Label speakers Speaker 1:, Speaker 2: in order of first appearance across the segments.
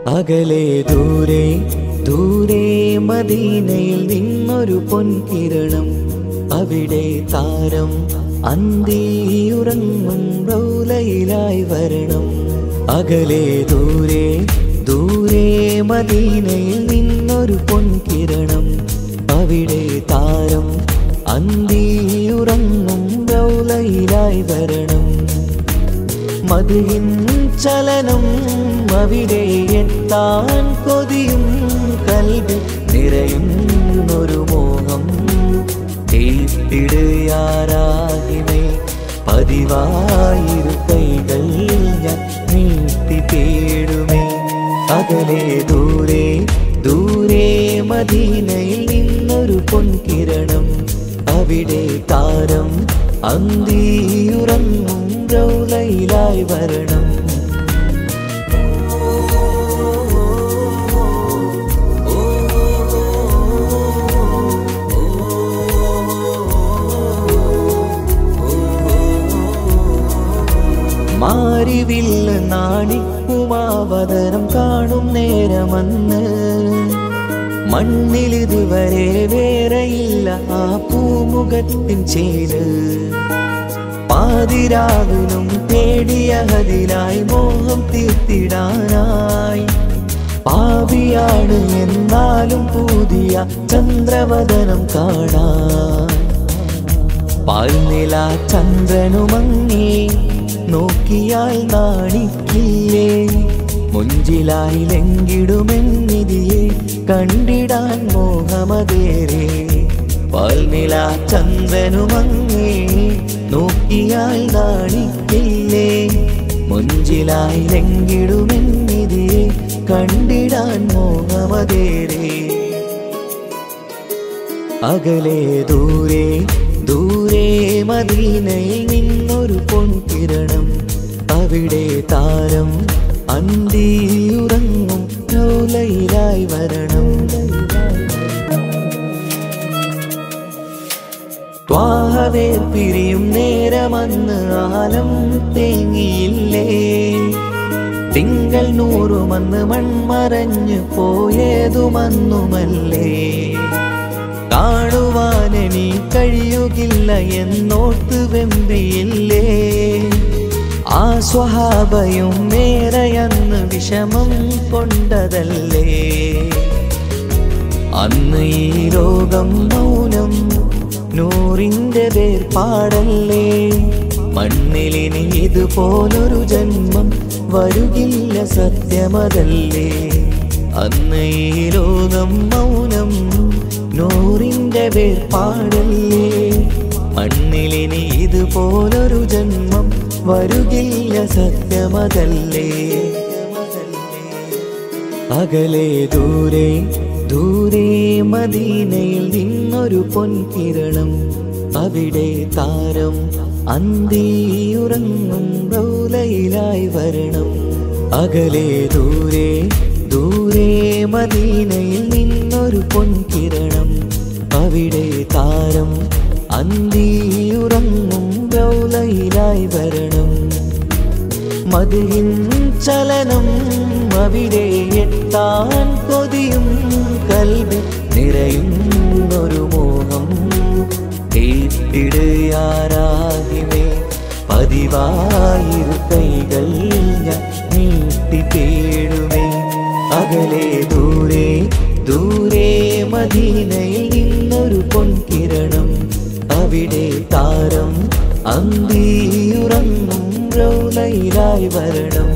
Speaker 1: അകലെ ദൂരെ ദൂരെ മദീനയിൽ നിന്നൊരു പൊൻകിരണം അവിടെ താരം അന്തിയുറങ്ങും റൗലയിലായി വരണം അകലെ ദൂരെ ദൂരെ മദീനയിൽ നിന്നൊരു പൊൻകിരണം അവിടെ താരം അന്തിയുറങ്ങും റൗലയിലായി വരണം മതിയിൻ ചലനം അവിടെ എത്താൻ കൊതിയും കൽവി നിറയുന്നൊരു മോഹം തീപ്പിടുയാരാകിമേ പതിവായിരു കൈകൾ ഞാൻ നീട്ടി തേടുമേ അകലെ ദൂരെ ദൂരെ മദീനയിൽ നിന്നൊരു പൊൻകിരണം അവിടെ താരം അന്തിയുറങ്ങും റൗലയിലായി വരണം മാരിവില്ല നാണിക്കുമാവതരം കാണും നേരമന്ന് മണ്ണിലിതുവരെ വേറെയില്ല ആ പൂമുഖത്തിൻ ചേര് പാതിരാവിലും തേടിയ ഹതിലായി മോഹം തീർത്തിടാനായി പാവിയാണ് എന്നാലും പുതിയ ചന്ദ്രവദനം കാണാൻ പാൽനില ചന്ദ്രനുമങ്ങി നോക്കിയാൽ നാണിക്കില്ലേ മുഞ്ചിലായി ലങ്കിടുമെന്നിതിയെ കണ്ടിടാൻ മോഹമതേറെ പാൽനില ചന്ദ്രനുമങ്ങി നോക്കിയാൽ നാണിക്കില്ലേ മുഞ്ചിലായി ലങ്കിടുമെന്നിതിയെ കണ്ടിടാൻ മോഹമതേറെ അകലെ ദൂരെ ദൂരെ മദീനയിൽ നിന്നൊരു പൊൻകിരണം അവിടെ താരം അന്തിയുറങ്ങും ലോലയിലായി വരണം ത്വാഹവേ പിരിയും നേരമന്ന് ആലം തേങ്ങിയില്ലേ തിങ്കൾ നൂറുമന്ന് മൺമറഞ്ഞു പോയതുമന്നുമല്ലേ കാണുവാനെനി കഴിയുകില്ല എന്നോർത്ത് വെമ്പിയില്ലേ ആ സ്വഹാബയും മേറയന്ന് വിഷമം കൊണ്ടതല്ലേ അന്ന് ഈ ലോകം മൗനം നൂറിന്റെ വേർപാടല്ലേ മണ്ണിലിനി ഇതുപോലൊരു ജന്മം വരുകില്ല സത്യമതല്ലേ അന്ന് ഈ ലോകം മൗനം നൂറിന്റെ വേർപാടല്ലേ മണ്ണിലിനി ഇതുപോലൊരു ജന്മം വരുകില്ല സത്യമതല്ലേ അകലെ ദൂരെ ദൂരെ മദീനയിൽ നിന്നൊരു പൊൻകിരണം അവിടെ താരം അന്തിയുറങ്ങും റൗലയിലായി വരണം അകലെ ദൂരെ ദൂരെ മദീനയിൽ നിന്നൊരു പൊൻകിരണം അവിടെ താരം അന്തിയുറങ്ങും റൗലയിലായി വരണം മതിയിൻ ചലനം അവിടെ എത്താൻ കൊതിയും കൽവി നിറയുന്നൊരു മോഹം തീപ്പിടുയാരാകിമേ പതിവായിരു കൈകൾ ഞാൻ നീട്ടി തേടുമേ അകലെ ദൂരെ ദൂരെ മദീനയിൽ നിന്നൊരു പൊൻകിരണം അവിടെ താരം അന്തിയുറങ്ങും റൗലയിലായി വരണം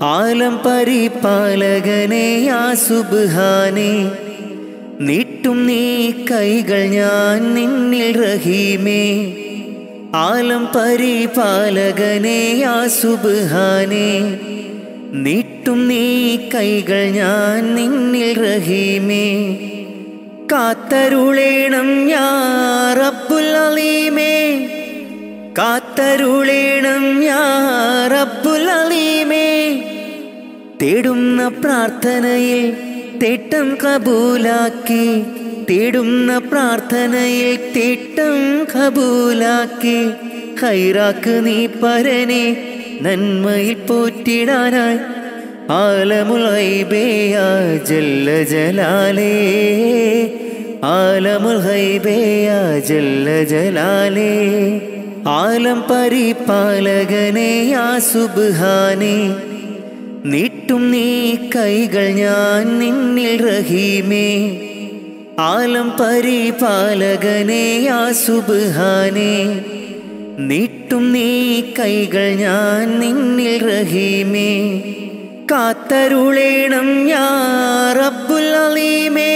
Speaker 1: ആലം പരിപാലകനെ യാ സുബ്ഹാനെ നീട്ടും നീ കൈകൾ ഞാൻ നിന്നിൽ റഹീമേ ആലം പരിപാലകനെ യാ സുബ്ഹാനെ നീട്ടും നീ കൈകൾ ഞാൻ നിന്നിൽ റഹീമേ കാത്തരുളേണം ഞാ റബ്ബുൽ അലീമേ കാത്തരുളേണം ഞാ റബ്ബുൽ അലീമേ തേടുന്ന പ്രാർത്ഥനയിൽ തേട്ടം കബൂലാക്കി തേടുന്ന പ്രാർത്ഥനയിൽ തേട്ടം കബൂലാക്കി ഹൈറാക്ക് നീ പരനെ നന്മയിൽ പോറ്റിടാനായി ആലമുൽ ഹൈബേയ ജല്ല ജലാലേ ആലമുൽ ഹൈബേയ ജല്ല ജലാലേ ആലം പരിപാലകനെ യാ സുബ്ഹാനെ നീട്ടും നീ കൈകൾ ഞാൻ നിന്നിൽ റഹീമേ ആലം പരിപാലകനെ യാ സുബ്ഹാനെ നീട്ടും നീ കൈകൾ ഞാൻ നിന്നിൽ റഹീമേ കാത്തരുളേണം ഞാ റബ്ബുൽ അലീമേ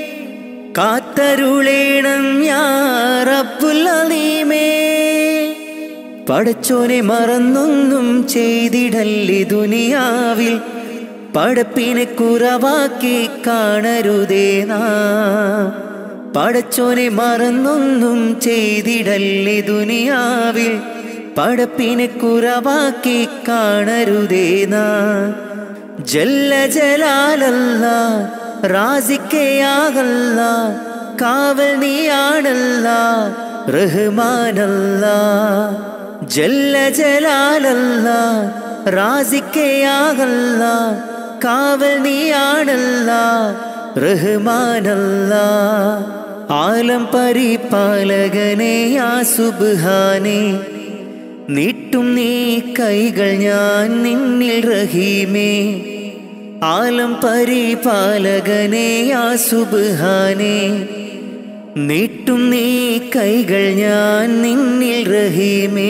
Speaker 1: കാത്തരുളേണം ഞാ റബ്ബുൽ അലീമേ പടച്ചോനെ മറന്നൊന്നും ചെയ്തിടല്ലേ ദുനിയാവിൽ പടപ്പിനെ കുറവാക്കി കാണരുതേ നാ പടച്ചോനെ മറന്നൊന്നും ചെയ്തിടല്ലേ ദുനിയാവിൽ പടപ്പിനെ കുറവാക്കി കാണരുതേ നാ ജല്ല ജലാലല്ല റാസിക്കയാകല്ല കാവൽ നീയാണല്ല റഹ്മാനല്ല ജല്ല ജലാലല്ല റാസിക്കയാകല്ല കാവൽ നീയാണല്ല റഹ്മാനല്ല ആലം പരിപാലകനെ യാ സുബ്ഹാനെ നീട്ടും നീ കൈകൾ ഞാൻ നിന്നിൽ റഹീമേ ആലം പരിപാലകനെ യാ സുബ്ഹാനെ നീട്ടും നീ കൈകൾ ഞാൻ നിന്നിൽ റഹീമേ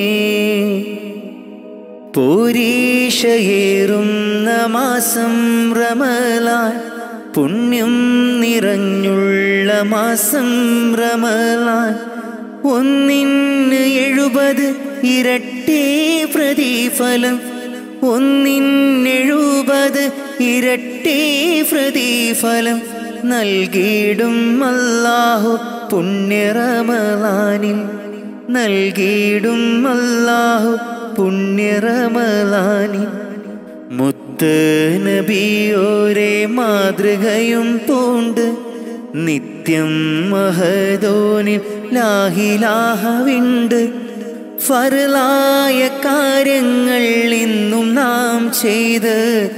Speaker 1: പൂരീഷയേറുന്ന മാസം റമലാൻ പുണ്യം നിറഞ്ഞുള്ള മാസം റമലാൻ ഒന്നിന് എഴുപത് ഇരട്ടി പ്രതിഫലം ഒന്നിനെഴുപത് ഇരട്ടി പ്രതിഫലം നൽകിയിടും അല്ലാഹു പുണ്യറമലാനിൽ നൽകിയിടും അല്ലാഹു പുണ്യറമലാനിൽ മുത്ത് നബിയോരെ മാതൃകയും പൂണ്ട് നിത്യം മഹദോനിൽ ലാഹിലാഹവിണ്ട് ഫറലായ കാര്യങ്ങൾ ഇന്നും നാം ചെയ്ത്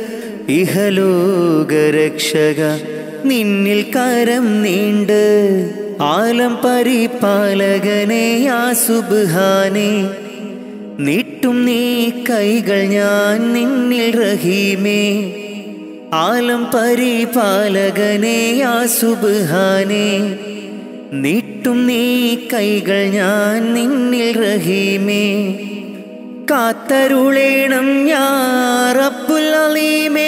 Speaker 1: ഇഹലോകരക്ഷക നിന്നിൽ കരം നീണ്ട് ആലം പരിപാലകനെ യാ സുബ്ഹാനെ നീട്ടും നീ കൈകൾ ഞാൻ നിന്നിൽ റഹീമേ ആലം പരിപാലകനെ യാ സുബ്ഹാനെ നീട്ടും നീ കൈകൾ ഞാൻ നിന്നിൽ റഹീമേ കാത്തരുളേണം ഞാ റബ്ബുൽ അലീമേ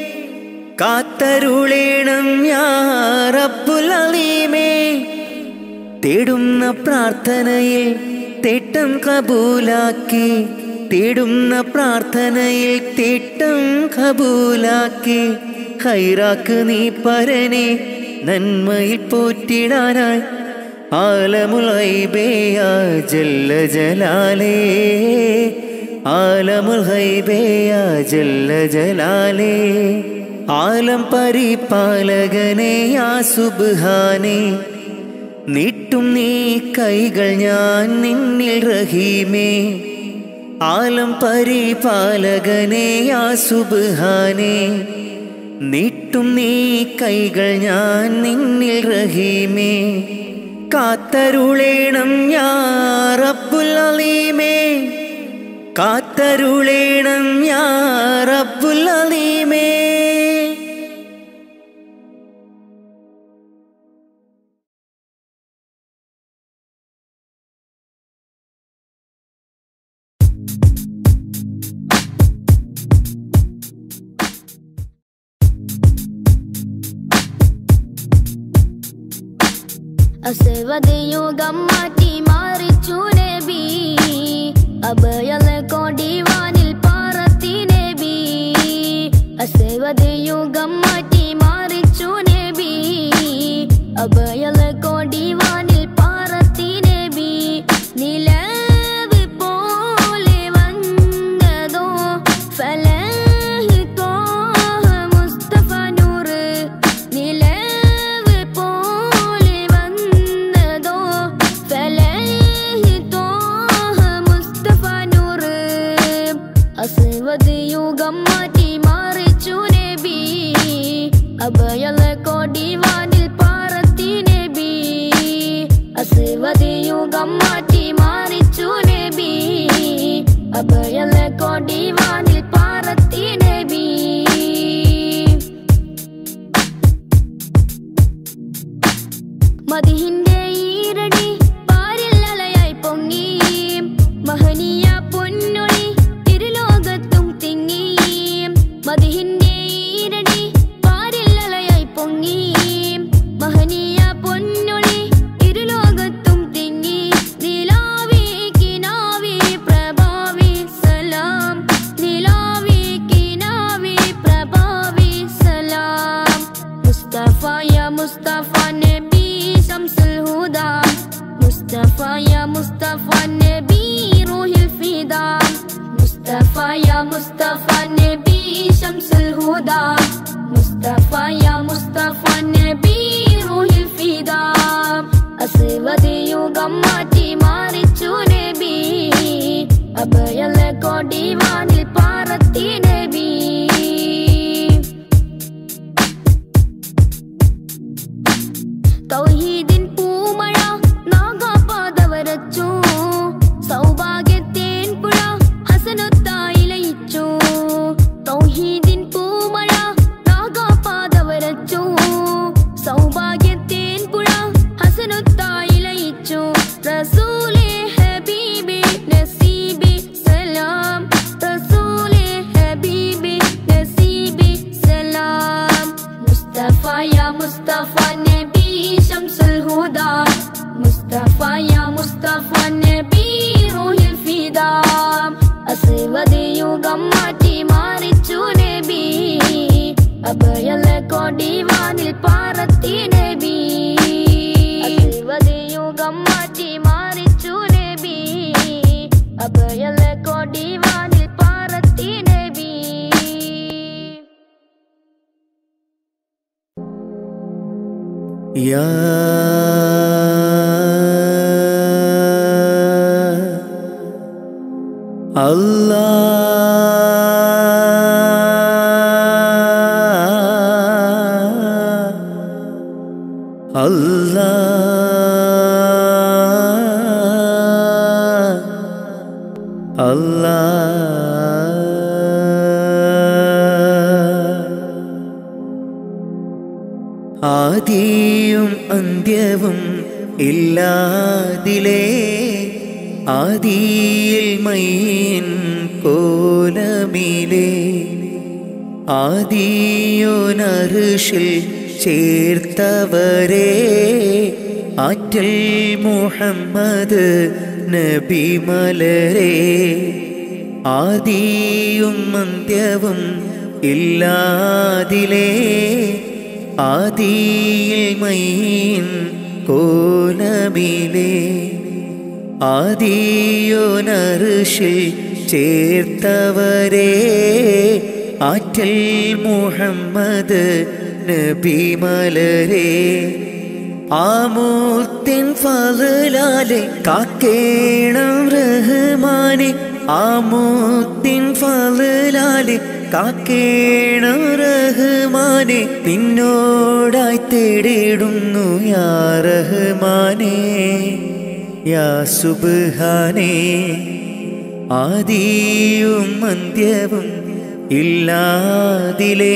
Speaker 1: കാത്തരുളേണം ഞാ റബ്ബുൽ അലീമേ തേടുന്ന പ്രാർത്ഥനയിൽ തേട്ടം കബൂലാക്കി തേടുന്ന പ്രാർത്ഥനയിൽ തേട്ടം കബൂലാക്കി ഹൈറാക്ക് നീ പരനെ നന്മയിൽ പോറ്റിടാനായി ആലമുൽ ഹൈബേയ ജല്ല ജലാലേ ആലമുൽ ഹൈബേയ ജല്ല ജലാലേ ആലം പരിപാലകനെ യാ സുബ്ഹാനെ നീട്ടും നീ കൈകൾ ഞാൻ നിന്നിൽ റഹീമേ ആലം പരിപാലകനെ യാ സുബ്ഹാനെ നീട്ടും നീ കൈകൾ ഞാൻ നിന്നിൽ റഹീമേ കാത്തരുളേണം ഞാ റബ്ബുൽ അലീമേ കാത്തരുളേണം ഞാ റബ്ബുൽ അലീമേ
Speaker 2: അസവതയുഗം മാറ്റി മാറിച്ചു നബി അഭയല കൊടിവാനിൽ പാറത്തി നബി അസവതയുഗം മാറ്റി മാറിച്ചു നബി അഭയല കൊടിവാനിൽ പാറത്തി നബി നിലവ് പോലെ വന്നതോ ഫലഹ് തോഹ മുസ്തഫ നൂറ് നിലവ് പോലെ വന്നതോ ഫലഹ് തോഹ മുസ്തഫ നൂറ് അസ്വദ് യുഗം മാറ്റി മാറിച്ചു നബി അഭയല കൊടിവാനിൽ പാറത്തി നബി അസ്വദ് യുഗം മാറ്റി മാറിച്ചു നബി അഭയല കൊടിവാനിൽ പാറത്തി നബി മതിഹിന്റെ ഈരടി പാരിൽ അലയായി പൊങ്ങി മഹനീയ പൊന്നൊളി തിരുലോകത്തും തിങ്ങി മതിഹിന്റെ ഈരടി പാരിൽ അലയായി പൊങ്ങി മഹനീയ പൊന്നൊളി ഇരുലോകത്തും തിങ്ങി നിലാവി കിനാവി പ്രഭാവി സലാം നിലാവി കിനാവി പ്രഭാവി സലാം മുസ്തഫ യാ മുസ്തഫ നബി ശംസുൽ ഹുദ മുസ്തഫ യാ മുസ്തഫ നബി റൂഹിൽ ഫിദ മുസ്തഫ യാ മുസ്തഫ നബി ശംസുൽ ഹുദ മുസ്തഫ യാ മുസ്തഫ നബി റൂഹിൽ ഫിദ അസ്വദ് യുഗം മാറ്റി മാറിച്ചു നബി അഭയല കൊടിവാനിൽ പാറത്തി നബി തൗഹീദിൻ പൂമഴ നാഗാപാത വരച്ചു സൗഭാഗ്യത്തേൻ പുഴ ഹസനത്തായി ലയിച്ചു തൗഹീദിൻ പൂമഴ നാഗാപാത വരച്ചു സൗഭാഗ്യത്തേൻ പുഴ ഹസനത്തായി ലയിച്ചു റസൂലേ ഹബീബി നസീബി സലാം റസൂലേ ഹബീബി നസീബി സലാം മുസ്തഫ യാ മുസ്തഫ നബി ശംസുൽ ഹുദ മുസ്തഫ യാ മുസ്തഫ നബി റൂഹിൽ ഫിദ അസ്വദ് യുഗം മാറ്റി മാറിച്ചു നബി അഭയല കൊടിവാനിൽ പാറത്തി നബി അസ്വദ് യുഗം മാറ്റി മാറിച്ചു നബി അഭയല കൊടിവാനിൽ പാറത്തി നബി
Speaker 1: യാ അല്ലാ അല്ലാ അല്ലാ ആദിയും അന്ത്യവും ഇല്ലാതിലേ ആദിയിൽ മൈൻ കോലമിലേ ആദിയോനറുഷിൽ ചേർത്തവരെ ആറ്റൽ മുഹമ്മദ് നബി മലരെ ആദിയും അന്ത്യവും ഇല്ലാതിലേ ആദിയിൽ മൈൻ കോലമിലേ ആദിയോനറുഷിൽ ചേർത്തവരെ ആറ്റൽ മുഹമ്മദ് നബി മലരെ ആമൂർത്തിൻ ഫലാലെ കാക്കേണം റഹ്മാനെ ആമൂർത്തിൻ ഫലാലെ കാക്കേണം റഹ്മാനെ നിന്നോടായി തേടിടുന്നു യാ റഹ്മാനേ യാ സുബ്ഹാനേ ആദിയും അന്ത്യവും ഇല്ലാതിലേ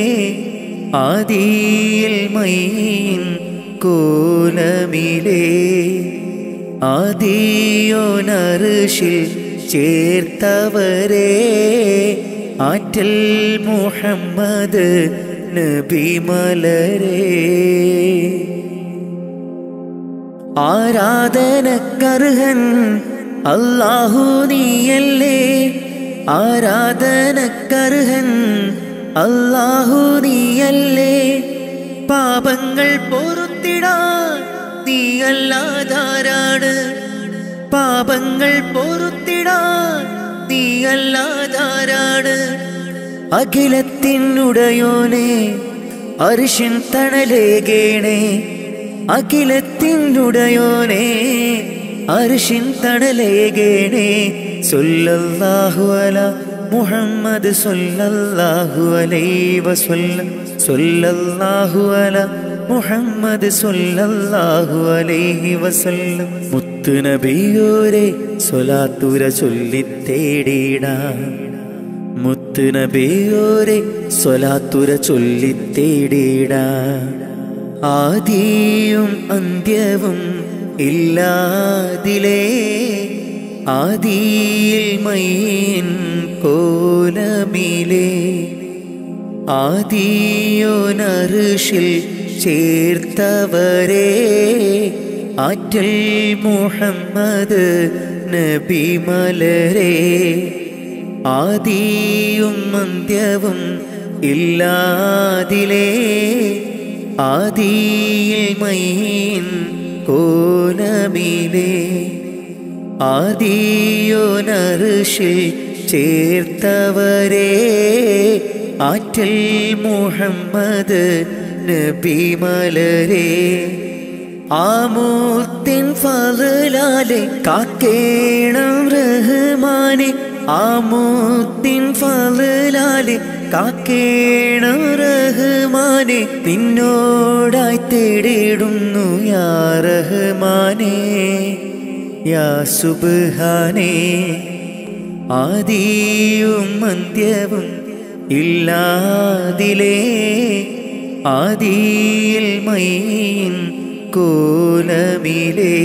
Speaker 1: ആദിയിൽ മൈൻ കോലമിലേ ആദിയോനറുഷിൽ ചേർത്തവരെ ആറ്റൽ മുഹമ്മദ് നബി മലരേ ആരാധനക്കർഹൻ അല്ലാഹു നീയല്ലേ ആരാധനക്കർഹൻ അല്ലാഹു നീയല്ലേ പാപങ്ങൾ പൊറുത്തിടാൻ നീയല്ലാതാരാണ് പാപങ്ങൾ പൊറുത്തിടാൻ നീയല്ലാതാരാണ് അഖിലത്തിനുടയോനെ അരിശിൻ തണലേകേണേ അഖിലത്തിനുടയോനെ അരിശിൻ തണലേകേണേ സൊല്ലല്ലാഹു അല മുഹമ്മദ് സൊല്ലല്ലാഹു അലൈഹി വസല്ലം സൊല്ലല്ലാഹു അല മുഹമ്മദ് സൊല്ലല്ലാഹു അലൈഹി വസല്ലം മുത്തുനബിയോരെ സ്വലാത്തുര ചൊല്ലിത്തേടിയിടാം മുത്തുനബിയോരെ സ്വലാത്തുര ചൊല്ലിത്തേടിയിടാം ആദിയും അന്ത്യവും ഇല്ലാതിലേ ആദിയിൽ മൈൻ കോലമിലേ ആദിയോനറുഷിൽ ചേർത്തവരെ ആറ്റൽ മുഹമ്മദ് നബി മലരെ ആദിയും അന്ത്യവും ഇല്ലാതിലേ ആദിയിൽ മൈൻ കോലമിലേ ആദിയോനറുഷിൽ ചേർത്തവരെ ആറ്റൽ മുഹമ്മദ് നബി മലരെ ആമൂത്തിൻ ഫലാലെ കാക്കേണം റഹ്മാനെ ആമൂത്തിൻ ഫലാലെ കാക്കേണം റഹ്മാനെ നിന്നോടായി തേടിയിടുന്നു യാ റഹ്മാനേ യാ സുബ്ഹാനേ ആദിയും അന്ത്യവും ഇല്ലാതിലേ ആദിയിൽ മൈൻ കോലമിലേ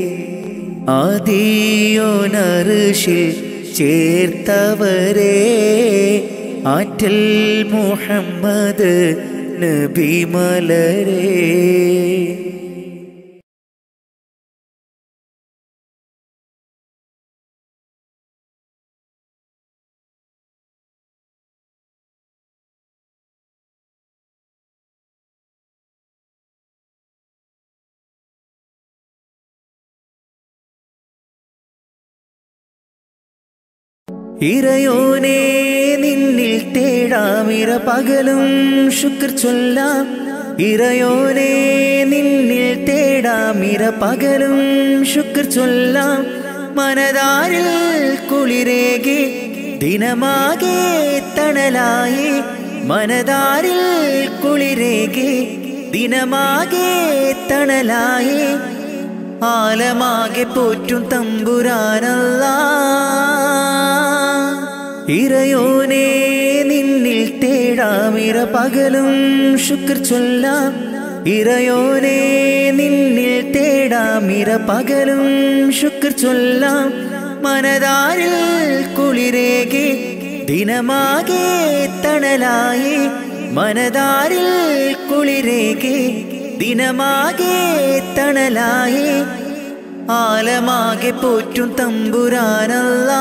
Speaker 1: ആദിയോനറുഷിൽ ചേർത്തവരെ ആറ്റൽ മുഹമ്മദ് നബി മലരേ ഇറയോനെ നിന്നിൽ തേടാമിര പകലും ശുക്ർ ചൊല്ലാം ഇറയോനെ നിന്നിൽ തേടാമിര പകലും ശുക്ർ ചൊല്ലാം മനതാരിൽ കുളിരേകി ദിനമാകെ തണലായി മനതാരിൽ കുളിരേകി ദിനമാകെ തണലായി ആലമാകെ പോറ്റും തമ്പുരാനല്ല ഇറയോനെ നിന്നിൽ തേടാമിര പകലും ശുക്ർ ചൊല്ലാം ഇറയോനെ നിന്നിൽ തേടാമിര പകലും ശുക്ർ ചൊല്ലാം മനതാരിൽ കുളിരേകി ദിനമാകെ തണലായി മനതാരിൽ കുളിരേകി ദിനമാകെ തണലായി ആലമാകെ പോറ്റും തമ്പുരാനല്ല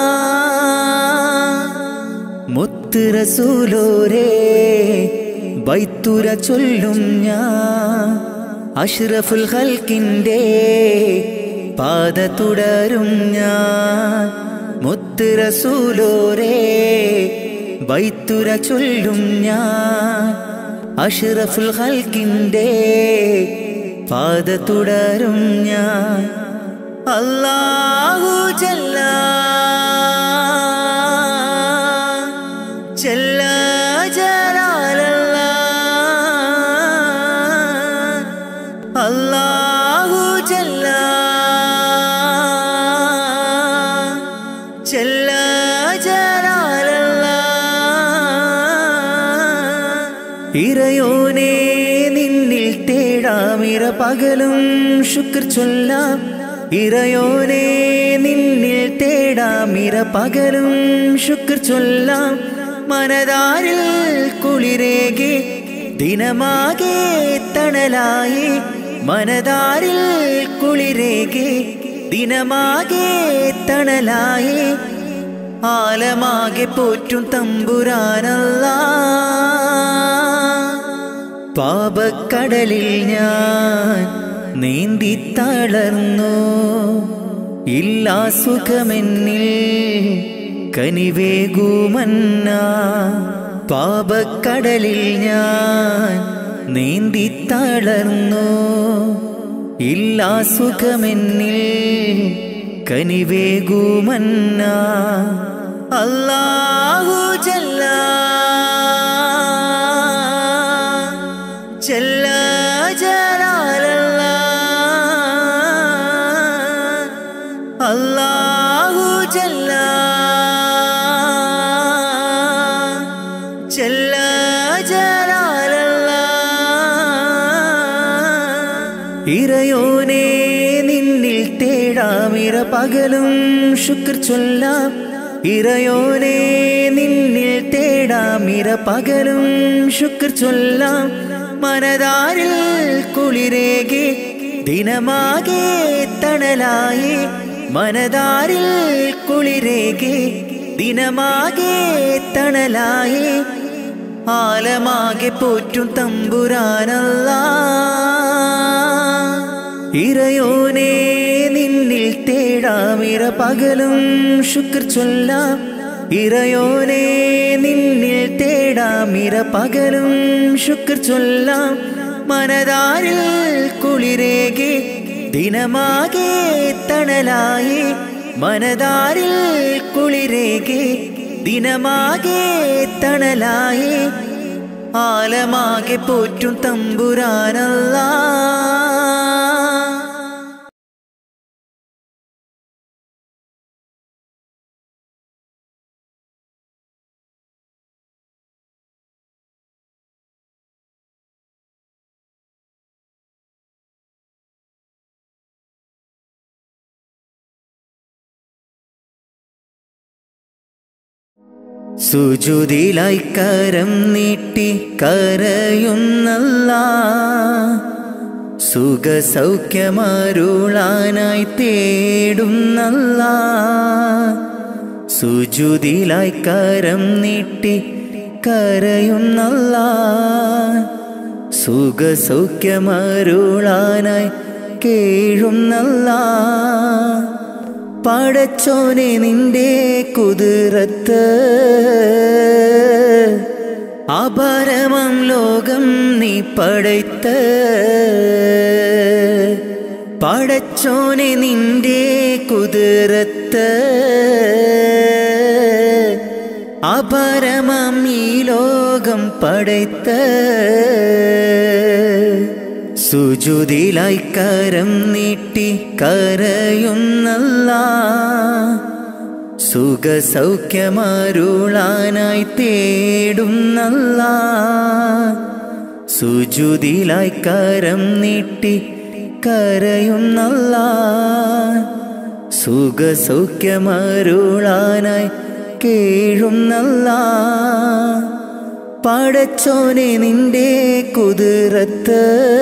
Speaker 1: മുത്ത് റസൂലോരേ ബൈത്തുര ചൊല്ലും ഞാൻ അഷ്റഫുൽ ഹൽക്കിൻ്റെ പാത തുടരും ഞാൻ മുത്ത് റസൂലോരേ ബൈത്തുര ചൊല്ലും ഞാൻ അഷ്റഫുൽ ഹൽക്കിൻ്റെ പാത തുടരും ഞാൻ അല്ലാഹു ജല്ല ജല്ല ജലാലല്ല അല്ലാഹു ജല്ല ജല്ല ജലാലല്ല ഇറയോനെ നിന്നിൽ തേടാമിര പകലും ശുക്ർ ചൊല്ലാം ഇറയോനെ നിന്നിൽ തേടാമിര പകലും ശുക്ർ ചൊല്ലാം മനതാരിൽ കുളിരേകി ദിനമാകെ തണലായി മനതാരിൽ കുളിരേകെ ദിനമാകെ തണലായി ആലമാകെ പോറ്റും തമ്പുരാനല്ല പാപക്കടലിൽ ഞാൻ നീന്തി തളർന്നു ഇല്ലാ സുഖമെന്നിൽ കനിവേകുമന്ന പാപക്കടലിൽ ഞാൻ നീന്തി തളർന്നു ഇല്ലാ സുഖമെന്നിൽ കനിവേകുമന്ന അല്ലാഹു ജല്ല ജല്ല ജലാലല്ല അല്ലാഹു ജല്ല ജല്ല ജലാലല്ല ഇറയോനെ നിന്നിൽ തേടാമിര പകലും ശുക്ർ ചൊല്ലാം ഇറയോനെ നിന്നിൽ തേടാമിര പകലും ശുക്ർ ചൊല്ലാം മനതാരിൽ കുളിരേകെ ദിനമാകെ തണലായി മനതാരിൽ കുളിരേകെ ദിനമാകെ തണലായി ആലമാകെ പോറ്റും തമ്പുരാനല്ല ഇറയോനെ നിന്നിൽ തേടാമിര പകലും ശുക്ർ ചൊല്ലാം ഇറയോനെ നിന്നിൽ തേടാമിര പകലും ശുക്ർ ചൊല്ലാം മനതാരിൽ കുളിരേകെ ദിനമാകെ തണലായി മനതാരിൽ കുളിരേകെ ദിനമാകെ തണലായി ആലമാകെ പോറ്റും തമ്പുരാനല്ല സുജുതിലായി കരം നീട്ടി കരയുന്നല്ല സുഖസൗഖ്യമരുളാനായി തേടുന്നല്ല സുജുതിലായി കരം നീട്ടി കരയുന്നല്ല സുഖസൗഖ്യമരുളാനായി കേഴുന്നല്ല പടച്ചോനെ നിന്റെ കുതിരത്ത് അപരമം ലോകം നീ പടയ്ത്ത് പടച്ചോനെ നിന്റെ കുതിരത്ത് അപരമം ഈ ലോകം പടയ്ത്ത് സുജുതിലായി കരം നീട്ടി കരയുന്നല്ല സുഖസൗഖ്യമരുളാനായി തേടുന്നല്ല സുജുതിലായി കരം നീട്ടി കരയുന്നല്ല സുഖസൗഖ്യമരുളാനായി കേഴുന്നല്ല പടച്ചോനെ നിന്റെ കുതിരത്ത്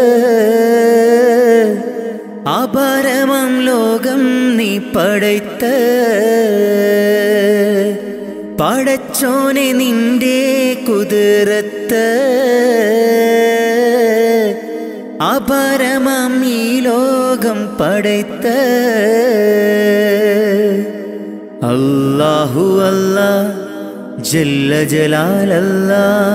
Speaker 1: അപരമം ലോകം നീ പടയ്ത്ത് പടച്ചോനെ നിന്റെ കുതിരത്ത് അപരമം ഈ ലോകം പടയ്ത്ത് അല്ലാഹു അല്ലാ ജല്ല ജലാലല്ല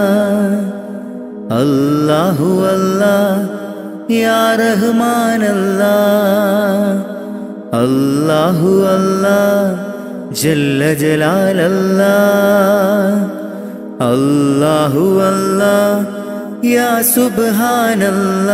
Speaker 1: അല്ലാഹു അല്ലാ യാ റഹ്മാനല്ല അല്ലാഹു അല്ലാ ജല്ല ജലാലല്ല അല്ലാഹു അല്ലാ യാ സുബ്ഹാനല്ല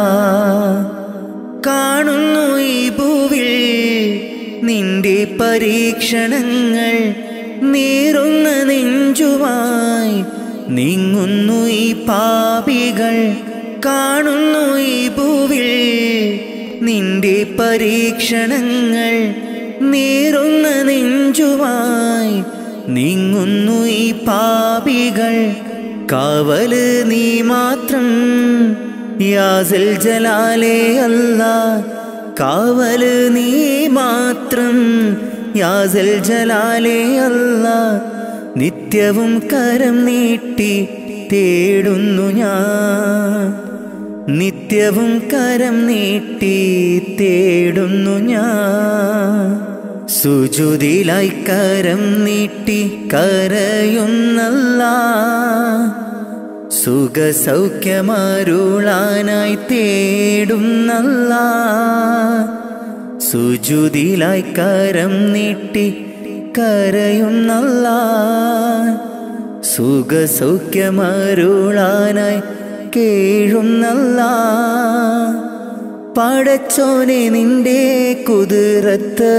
Speaker 1: കാണുന്നു ഈ ഭൂവിൽ നിന്റെ പരീക്ഷണങ്ങൾ നീറുന്ന നെഞ്ചുമായി നീങ്ങുന്നു ഈ പാപികൾ കാണുന്നു ഈ ഭൂവിൽ നിന്റെ പരീക്ഷണങ്ങൾ നീറുന്ന നെഞ്ചുമായി നീങ്ങുന്നു ഈ പാപികൾ കാവല് നീ മാത്രം യാസൽ ജലാലേ അല്ല കാവല് നീ മാത്രം യാസൽ ജലാലേ അല്ല നിത്യവും കരം നീട്ടി തേടുന്നു ഞാൻ നിത്യവും കരം നീട്ടി തേടുന്നു ഞാൻ സുജുതിലായി കരം നീട്ടി കരയുന്നല്ല സുഖസൗഖ്യമരുളാനായി തേടുന്നല്ല സുജുതിലായി കരം നീട്ടി കരയുന്നല്ല സുഖസൗഖ്യമരുളാനായി കേഴുന്നല്ല പടച്ചോനെ നിന്റെ കുതിരത്ത്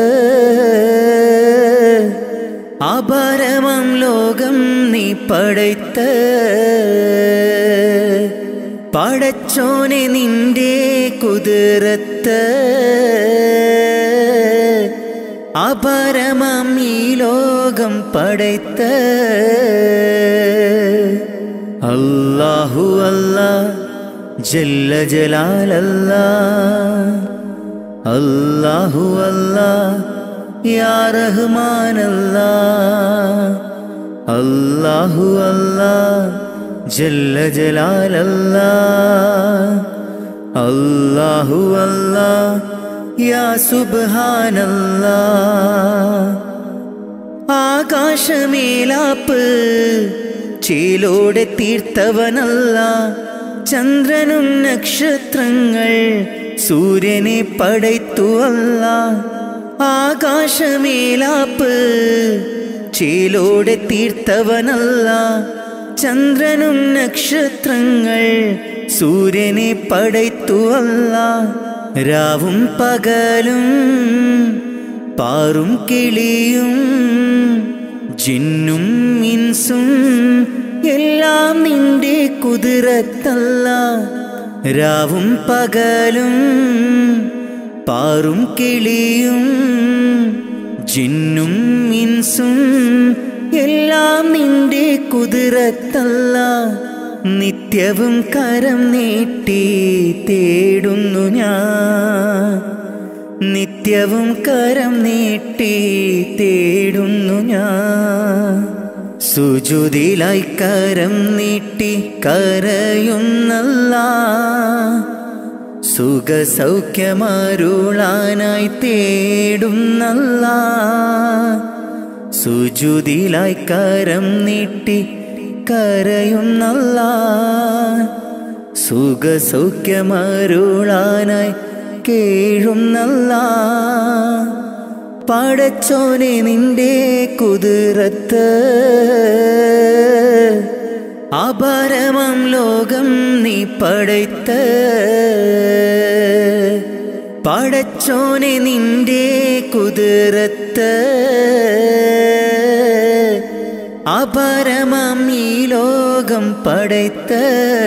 Speaker 1: അപരമം ലോകം നീ പടയ്ത്ത് പടച്ചോനെ നിന്റെ കുതിരത്ത് അപരമം ഈ ലോകം പടയ്ത്ത് അല്ലാഹു അല്ലാ ജല്ല ജലാലല്ല അല്ലാഹു അല്ലാ യാ റഹ്മാനല്ല അല്ലാഹു അല്ലാ ജല്ല ജലാലല്ല അല്ലാഹു അല്ലാ യാ സുബ്ഹാനല്ലാ ആകാശമേലാപ്പ് ചേലോടെ തീർത്തവനല്ല ചന്ദ്രനും നക്ഷത്രങ്ങൾ സൂര്യനെ പടയ്ത്തുവല്ല ആകാശമേലാപ്പ് ചേലോടെ തീർത്തവനല്ല ചന്ദ്രനും നക്ഷത്രങ്ങൾ സൂര്യനെ പടയ്ത്തുവല്ല രാവും പകലും പാറും കിളിയും ജിന്നും മിൻസും എല്ലാം നിന്റെ കുതിരത്തല്ല രാവും പകലും പാറും കിളിയും ജിന്നും മിൻസും എല്ലാം നിന്റെ കുതിരത്തല്ല നിത്യവും കരം നീട്ടി തേടുന്നു ഞാൻ നിത്യവും കരം നീട്ടി തേടുന്നു ഞാൻ സുജുതിലായി കരം നീട്ടി കരയുന്നല്ല സുഖസൗഖ്യമരുളാനായി തേടുന്നല്ല സുജുതിലായി കരം നീട്ടി കരയുന്നല്ല സുഖസൗഖ്യമരുളാനായി കേഴുന്നല്ല പടച്ചോനെ നിന്റെ കുതിരത്ത് അപരമം ലോകം നീ പടയ്ത്ത് പടച്ചോനെ നിന്റെ കുതിരത്ത് അപരമം ഈ ലോകം പടയ്ത്ത്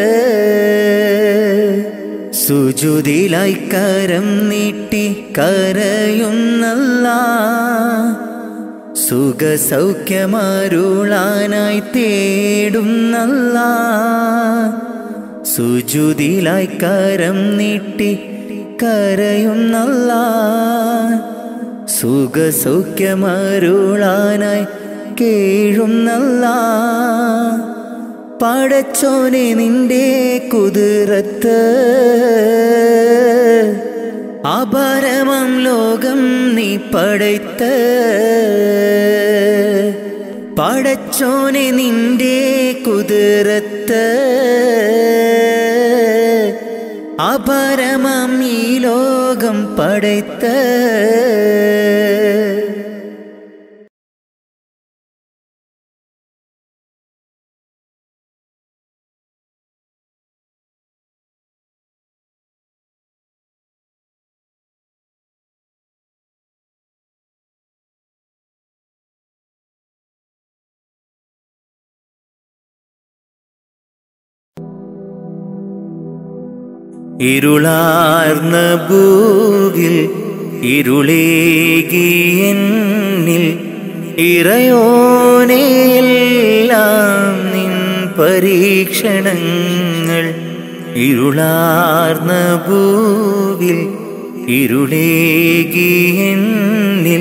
Speaker 1: സുജുതിലായി കരം നീട്ടി കരയുന്നല്ല സുഖസൗഖ്യമരുളാനായി തേടുന്നല്ല സുജുതിലായി കരം നീട്ടി കരയുന്നല്ല സുഖസൗഖ്യമരുളാനായി കേഴുന്നല്ല പടച്ചോനെ നിന്റെ കുതിരത്ത് അപരമം ലോകം നീ പടയ്ത്ത് പടച്ചോനെ നിന്റെ കുതിരത്ത് അപരമം ഈ ലോകം പടയ്ത്ത് ഇരുളാർന്ന ഭൂവിൽ ഇരുളേകിയെന്നിൽ ഇറയോനെയെല്ലാം നിൻ പരീക്ഷണങ്ങൾ ഇരുളാർന്ന ഭൂവിൽ ഇരുളേകിയെന്നിൽ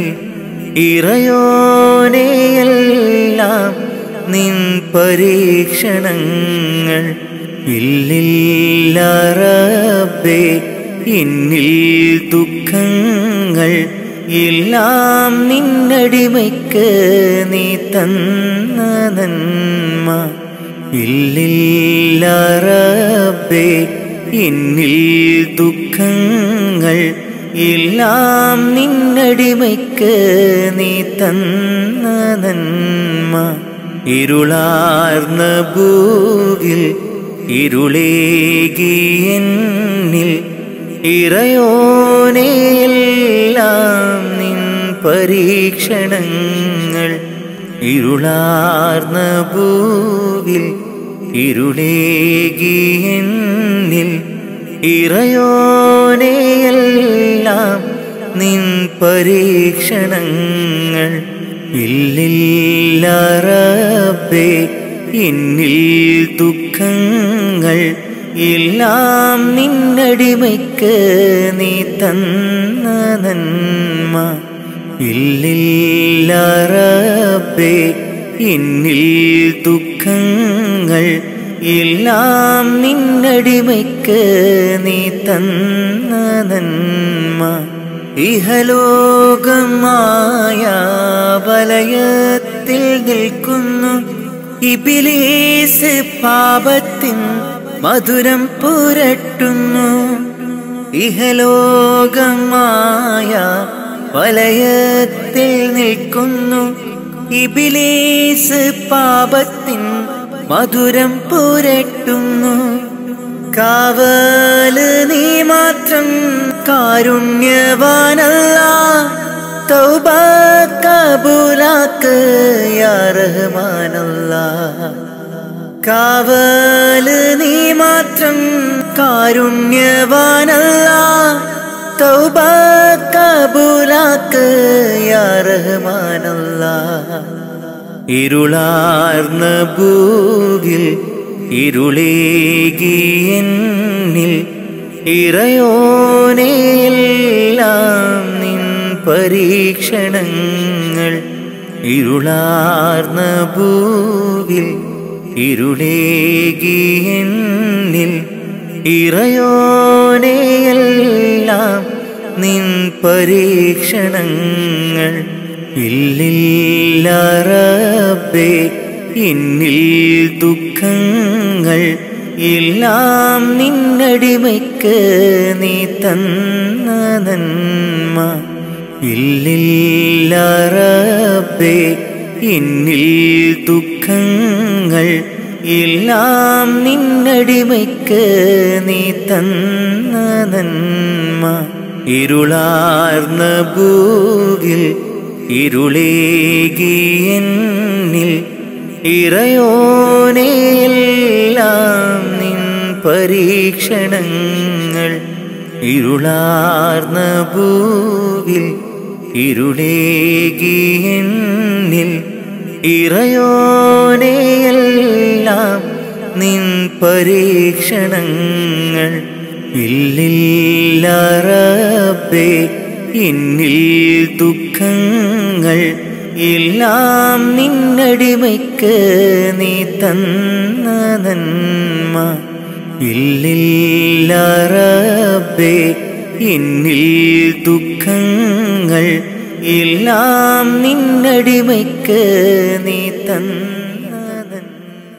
Speaker 1: ഇറയോനെയെല്ലാം നിൻ പരീക്ഷണങ്ങൾ ഇല്ലില്ല റബ്ബേ എന്നിൽ ദുഃഖങ്ങൾ എല്ലാം നിന്നടിമയ്ക്ക് നീ തന്ന നന്മ ഇല്ലില്ല റബ്ബേ എന്നിൽ ദുഃഖങ്ങൾ എല്ലാം നിന്നടിമയ്ക്ക് നീ തന്ന നന്മ ഇരുളാർന്ന ഭൂവിൽ ഇരുളേകിയെന്നിൽ ഇറയോനെയെല്ലാം നിൻ പരീക്ഷണങ്ങൾ ഇരുളാർന്ന ഭൂവിൽ ഇരുളേകിയെന്നിൽ ഇറയോനെയെല്ലാം നിൻ പരീക്ഷണങ്ങൾ ഇല്ലില്ല റബ്ബേ എന്നിൽ ദുഃഖങ്ങൾ എല്ലാം നിന്നടിമയ്ക്ക് നീ തന്ന നന്മ ഇല്ലില്ല റബ്ബേ എന്നിൽ ദുഃഖങ്ങൾ എല്ലാം നിന്നടിമയ്ക്ക് നീ തന്ന നന്മ ഇഹലോകമായ വലയത്തിൽ നിൽക്കുന്നു ഇബിലീസ് പാപത്തിൻ മധുരം പുരട്ടുന്നു ഇഹലോകമായ വലയത്തിൽ നിൽക്കുന്നു ഇബിലീസ് പാപത്തിൻ മധുരം പുരട്ടുന്നു കാവല് നീ മാത്രം കാരുണ്യവാനല്ല തൗബ കബൂലാക്ക് യാ റഹ്മാനല്ല കാവല് നീ മാത്രം കാരുണ്യവാനല്ല തൗബ കബൂലാക്ക് യാ റഹ്മാനല്ല ഇരുളാർന്ന ഭൂവിൽ ഇരുളേകിയെന്നിൽ ഇറയോനെയെല്ലാം നിൻ പരീക്ഷണങ്ങൾ ഇരുളാർന്ന ഭൂവിൽ ഇരുളേകിയെന്നിൽ ഇറയോനെയെല്ലാം നിൻ പരീക്ഷണങ്ങൾ ഇല്ലില്ല റബ്ബേ എന്നിൽ ദുഃഖങ്ങൾ എല്ലാം നിന്നടിമയ്ക്ക് നീ തന്ന നന്മ ഇല്ലില്ല റബ്ബേ എന്നിൽ ദുഃഖങ്ങൾ എല്ലാം നിന്നടിമയ്ക്ക് നീ തന്ന നന്മ ഇരുളാർന്ന ഭൂവിൽ ഇരുളേകിയെന്നിൽ ഇറയോനെയെല്ലാം നിൻ പരീക്ഷണങ്ങൾ ഇരുളാർന്ന ഭൂവിൽ ഇരുളേകിയെന്നിൽ ഇറയോനെയെല്ലാം നിൻ പരീക്ഷണങ്ങൾ ഇല്ലില്ല റബ്ബേ എന്നിൽ ദുഃഖങ്ങൾ എല്ലാം നിന്നടിമയ്ക്ക് നീ തന്ന നന്മ ഇല്ലില്ല റബ്ബേ എന്നിൽ ദുഃഖങ്ങൾ എല്ലാം നിന്നടിമയ്ക്ക് നീ തന്ന നന്മ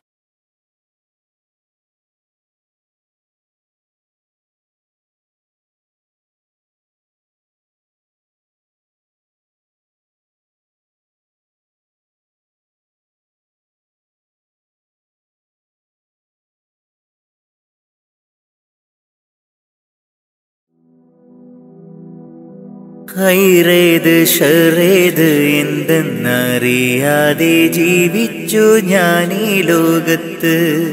Speaker 1: ഹൈറേത് ഷറേത് എന്തെന്നറിയാതെ ജീവിച്ചു ഞാൻ ഈ ലോകത്ത്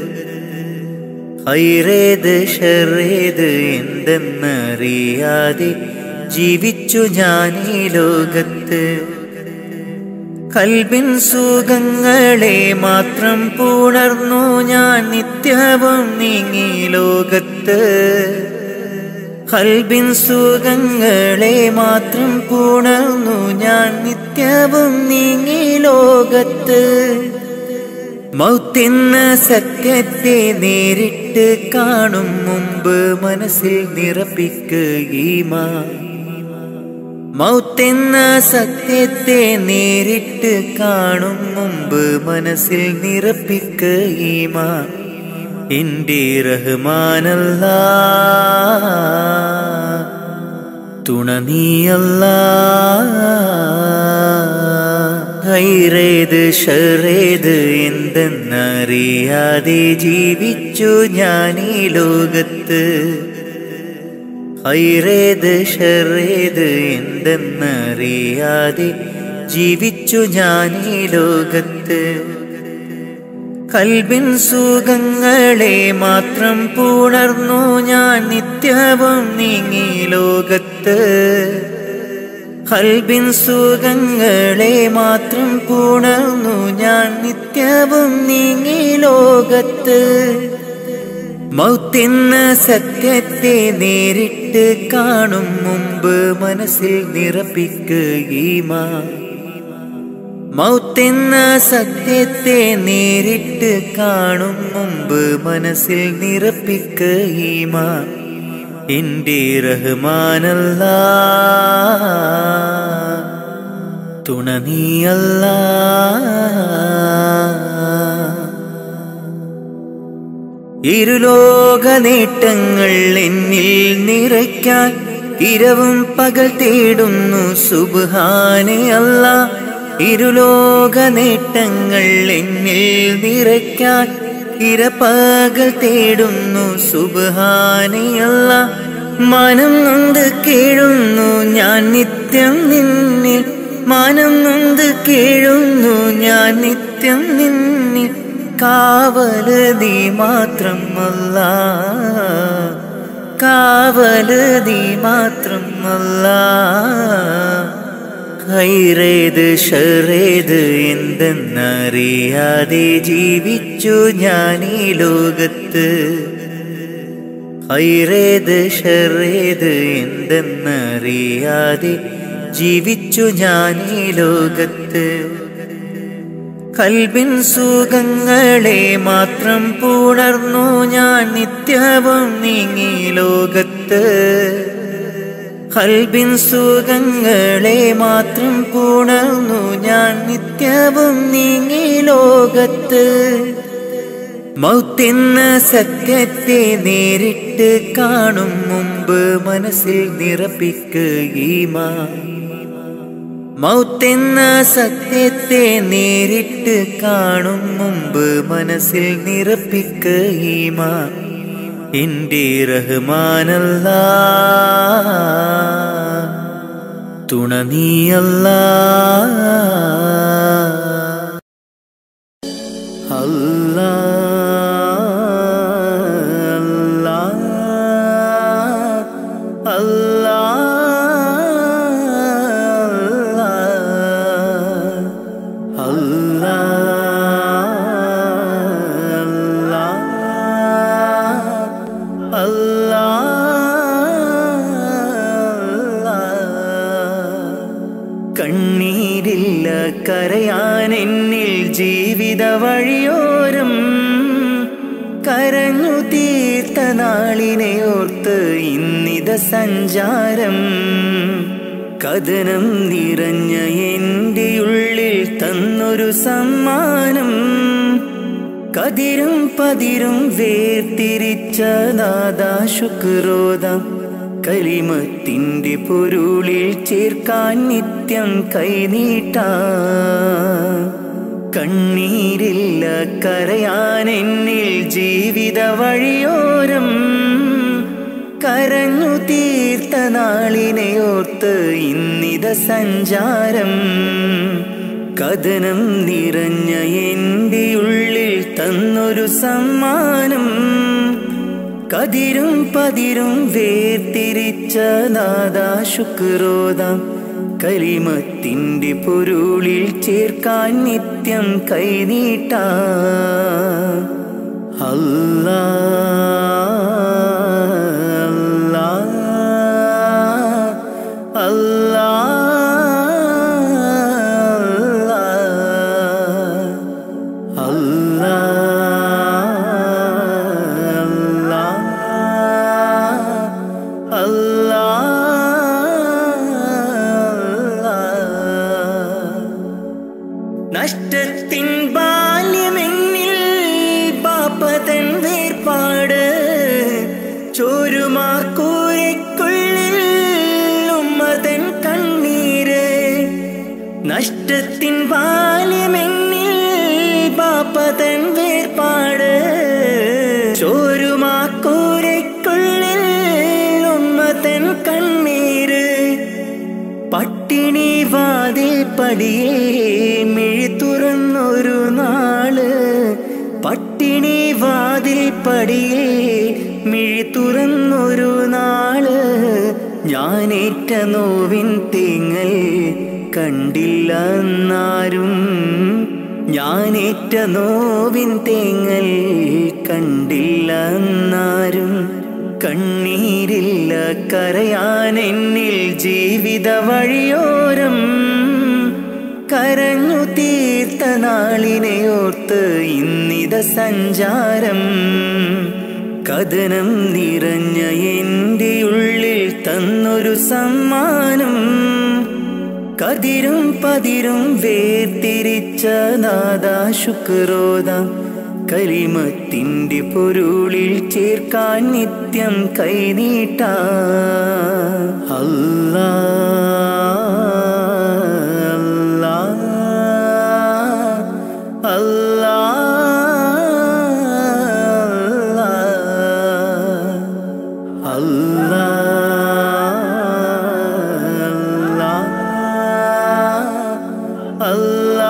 Speaker 1: ഹൈറേത് ഷറേത് എന്തെന്നറിയാതെ ജീവിച്ചു ഞാൻ ഈ ലോകത്ത് കൽബിൻ സുഖങ്ങളെ മാത്രം പുണർന്നു ഞാൻ നിത്യവും നീങ്ങി ലോകത്ത് കൽബിൻ സുഖങ്ങളെ മാത്രം പുണർന്നു ഞാൻ നിത്യവും നീങ്ങി ലോകത്ത് മൗത്തെന്ന സത്യത്തെ നേരിട്ട് കാണും മുമ്പ് മനസ്സിൽ നിറപ്പിക്കുകീമാ മൗത്തെന്ന സത്യത്തെ നേരിട്ട് കാണും മുമ്പ് മനസ്സിൽ നിറപ്പിക്കുകീമാ എന്റെ റഹ്മാനല്ല തുണ നീയല്ല ഹൈറേത് ഷറേത് എന്തെന്നറിയാതെ ജീവിച്ചു ഞാൻ ഈ ലോകത്ത് ഹൈറേത് ഷറേത് എന്തെന്നറിയാതെ ജീവിച്ചു ഞാൻ ഈ ലോകത്ത് കൽബിൻ സുഖങ്ങളെ മാത്രം പുണർന്നു ഞാൻ നിത്യവും നീങ്ങി ലോകത്ത് കൽബിൻ സുഖങ്ങളെ മാത്രം പുണർന്നു ഞാൻ നിത്യവും നീങ്ങി ലോകത്ത് മൗത്തെന്ന സത്യത്തെ നേരിട്ട് കാണും മുമ്പ് മനസ്സിൽ നിറപ്പിക്കുകീമാ മൗത്തെന്ന സത്യത്തെ നേരിട്ട് കാണും മുമ്പ് മനസ്സിൽ നിറപ്പിക്കുകീമാ എന്റെ റഹ്മാനല്ല തുണ നീയല്ല ഇരുലോക നേട്ടങ്ങൾ എന്നിൽ നിറയ്ക്കാൻ ഇരവും പകൽ തേടുന്നു സുബാനെ അല്ല ഇരുലോക നേട്ടങ്ങൾ എന്നിൽ നിറയ്ക്കാൻ ഇരപ്പകൽ തേടുന്നു സുബാനെ അല്ല മനം നൊന്ത് കേഴുന്നു ഞാൻ നിത്യം നിന്നിൽ മാനം നൊന്ത് കേഴുന്നു ഞാൻ നിത്യം നിന്നിൽ കാവല് നീ മാത്രമല്ല കാവല് നീ മാത്രമല്ല ഹൈറേത് ഷറേത് എന്തെന്നറിയാതെ ജീവിച്ചു ഞാൻ ഈ ലോകത്ത് ഹൈറേത് ഷറേത് എന്തെന്നറിയാതെ ജീവിച്ചു ഞാൻ ഈ ലോകത്ത് കൽബിൻ സുഖങ്ങളെ മാത്രം പുണർന്നു ഞാൻ നിത്യവും നീങ്ങി ലോകത്ത് കൽബിൻ സുഖങ്ങളെ മാത്രം പുണർന്നു ഞാൻ നിത്യവും നീങ്ങി ലോകത്ത് മൗത്തെന്ന സത്യത്തെ നേരിട്ട് കാണും മുമ്പ് മനസ്സിൽ നിറപ്പിക്കുകീമാ മൗത്തെന്ന സത്യത്തെ നേരിട്ട് കാണും മുമ്പ് മനസ്സിൽ നിറപ്പിക്കുകീമാ എന്റെ റഹ്മാനല്ല തുണ നീയല്ല അല്ലാ അല്ലാ അല്ലാ അല്ലാ കണ്ണീരില്ല കരയാൻ എന്നിൽ ജീവിത വഴിയോരം കരഞ്ഞു തീർത്ത നാളിനെ ഓർത്ത് ഇന്നിത സഞ്ചാരം കഥനം നിറഞ്ഞ എൻ്റെ ഉള്ളിൽ തന്നൊരു സമ്മാനം കതിരും പതിരും വേർതിരിച്ച നാദാ ശുക്രോദം കലിമത്തിൻ്റെ പൊരുളിൽ ചേർക്കാൻ നിത്യം കൈനീട്ട കണ്ണീരില്ല കരയാൻ എന്നിൽ ജീവിത വഴിയോരം കരഞ്ഞു തീർത്ത നാളിനെ ഓർത്ത് ഇന്നിത സഞ്ചാരം കഥനം നിറഞ്ഞ എൻ്റെ ഉള്ളിൽ തന്നൊരു സമ്മാനം കതിരും പതിരും വേർതിരിച്ച നാദാ ശുക്രോദാം കലിമത്തിൻ്റെ പൊരുളിൽ ചേർക്കാൻ നിത്യം കൈനീട്ട അല്ലാ അല്ലാ അല്ലാ അല്ലാ നഷ്ടത്തിൻ ബാല്യമെന്നിൽ പാപ്പതൻ വേർപാട് ചോരുമാക്കൂരയ്ക്കുള്ളിൽ ഉമ്മതൻ കണ്ണീര് നഷ്ടത്തിൻ ബാല്യമെന്നിൽ പാപ്പതൻ വേർപാട് ചോരുമാക്കൂരയ്ക്കുള്ളിൽ ഉമ്മതൻ കണ്ണീര് പട്ടിണി വാതിൽ പടിയേ മിഴി തുറന്നൊരു നാള് പട്ടിണി വാതിൽ പടിയേ മിഴി തുറന്നൊരു നാള് ഞാനേറ്റ നോവിൻ തേങ്ങൽ കണ്ടില്ല എന്നാരും ഞാനേറ്റ നോവിൻ തേങ്ങൽ കണ്ടില്ല എന്നാരും കണ്ണീരില്ല കരയാൻ എന്നിൽ ജീവിത വഴിയോരം കരഞ്ഞു തീർത്ത നാളിനെ ഓർത്ത് ഇന്നിത സഞ്ചാരം കഥനം നിറഞ്ഞ എൻ്റെ ഉള്ളിൽ തന്നൊരു സമ്മാനം കതിരും പതിരും വേർതിരിച്ച നാദാ ശുക്രോദാം കലിമത്തിൻ്റെ പൊരുളിൽ ചേർക്കാൻ നിത്യം കൈനീട്ട അല്ലാ അല്ലാ അല്ലാ അല്ലാ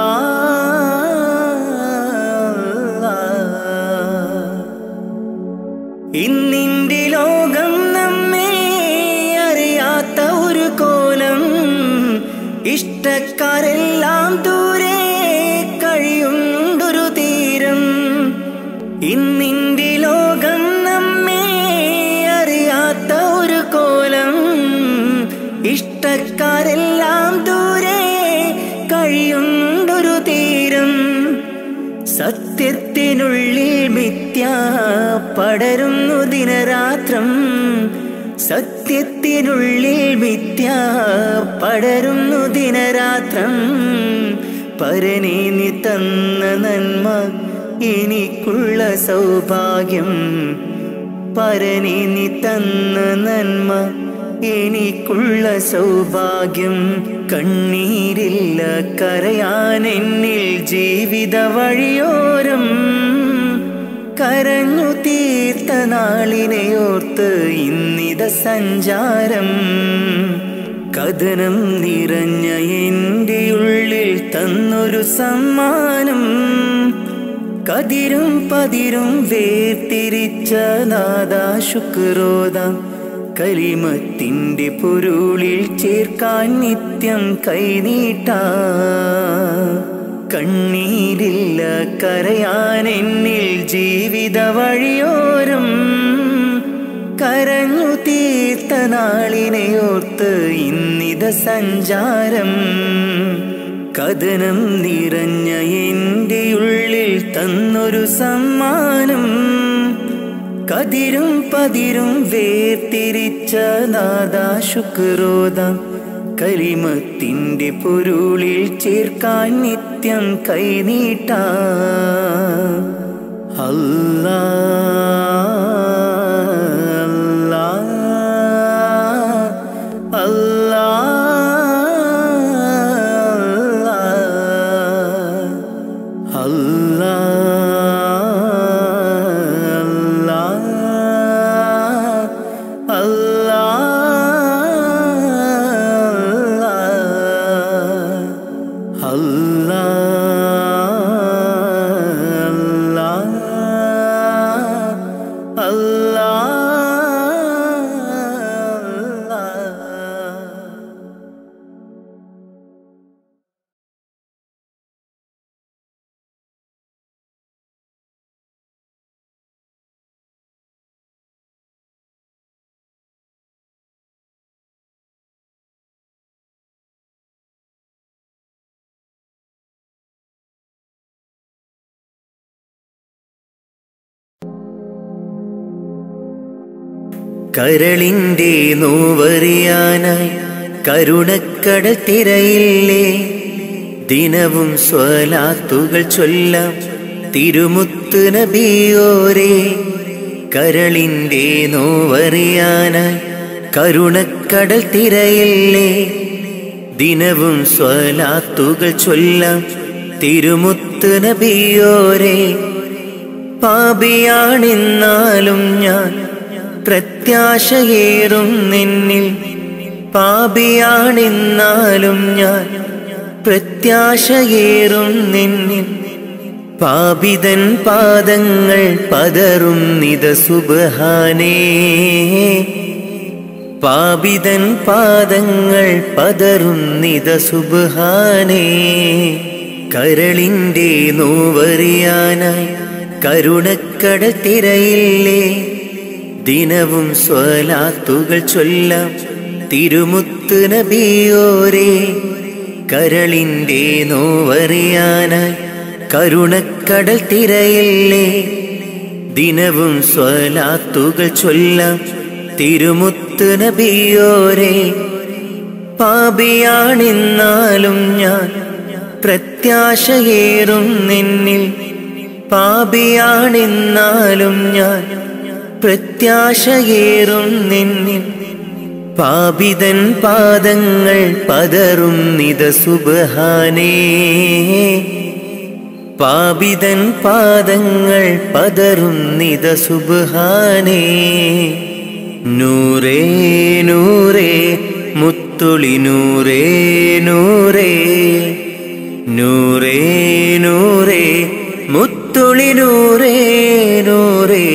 Speaker 1: ഇന്നിന്റെ ലോകം നമ്മെ അറിയാത്ത ഒരു കോലം ഇഷ്ടക്കാരെല്ലാം ദൂരെ കഴിയുണ്ടൊരു തീരം ഇന്നിന്റെ ലോകം നമ്മെ അറിയാത്ത ഒരു കോലം ഇഷ്ടക്കാരെല്ലാം ദൂരെ കഴിയുണ്ടൊരു തീരം സത്യത്തിനുള്ളിൽ മിഥ്യ പടരുന്നു ദിനരാത്രം സത്യത്തിനുള്ളിൽ മിഥ്യ പടരുന്നു ദിനരാത്രം പരനെ നീ തന്ന നന്മ എനിക്കുള്ള സൗഭാഗ്യം പരനെ നീ തന്ന നന്മ എനിക്കുള്ള സൗഭാഗ്യം കണ്ണീരില്ല കരയാൻ എന്നിൽ ജീവിത വഴിയോരം കരഞ്ഞു തീർത്ത നാളിനെ ഓർത്ത് ഇന്നിത സഞ്ചാരം കഥനം നിറഞ്ഞ എൻ്റെ ഉള്ളിൽ തന്നൊരു സമ്മാനം കതിരും പതിരും വേർതിരിച്ച നാദാ ശുക്രോദാം കലിമത്തിൻ്റെ പൊരുളിൽ ചേർക്കാൻ നിത്യം കൈനീട്ട കണ്ണീരില്ല കരയാൻ എന്നിൽ ജീവിത വഴിയോരം കരഞ്ഞു തീർത്ത നാളിനെ ഓർത്ത് ഇന്നിത സഞ്ചാരം കഥനം നിറഞ്ഞ എൻ്റെ ഉള്ളിൽ തന്നൊരു സമ്മാനം കതിരും പതിരും വേർതിരിച്ച നാദാ ശുക്രോദാം കലിമത്തിൻ്റെ പൊരുളിൽ ചേർക്കാൻ നിത്യം കൈനീട്ട അല്ലാ അല്ലാ അല്ലാ അല്ലാ അല്ലാ അല്ലാ അല്ലാ കരളിൻ്റെ നോവറിയാനായി കരുണക്കടൽ തിരയില്ലേ ദിനവും സ്വലാത്തുകൾ ചൊല്ലാം തിരുമുത്ത് നബിയോരേ കരളിൻ്റെ നോവറിയാനായി കരുണക്കടൽ തിരയില്ലേ ദിനവും സ്വലാത്തുകൾ ചൊല്ലാം തിരുമുത്ത് നബിയോരേ പാപിയാണെന്നാലും ഞാൻ പ്രത്യാശയേറും നിന്നിൽ പാപിയാണെന്നാലും ഞാൻ പ്രത്യാശയേറും നിന്നിൽ പാപിതൻ പാദങ്ങൾ പതറും നിത സുബഹാനേ പാപിതൻ പാദങ്ങൾ പതറും നിത സുബഹാനേ കരളിൻ്റെ നോവറിയാനായി കരുണക്കട തിരയില്ലേ ദിനവും സ്വലാത്തുകൾ ചൊല്ലാം തിരുമുത്ത് നബിയോരേ കരളിൻ്റെ നോവറിയാനായി കരുണക്കടൽ തിരയില്ലേ ദിനവും സ്വലാത്തുകൾ ചൊല്ലാം തിരുമുത്ത് നബിയോരേ പാപിയാണെന്നാലും ഞാൻ പ്രത്യാശയേറും നിന്നിൽ പാപിയാണെന്നാലും ഞാൻ പ്രത്യാശയേറും നിന്നിൽ പാപിതൻ പാദങ്ങൾ പതറും നിത സുബഹാനേ പാപിതൻ പാദങ്ങൾ പതറും നിത സുബഹാനേ നൂറേ നൂറേ മുത്തുളി നൂറേ നൂറേ നൂറേ നൂറേ മുത്തുളി നൂറേ നൂറേ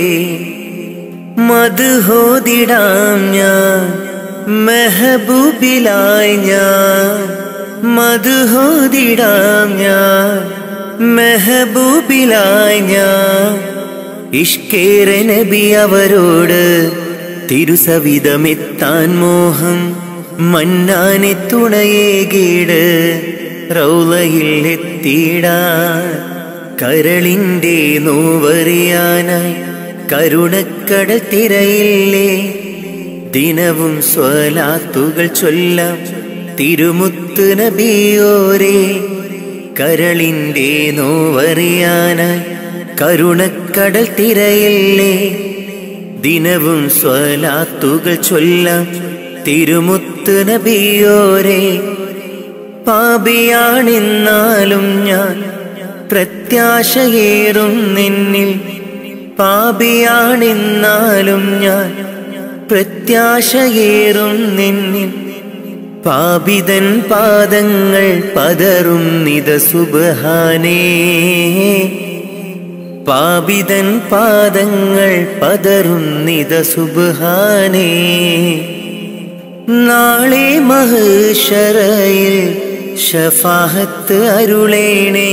Speaker 1: മധുഹോതിടാം ഞാൻ മെഹബൂബിലായി ഞാൻ മധുഹോതിടാം ഞാൻ മെഹബൂബിലായി ഞാൻ ഇഷ്കേര നബി അവരോട് തിരുസവിധമെത്താൻ മോഹം മന്നാനെ തുണയേകീട് റൗലയിൽ എത്തിയിടാൻ കരളിൻ്റെ നോവറിയാനായി കരുണക്കട തിരയില്ലേ ദിനവും സ്വലാത്തുകൾ ചൊല്ലാം തിരുമുത്ത് നബിയോരേ കരളിൻ്റെ നോവറിയാനായി കരുണക്കടൽ തിരയില്ലേ ദിനവും സ്വലാത്തുകൾ ചൊല്ലാം തിരുമുത്ത് നബിയോരേ പാപിയാണെന്നാലും ഞാൻ പ്രത്യാശയേറും നിന്നിൽ പാപിയാണെന്നാലും ഞാൻ പ്രത്യാശയേറും നിന്നിൽ പാപിതൻ പാദങ്ങൾ പതറും നിത സുബഹാനേ പാപിതൻ പാദങ്ങൾ പതറും നിത സുബഹാനേ നാളെ മഹുഷറയിൽ ഷഫാഹത്ത് അരുളേണേ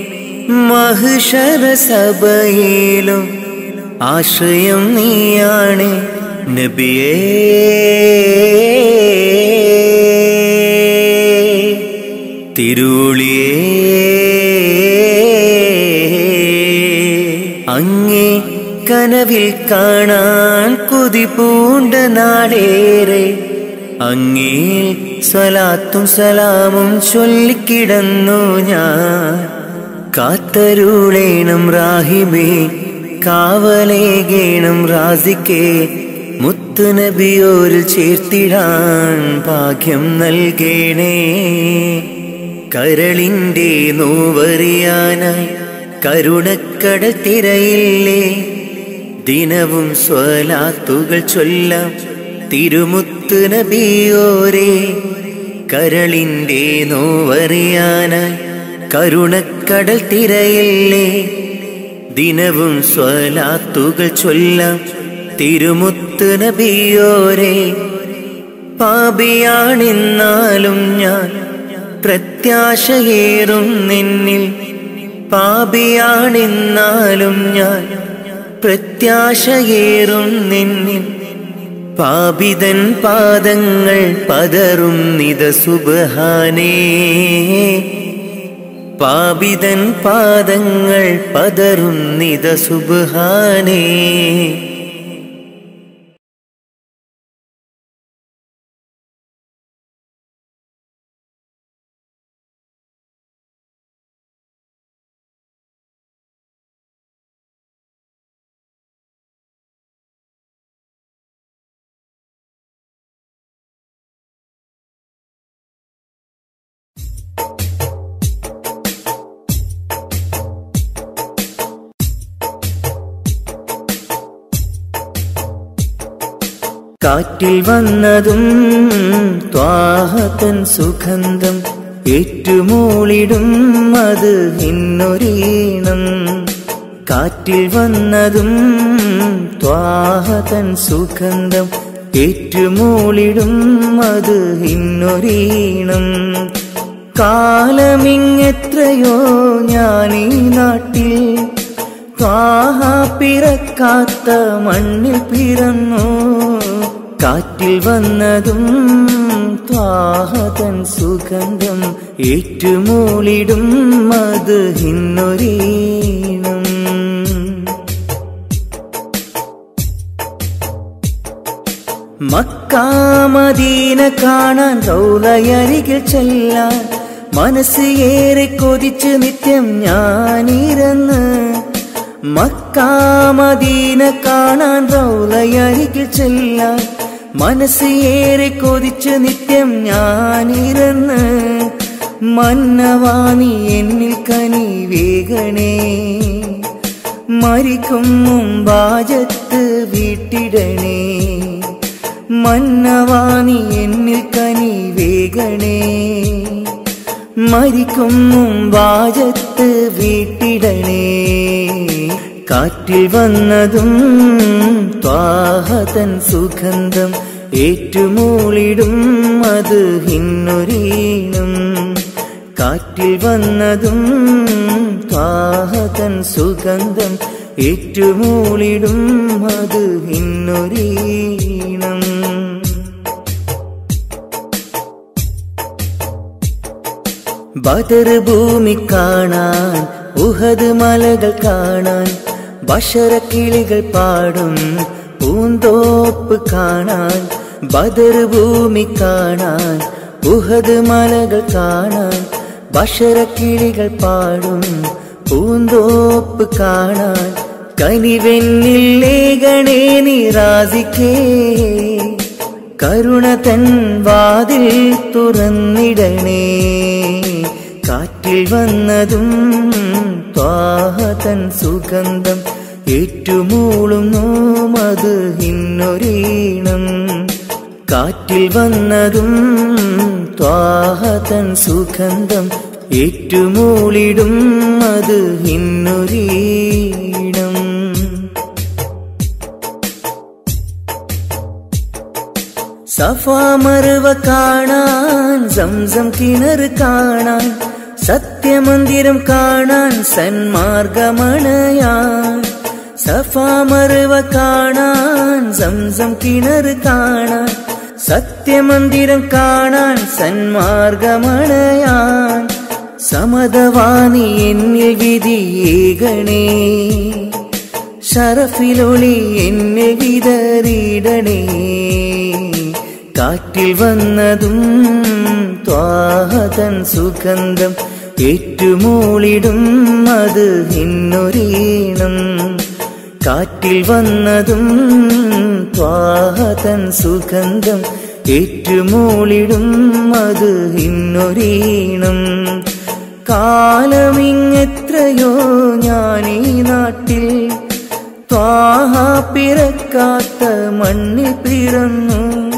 Speaker 1: മഹുഷറ സഭയിലും ആശ്രയം നീയാണ് നബിയേ തിരുളിയേ അങ്ങേ കനവിൽ കാണാൻ കൊതി പൂണ്ട നാടേറെ അങ്ങേ സ്വലാത്തും സലാമും ചൊല്ലിക്കിടന്നു ഞാൻ കാത്തരുളേണം റാഹിബേ കാവലേകേണം റാസിക്കേ മുത്തു നബിയോരിൽ ചേർത്തിടാൻ ഭാഗ്യം നൽകേണേ കരളിൻ്റെ നോവറിയാനായി കരുണക്കട തിരയില്ലേ ദിനവും സ്വലാത്തുകൾ ചൊല്ലാം തിരുമുത്ത് നബിയോരേ കരളിൻ്റെ നോവറിയാനായി കരുണക്കടൽ തിരയില്ലേ ദിനവും സ്വലാത്തുകൾ ചൊല്ലാം തിരുമുത്ത് നബിയോരേ പാപിയാണെന്നാലും ഞാൻ പ്രത്യാശയേറും നിന്നിൽ പാപിയാണെന്നാലും ഞാൻ പ്രത്യാശയേറും നിന്നിൽ പാപിതൻ പാദങ്ങൾ പതറും നിത സുബഹാനേ പാപിതൻ പാദങ്ങൾ പതറും നിത സുബഹാനേ കാറ്റിൽ വന്നതും ത്വാഹത്തൻ സുഗന്ധം ഏറ്റുമൂളിടും അത് ഇന്നൊരീണം കാറ്റിൽ വന്നതും ത്വാഹതൻ സുഗന്ധം ഏറ്റുമൂളിടും അത് ഇന്നൊരീണം കാലമിങ്ങെത്രയോ ഞാനീ നാട്ടിൽ ത്വാഹ പിറക്കാത്ത മണ്ണിൽ പിറന്നു കാറ്റിൽ വന്നതും ത്വാഹതൻ സുഗന്ധം ഏറ്റുമൂളിടും അത് ഇന്നൊരീണം മക്കാമദീന കാണാൻ റൗലയരികിൽ ചെല്ലാൻ മനസ്സ് ഏറെ കൊതിച്ച് നിത്യം ഞാനിരന്ന് മക്കാമദീന കാണാൻ റൗലയരികിൽ ചെല്ലാൻ മനസ്സ് ഏറെ കൊതിച്ച് നിത്യം ഞാനിരന്ന് മന്നവാണി എന്നിൽ കനി വേഗണേ മരിക്കും മുമ്പാജത്ത് വീട്ടിടണേ മന്നവാണി എന്നിൽ കനി വേഗണേ മരിക്കും മുമ്പാജത്ത് വീട്ടിടണേ കാറ്റിൽ വന്നതും ത്വാഹതൻ സുഗന്ധം ഏറ്റുമൂളിടും അത് ഇന്നൊരീണം കാറ്റിൽ വന്നതും ത്വാഹതൻ സുഗന്ധം ഏറ്റുമൂളിടും അത് ഇന്നൊരീണം ബദർ ഭൂമി കാണാൻ ഉഹദ് മലകൾ കാണാൻ ബഷറക്കിളികൾ പാടും പൂന്തോപ്പ് കാണാൻ ബദർ ഭൂമി കാണാൻ ഉഹദ് മലകൾ കാണാൻ ബഷറക്കിളികൾ പാടും പൂന്തോപ്പ് കാണാൻ കനിവെന്നിൽ ലേഖണേ നിറാസിക്കേ കരുണ തൻ വാതിൽ തുറന്നിടണേ കാറ്റിൽ വന്നതും ത്വാഹതൻ സുഗന്ധം ഏറ്റുമൂളുന്നു മത് ഇന്നൊരീണം കാറ്റിൽ വന്നതും ത്വാഹതൻ സുഗന്ധം ഏറ്റുമൂളിടും അത് ഇന്നൊരീണം സഫാമറുവ കാണാൻ സംസം കിണർ കാണാൻ സത്യമന്ദിരം കാണാൻ സന്മാർഗമണയാൻ സഫാമറുവ കാണാൻ സംസം കിണർ കാണാൻ സത്യമന്ദിരം കാണാൻ സന്മാർഗമണയാൻ സമതവാണി എന്നിൽ വിധിയേകണേ ഷറഫിലൊളി എന്നെ വിതറിയിടണേ കാറ്റിൽ വന്നതും ത്വാഹതൻ സുഗന്ധം ഏറ്റുമൂളിടും അത് ഇന്നൊരീണം കാറ്റിൽ വന്നതും ത്വാഹതൻ സുഗന്ധം ഏറ്റുമൂളിടും അത് ഇന്നൊരീണം കാലമിങ്ങെത്രയോ ഞാനീ നാട്ടിൽ ത്വാഹ പിറക്കാത്ത മണ്ണിൽ പിറന്നു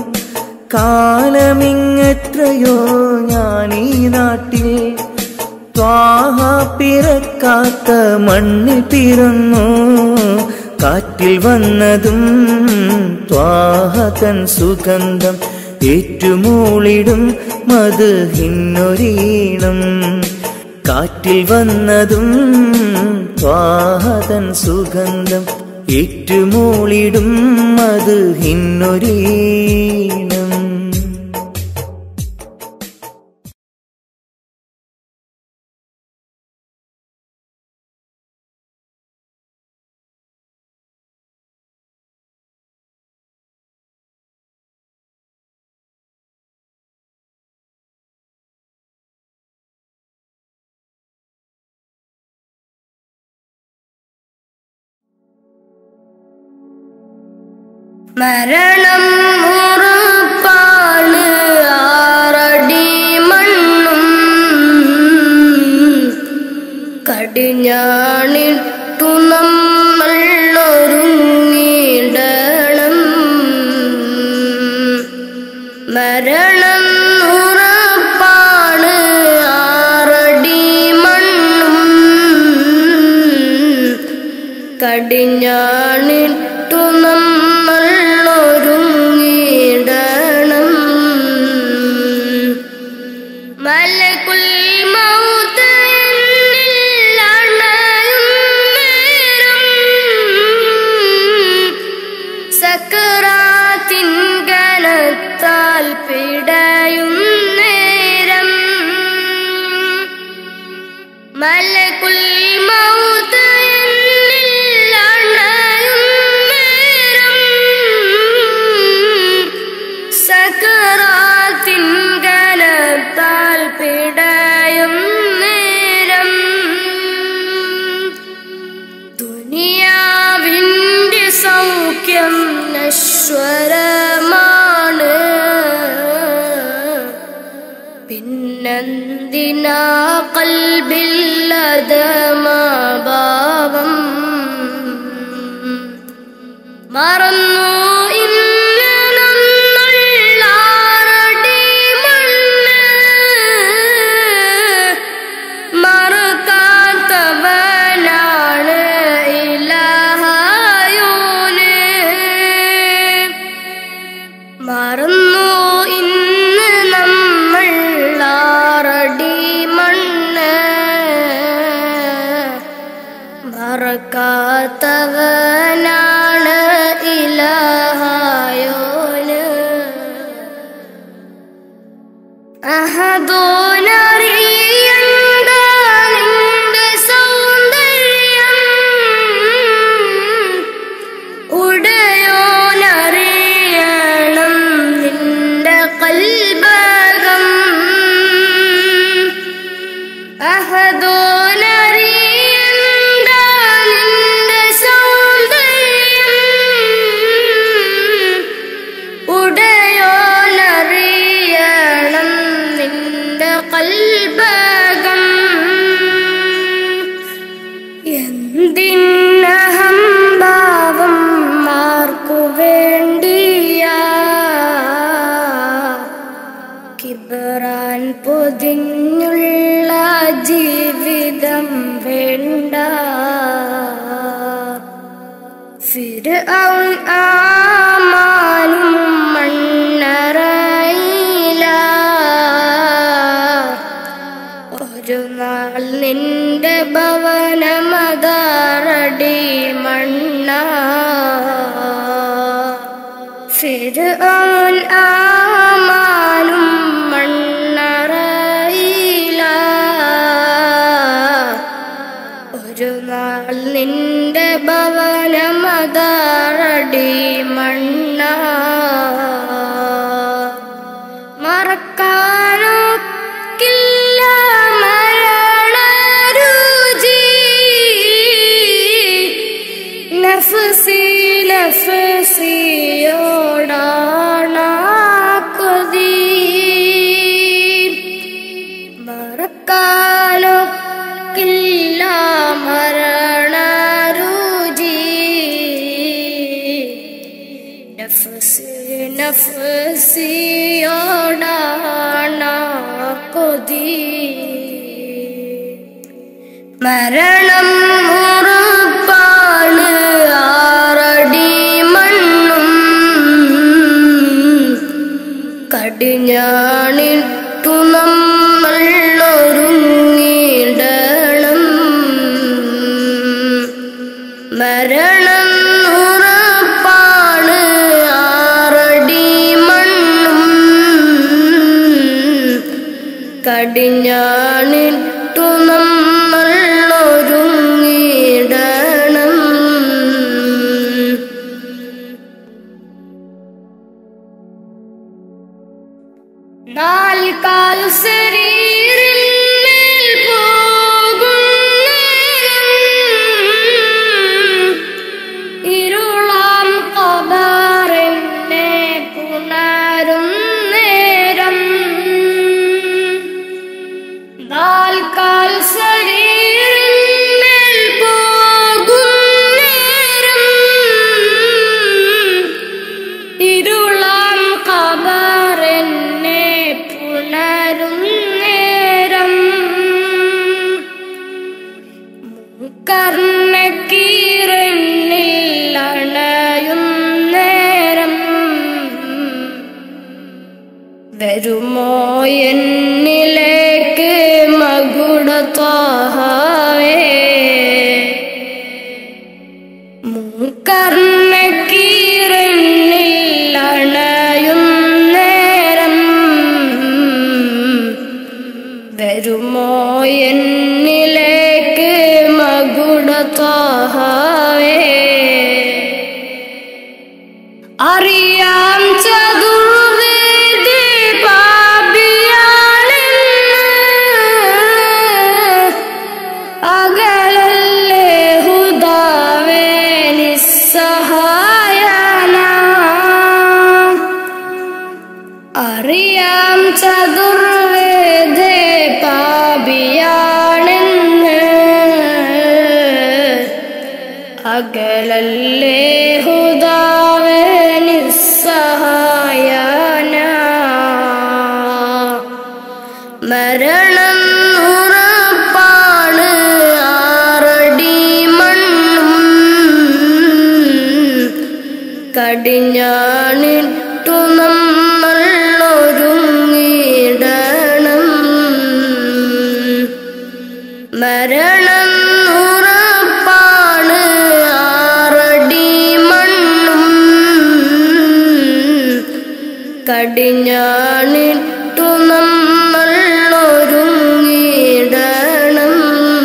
Speaker 1: കാലമിങ്ങെത്രയോ ഞാനീ നാട്ടിൽ ത്വാഹ പിറക്കാത്ത മണ്ണിൽ പിറന്നു കാറ്റിൽ വന്നതും ത്വാഹതൻ സുഗന്ധം ഏറ്റുമൂളിടും മത് ഇന്നൊരീണം കാറ്റിൽ വന്നതും ത്വാഹതൻ സുഗന്ധം ഏറ്റുമൂളിടും അത് ഇന്നൊരീണം
Speaker 2: മരണം ഉറപ്പാണ് ആറടി മണ്ണും കടിഞ്ഞാണിട്ടു നമ്മൾ ഒരുങ്ങിയിടണം കടിഞ്ഞാണിട്ടു നമ്മൾ ഒരുങ്ങിടണം മലകുൽ മൗത്ത് എന്നിൽ അണയും നേരം സക്കറാത്തിൻ കനത്താൽ പിടയും നേരം മലകുൽ മൗത്ത് എന്നിൽ അണയും നേരം സക്കറാത്തിൻ കനത്താൽ പിടയും നേരം ദുനിയാവിൻ്റെ സൗഖ്യം നശ്വരമാണ് പിന്നെന്തിനാ കൽബില്ലതമാഭാവം മറന്നു ഇന്ന് നമ്മൾലാറടി മണ്ണ് മറക്കാത്തവനാണ് ഇലഹായോന് മറന്നു ഇന്ന് നമ്മൾ ആറടി മണ്ണ് മറക്കാത്തവനാണ് ഇലഹായോന് അഹദോനറിയണ്ട നിന്റെ സൗന്ദര്യം ഉടയോനറിയണം നിന്റെ കൽബകം അഹദോനറിയണ്ട നിന്റെ സൗന്ദര്യം ഉടയോനറിയണം നിന്റെ കൽബകം എന്തിനഹംഭാവം മാർക്കു വേണ്ടിയാ കിബറാൻ പൊതിഞ്ഞുള്ള ജീവിതം വേണ്ട ഫിർഔൻ ആമാനും മണ്ണറയില ഒരു നാൾ നിന്റെ ഭവനമതാറടി മണ്ണ ഫിർഔൻ ആമാനും മണ്ണറയില ഒരു നാൾ നിന്റെ ഭവനമതാറടി മണ്ണ മറക്കാനൊക്കില്ല മരണരുചി നഫ്സി നഫ്സിയോടാണ കൊതി മറക്കാനൊക്കില്ല മരണരുചി നഫ്സി നഫ്സിയോടാണ കൊതി മരണം ഉറപ്പാണ് ആറടി മണ്ണും കടിഞ്ഞാണിട്ടു നമ്മൾ ഒരുങ്ങിടണം മരണം ഉറപ്പാണ് ആറടി മണ്ണും കടിഞ്ഞാണിട്ടു നമ്മൾ ഒരുങ്ങിടണം നാൽക്കാൽ ശരീരിന്മേൽ പോകും നേരം ഇരുളാം കബറിനെ പുണരും നേരം നാൽക്കാൽ ശരീരിന്മേൽ പോകും നേരം ഇരുളാം കബറിനെ പുണരും നേരം കർണക്കീരൻ വരുമോ എന്നിലേക്ക് മകുടത്വാഹവേ മൂക്കർണക്കീരണിൽ അണയും നേരം വരുമോ എന്നിലേക്ക് മകുടത്വാഹവേ അറിയാം ചതുർവേദി പാപിയാണെന്ന് അകലല്ലേ ഹുദാവേ നിസ്സഹായന അറിയാം ചതുർവേദേ പാപിയാണെന്ന് അകലല്ലേ ഹുദാവേ നിസ്സഹായന മരണം ഉറപ്പാണ് ആറടി മണ്ണും കടിഞ്ഞാണിട്ടു നമ്മൾ ഒരുങ്ങിടണം മരണം ഉറപ്പാണ് ആറടി മണ്ണും കടിഞ്ഞാണിട്ടു നമ്മൾ ഒരുങ്ങിടണം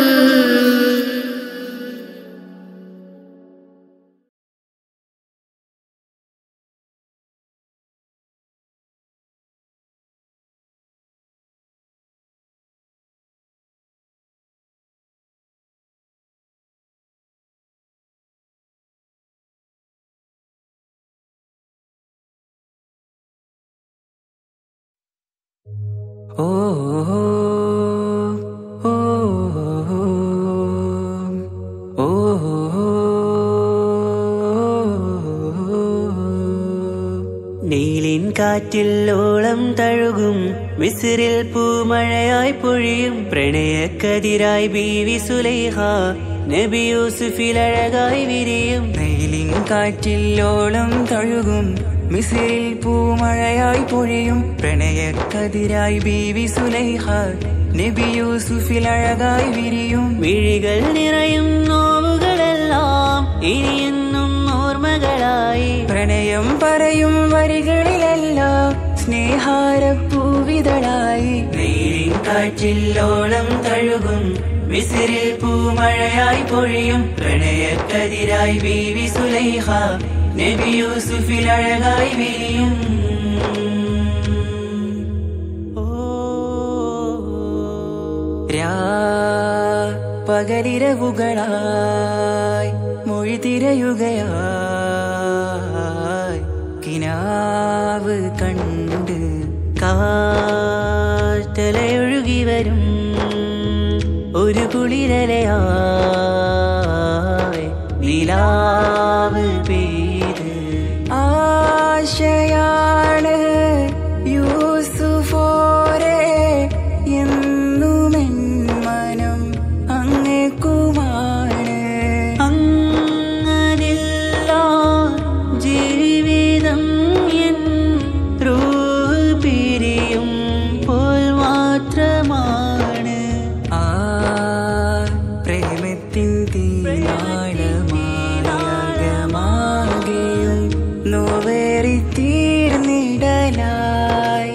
Speaker 1: ഓ ഓ ഓ നീലിൻ കാറ്റിൽ ഓളം തഴുകും വിസിറിൽ പൂമഴയായി പൊഴിയും പ്രണയക്കതിരായി ബീവി സുലൈഹ നബി യൂസുഫിൽ അഴകായി വിരിയും
Speaker 3: നീലിൻ കാറ്റിൽ ഓളം തഴുകും മിസിറിൽ പൂമഴയായി പൊഴിയും പ്രണയക്കതിരായി ബീവി സുലൈഹ നബി യൂസുഫിൽ അഴകായി വിരിയും
Speaker 1: മിഴികൾ നിറയും നോവുകളെല്ലാം ഇനിയെന്നും ഓർമ്മകളായി
Speaker 3: പ്രണയം പറയും വരികളിലെല്ലാം സ്നേഹാരപ്പൂവിതളായി
Speaker 1: നീലിൻ കാറ്റിൽ ഓളം തഴുകും വിസിറിൽ പൂമഴയായി പൊഴിയും പ്രണയക്കതിരായി ബീവി സുലൈഹ നബി യൂസുഫിൽ അഴകായി വിരിയും ഓ
Speaker 3: രാ പകലിരവുകളായി മൊഴി തിരയുകയായി കിനാവ് കണ്ട്
Speaker 1: കാറ്റലയൊഴുകി വരും ഒരു കുളിരലയായി നിലാവ് പെയ്ത്
Speaker 3: ആശയാണ് യൂസുഫോരെ എന്നുമെൻ മനം അങ്ങേക്കുമാണ്
Speaker 1: അങ്ങനില്ല ജീവിതം എൻ റൂഹ് പിരിയും പോൽ മാത്രമാണ്
Speaker 3: ആ പ്രേമത്തിൻ തീനാളമാകമാകെയും നോവേറി തീർന്നിടലായി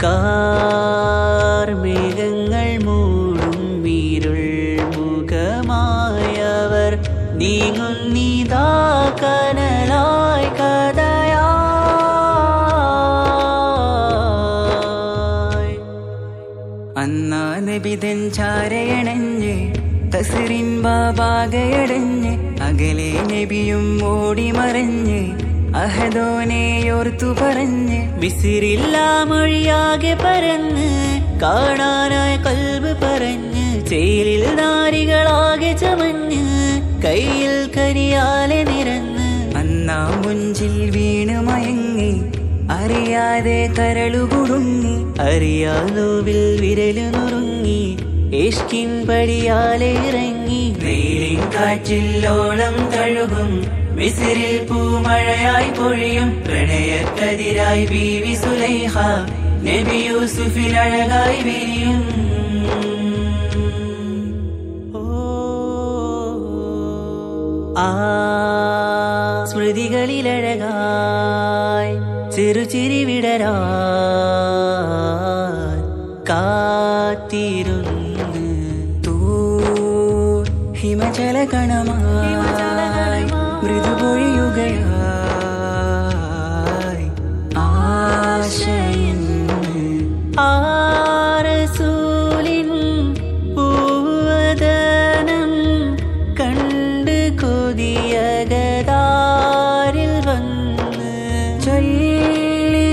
Speaker 1: കാർമേഘങ്ങൾ മൂടും വീരുൾ മുഖമായവർ നീങ്ങുന്നിതാ കനലായി കഥയായി
Speaker 3: അന്നാ നബിതൻ ചാരയണഞ്ഞ് തസിറിൻ ബാബാകയടഞ്ഞ് അകലെ നബിയും ഓടി മറഞ്ഞ് അഹദോനെയോർത്തു പറഞ്ഞ്
Speaker 1: വിസിറില്ല മൊഴിയാകെ പരന്ന് കാണാനായി കൽബ് പറഞ്ഞ് ചേലിൽ നാരികളാകെ ചമഞ്ഞ് കയ്യിൽ കരിയാലെ നിരന്ന്
Speaker 3: അന്നാ മുഞ്ചിൽ വീണ് മയങ്ങി അറിയാതെ കരളുകുടുങ്ങി
Speaker 1: അറിയാലോവിൽ വിരലു നുറുങ്ങി ഇഷ്കിൻ പടിയാലെ ഇറങ്ങി വെയിലിൻ കാറ്റില്ലോളം തഴുകും വിസിറിൽ പൂമഴയായി പൊഴിയും പ്രണയക്കതിരായി ബീവി സുലൈഹ
Speaker 3: നബി യൂസുഫിൽ അഴകായി വിരിയും ആ സ്മൃതികളിലഴകായി ചെറുചിരി വിടരാ കാത്തിരുന്ന് തൂ ഹിമചല കണമായി മൃദുപൊഴിയുകയായി ആശയിൻ ആരസൂലിൻ പൂവദനം കണ്ട് കൊതിയകതാരിൽ വന്ന് ചൊല്ലി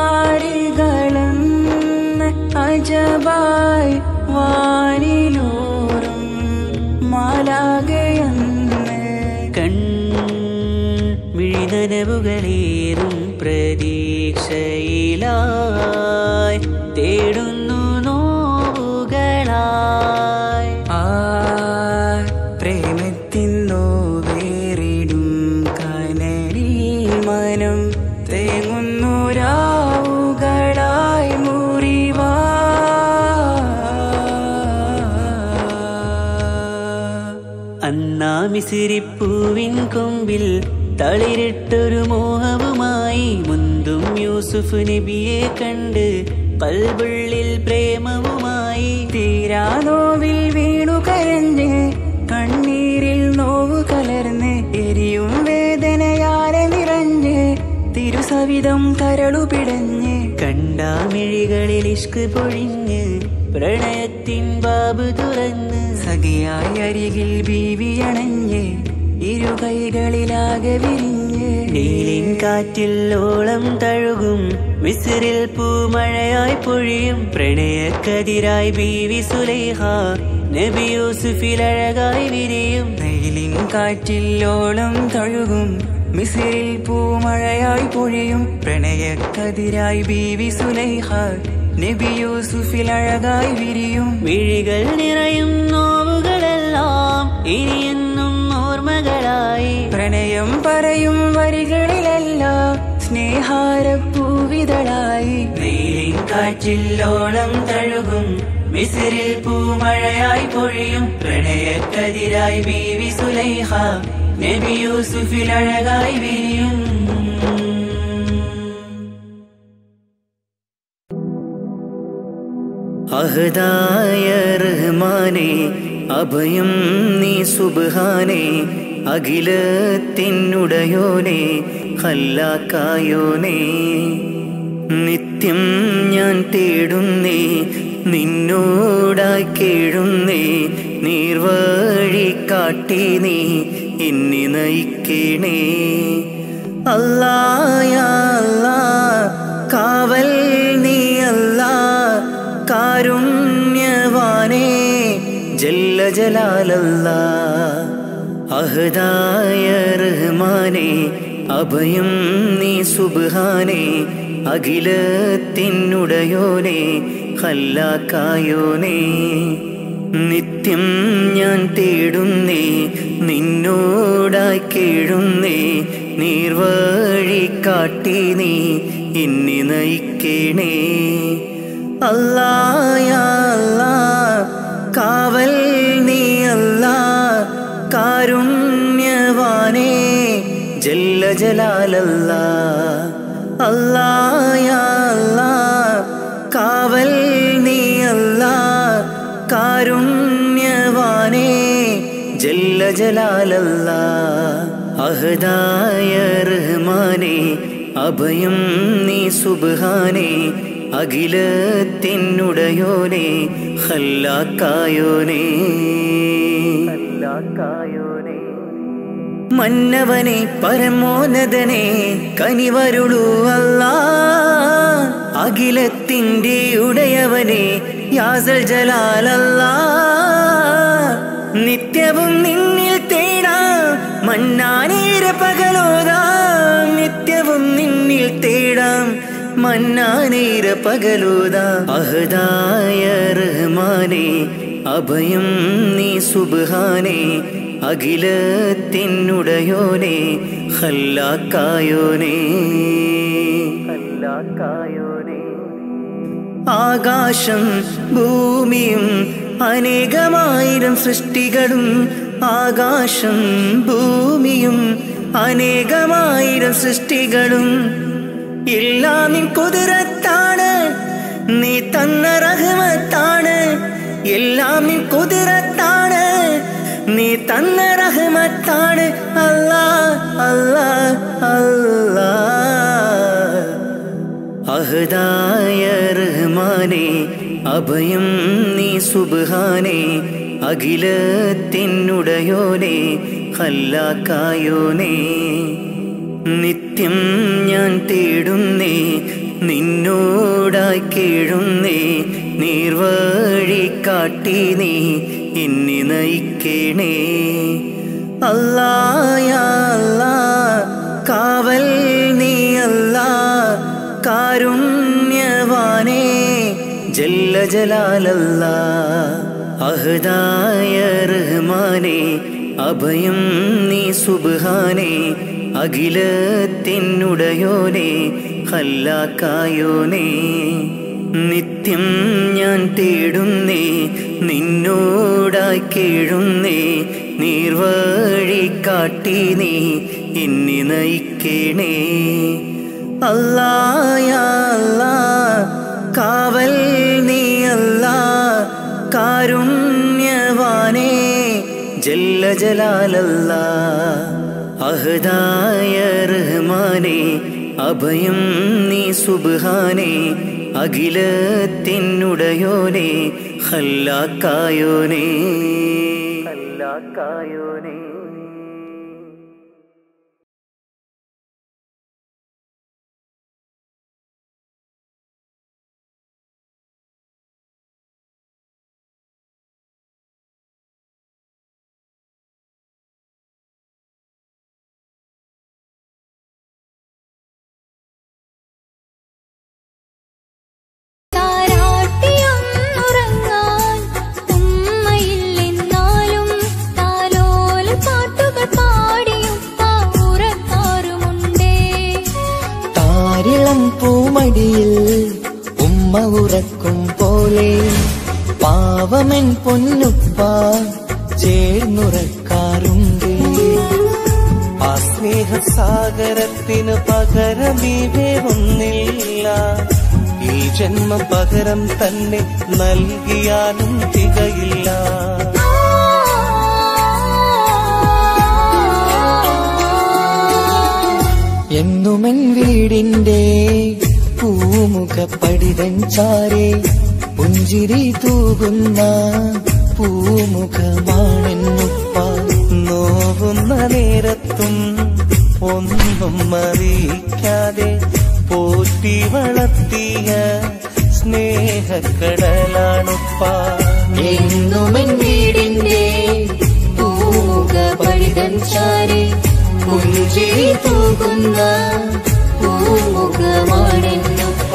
Speaker 3: നാരികളെന്ന് അജബായി വാനിലൂറും മാലാകയെന്ന് കൺ മിഴിനനവുകളേറും പ്രതീക്ഷയിലായി തേടുന്നു നോവുകളായി ആ പ്രേമത്തിൻ നോവേറിടും കനലിൽ മനം തേങ്ങുന്നു രാവുകളായി മുറിവാ അന്നാ മിസിരിപ്പൂവിൻ കൊമ്പിൽ തളിരിട്ടൊരു മോഹവുമായി മുന്തും യൂസുഫ് നബിയെ കണ്ട് കൽബുള്ളിൽ പ്രേമവുമായി തീരാ നോവിൽ വീണു കരഞ്ഞ് കണ്ണീരിൽ നോവ് കലർന്ന് എരിയും വേദനയാലെ നിറഞ്ഞ് തിരുസവിധം കരളു പിടഞ്ഞ് കണ്ടാമിഴികളിൽ ഇഷ്ക് പൊഴിഞ്ഞ് പ്രണയത്തിൻ ബാബ് തുറന്ന് സഖിയായി അരികിൽ ബീവി അണഞ്ഞ് ഇരു കൈകളിലാകെ വിരിഞ്ഞ് നീലിൻ കാറ്റിൽ ഓളം തഴുകും മിസിറിൽ പൂമഴയായി പൊഴിയും പ്രണയക്കതിരായി ബീവി സുലൈഹ നബി യൂസുഫിൽ അഴകായി വിരിയും നീലിൻ കാറ്റിൽ ഓളം തഴുകും മിസിറിൽ പൂമഴയായി പൊഴിയും പ്രണയക്കതിരായി ബീവി സുലൈഹ നബി യൂസുഫിൽ അഴകായി വിരിയും വിഴികൾ നിറയും നോവുകളെല്ലാം ഇനിയെന്നും ഓർമ്മകളായി പ്രണയം പറയും വരികളിലെല്ലാം സ്നേഹാരപ്പൂവിതളായി വെയിലിൻ കാറ്റില്ലോളം തഴുകും മിസിറിൽ പൂമഴയായി പൊഴിയും പ്രണയക്കതിരായി ബീവി സുലൈഹ നബി യൂസുഫിൽ അഴകായി വിരിയും
Speaker 1: അഹദായ റഹ്മാനെ അഭയം നീ സുബ്ഹാനെ അഖിലത്തിനുടയോനെ ഹല്ലാക്കായോനെ നിത്യം ഞാൻ തേടുന്നേ നിന്നോടായി കേഴുന്നേ നീർവഴി കാട്ടി നീ എന്നെ നയിക്കണേ അല്ലായ അല്ലാ കാവൽ നീ അല്ലാ കാരുണ്യവാനേ ജല്ല ജലാലല്ല അഹദായ റഹ്മാനെ അഭയം നീ സുബ്ഹാനെ അഖിലത്തിനുടയോനെ ഹല്ലാക്കായോനെ നിത്യം ഞാൻ തേടുന്നേ നിന്നോടായി കേഴുന്നേ നീർവഴി കാട്ടി നീ എന്നെ നയിക്കണേ അല്ലായ അല്ലാ കാവൽ നീ അല്ലാ കാരുണ്യവാനേ ജല്ല ജലാലല്ല അല്ലായ അല്ലാ കാവൽ നീ അല്ലാ കാരുണ്യവാനേ ജല്ല ജലാലല്ല അഹദായ റഹ്മാനെ അഭയം നീ സുബ്ഹാനെ അഖിലത്തിനുടയോനെ ഹല്ലാക്കായോനെ മന്നവനെ പരമോന്നതനെ കനിവരുളൂ അല്ലാ അഖിലത്തിൻ്റെ ഉടയവനെ യാസൽ ജലാലല്ലാ നിത്യവും നിന്നിൽ തേടാം മന്നാനേര പകലോതാം നിത്യവും നിന്നിൽ തേടാം മന്നാനേര പകലോതാം അഹദായ റഹ്മാനെ അഭയം നീ സുബ്ഹാനെ അഖിലത്തിനുടയോനെ ഹല്ലാക്കായോനെ ഹല്ലാക്കായോനെ ആകാശം ഭൂമിയും അനേകമായിരം സൃഷ്ടികളും ആകാശം ഭൂമിയും അനേകമായിരം സൃഷ്ടികളും എല്ലാം നിൻ കുതിരത്താണ് നീ തന്ന റഹ്മത്താണ് എല്ലാം നിൻ കുതിരത്താണ് നീ തന്ന റഹ്മത്താണ് അല്ലാ അല്ലാ അല്ലാ അഹദായ റഹ്മാനെ അഭയം നീ സുബ്ഹാനെ അഖിലത്തിനുടയോനെ ഹല്ലാക്കായോനെ നിത്യം ഞാൻ തേടുന്നേ നിന്നോടായി കേഴുന്നേ നീർവഴി കാട്ടി നീ എന്നെ നയിക്കണേ അല്ലായ അല്ലാ കാവൽ നീ അല്ലാ കാരുണ്യവാനേ ജല്ല ജലാലല്ല അഹദായ റഹ്മാനെ അഭയം നീ സുബ്ഹാനെ അഖിലത്തിനുടയോനെ ഹല്ലാക്കായോനെ നിത്യം ഞാൻ തേടുന്നേ നിന്നോടായി കേഴുന്നേ നീർവഴി കാട്ടി നീ എന്നെ നയിക്കണേ അല്ലായ അല്ലാ കാവൽ നീ അല്ലാ കാരുണ്യവാനേ ജല്ല ജലാലല്ല അഹദായ റഹ്മാനെ അഭയം നീ സുബ്ഹാനെ അഖിലത്തിനുടയോനെ ഹല്ലാക്കായോനെ ഹല്ലാക്കായോനെ
Speaker 4: താരാട്ടിയൊന്നുറങ്ങാൻ ഉമ്മയില്ലെന്നാലും താലോല പാട്ടുകൾ പാടിയും പാറക്കാറുമുണ്ടേ
Speaker 5: താരിളം പൂമടിയിൽ ഉമ്മ ഉറക്കും പോലെ പാവമൻ പൊന്നുപ്പ ചേർന്നുറക്കാറുണ്ട് ആ സ്നേഹസാഗരത്തിന് പകരമീവേ ഒന്നില്ല ഈ ജന്മം പകരം തന്നെ നൽകിയാലും തികയില്ല എന്നുമെൻ വീടിന്റെ പൂമുഖ പടിതഞ്ചാരെ പുഞ്ചിരി തൂകുന്ന പൂമുഖമാണെന്നുപ്പ നോവുന്ന നേരത്തും ഒന്നും അറിയിക്കാതെ പോറ്റി വളർത്തിയ സ്നേഹക്കടലാണുപ്പ എന്നുമെൻ വീടിന്റെ പൂമുഖ പടിതഞ്ചാരെ പുഞ്ചിരി തൂകുന്ന പൂമുഖമാണെന്നുപ്പ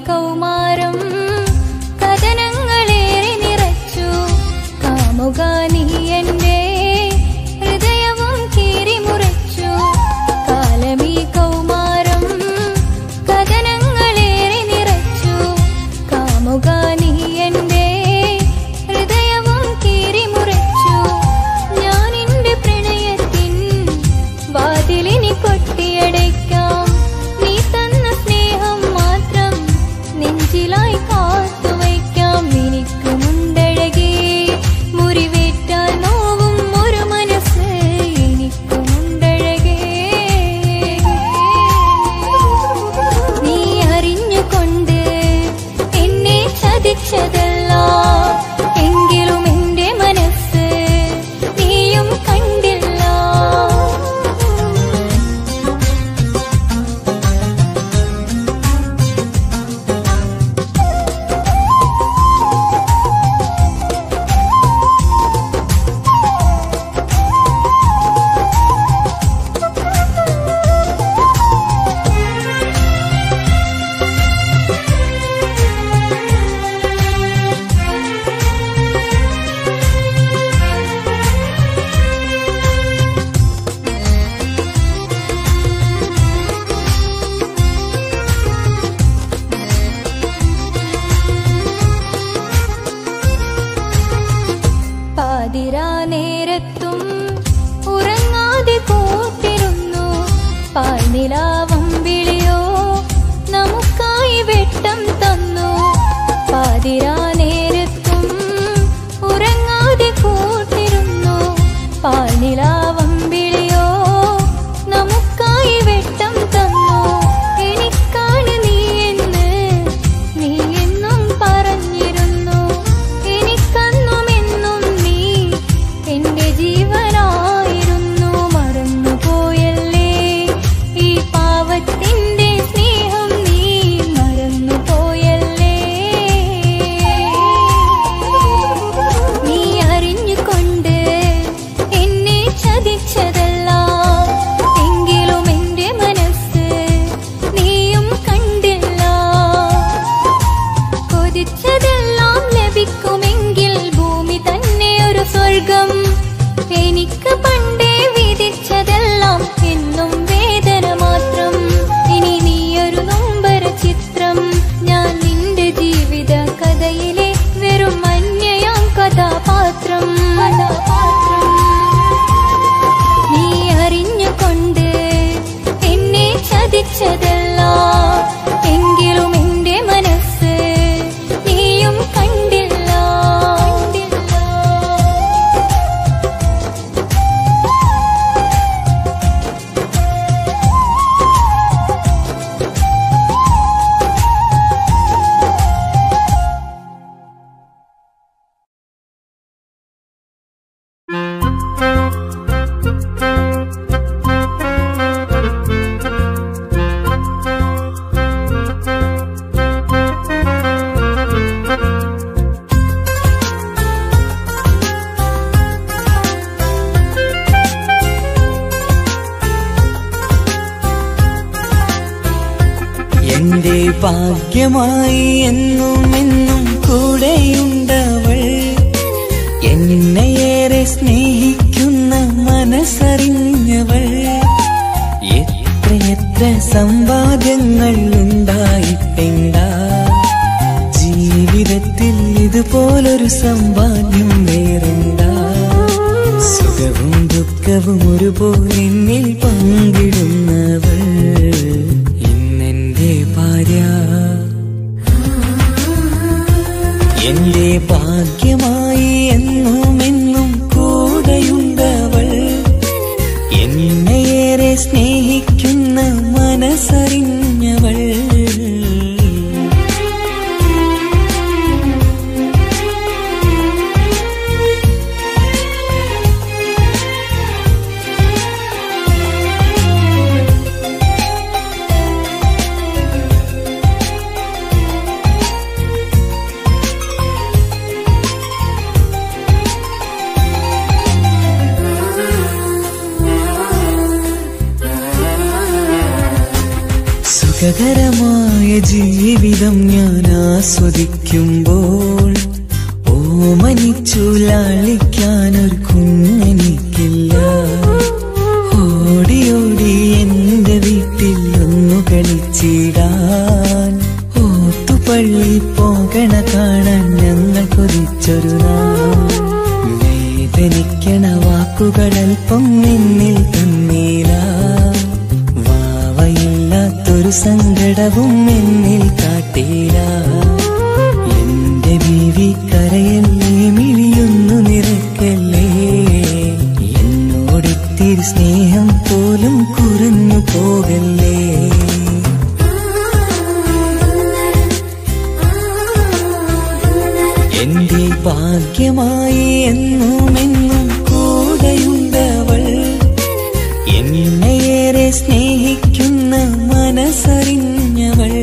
Speaker 4: കൗമാരം കഥനങ്ങളേറെ നിറച്ചു കാമുക നീ എന്റെ ഹൃദയവും കീറി മുറിച്ചു കാലമീ കൗമാരം കഥനങ്ങളേറെ നിറച്ചു കാമുക നീ എന്റെ ഹൃദയവും കീറി മുറിച്ചു ഞാൻ എന്റെ പ്രണയത്തിൻ വാതിലിനി കൊട്ടിയടയ്ക്കാം നീ തന്ന സ്നേഹം മാത്രം നെഞ്ചിലായി കാത്തുവയ്ക്കാം എനിക്ക് മുണ്ടഴകേ മുറിവേറ്റാൽ നോവും ഒരു മനസ്സ് എനിക്ക് മുണ്ടഴകേ നീ അറിഞ്ഞുകൊണ്ട് എന്നെ ചതിച്ചതല്ല എങ്കിലും എന്റെ മനസ്സ് നീയും കണ്ടില്ല പാതിരാ നേരത്തും ഉറങ്ങാതെ കൂട്ടിരുന്നു പാൽനിലാവം വിളിയോ നമുക്കായി വെട്ടം തന്നു പാതിരാ നേരത്തും ഉറങ്ങാതെ കൂട്ടിരുന്നു പാൽനിലാവം വിളിയോ നമുക്കായി വെട്ടം തന്നു എനിക്കാണ് നീ എന്ന് നീ എന്നും പറഞ്ഞിരുന്നു എനിക്കന്നും എന്നും നീ എന്റെ ജീവനായിരുന്നു മറന്നുപോയല്ലേ ഈ പാവത്തിന്റെ സ്നേഹം നീ മറന്നുപോയല്ലേ നീ അറിഞ്ഞുകൊണ്ട് എന്നെ ചതിച്ചതല്ല എങ്കിലും എന്റെ മനസ്സ് നീയും കണ്ടില്ല കൊതിച്ചതെല്ലാം ലഭിക്കുമെങ്കിൽ ഭൂമി തന്നെ ഒരു സ്വർഗം എനിക്ക് പണ്ടേ വിധിച്ചതെല്ലാം എന്നും വേദന മാത്രം ഇനി നീയൊരു നൊമ്പര ചിത്രം ഞാൻ നിന്റെ ജീവിത കഥയിലെ വെറും അന്യയാം കഥാപാത്രം കഥാപാത്രം നീ അറിഞ്ഞുകൊണ്ട് എന്നെ ചതിച്ചതല്ല എങ്കിലും എന്റെ മനസ്സ് നീയും കണ്ടില്ല കണ്ടില്ല
Speaker 1: എന്റെ ഭാഗ്യമായി എന്നും എന്നും കൂടെയുണ്ടവൾ എന്നെയേറെ സ്നേഹിക്കുന്ന മനസ്സറിഞ്ഞവൾ എത്രയെത്ര സമ്പാദ്യങ്ങൾ ഉണ്ടായിട്ടെന്താ ജീവിതത്തിൽ ഇതുപോലൊരു സമ്പാദ്യം വേറെന്താ സുഖവും ദുഃഖവും ഒരുപോലെ എന്നിൽ പങ്കിടുന്നവൾ ഇന്നെന്റെ ഭാര്യ എന്റെ ഭാഗ്യമായി എന്നും എന്നും കൂടെയുണ്ടവൾ എന്നെയേറെ സ്നേഹിക്കുന്ന മനസ്സറിഞ്ഞവൾ സുഖകരമായ ജീവിതം ഞാൻ ആസ്വദിക്കുമ്പോൾ ഓമനിച്ചു ലാളിക്കാനൊരു കുഞ്ഞെനിക്കില്ല ഓടി ഓടി എന്റെ വീട്ടിൽ ഒന്നു കളിച്ചിടാൻ ഓത്തുപള്ളി പോകണ കാണാൻ ഞങ്ങൾ കൊതിച്ചൊരു നാൾ വേദനിക്കണ വാക്കുകളൽപ്പം നിന്നിൽ തന്നീല വാവയില്ലാത്തൊരു സങ്കടവും എന്നിൽ കാട്ടീല എന്റെ ബീവി കരയല്ലേ മിഴിയൊന്നു നിറക്കല്ലേ എന്നോടിത്തിരി സ്നേഹം പോലും കുറഞ്ഞു പോകല്ലേ എന്റെ ഭാഗ്യമായി എന്നും എന്നും കൂടെയുണ്ടവൾ എന്നെയേറെ സ്നേഹിക്കുന്ന മനസ്സറിഞ്ഞവൾ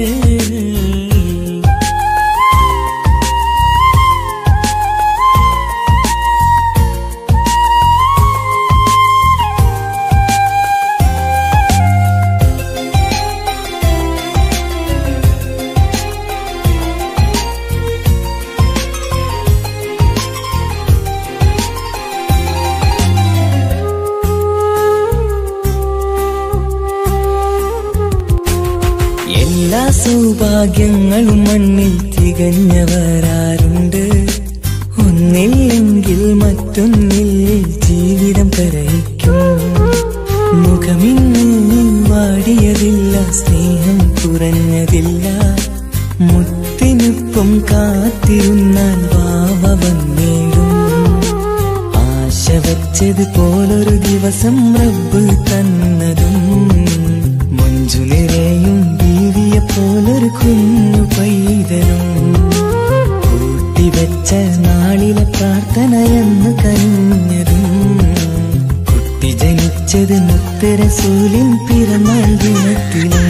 Speaker 1: എല്ലാ സൗഭാഗ്യങ്ങളും മണ്ണിൽ തികഞ്ഞവരാരുണ്ട് ഒന്നില്ലെങ്കിൽ മറ്റൊന്നിൽ ജീവിതം കരയിക്കും മുഖമിന്ന് വാടിയതില്ല സ്നേഹം കുറഞ്ഞതില്ല മുത്തിനൊപ്പം കാത്തിരുന്നാൽ വാവ വന്നേടും ആശ വച്ചത് പോലൊരു ദിവസം റബ്ബ് തന്നതും മഞ്ജു നിറയും ബീവിയെ പോലൊരു കുഞ്ഞു പൈതലും കൂട്ടിവെച്ച നാളിലെ പ്രാർത്ഥനയെന്ന് കഴിഞ്ഞതും കുട്ടി ജനിച്ചത് മുത്തരസൂലിൻ പിറന്നാൾ ദിനത്തിലും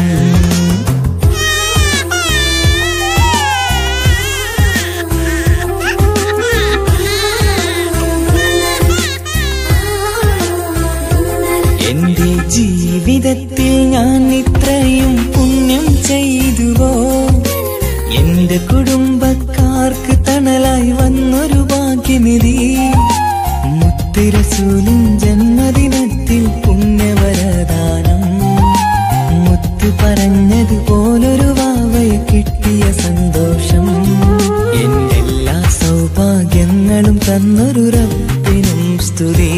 Speaker 1: എന്റെ ജീവിതത്തിൽ ഞാൻ ഇത്രയും പുണ്യം ചെയ്തുവോ എന്റെ കുടുംബക്കാർക്ക് തണലായി വന്നൊരു ഭാഗ്യനിധി മുത്തിരസൂലിൻ ജന്മദിനത്തിൽ പുണ്യവരദാനം മുത്ത് പറഞ്ഞതുപോലൊരു വാവയെ കിട്ടിയ സന്തോഷം എന്റെ എല്ലാ സൗഭാഗ്യങ്ങളും തന്നൊരു റബ്ബിനും സ്തുതി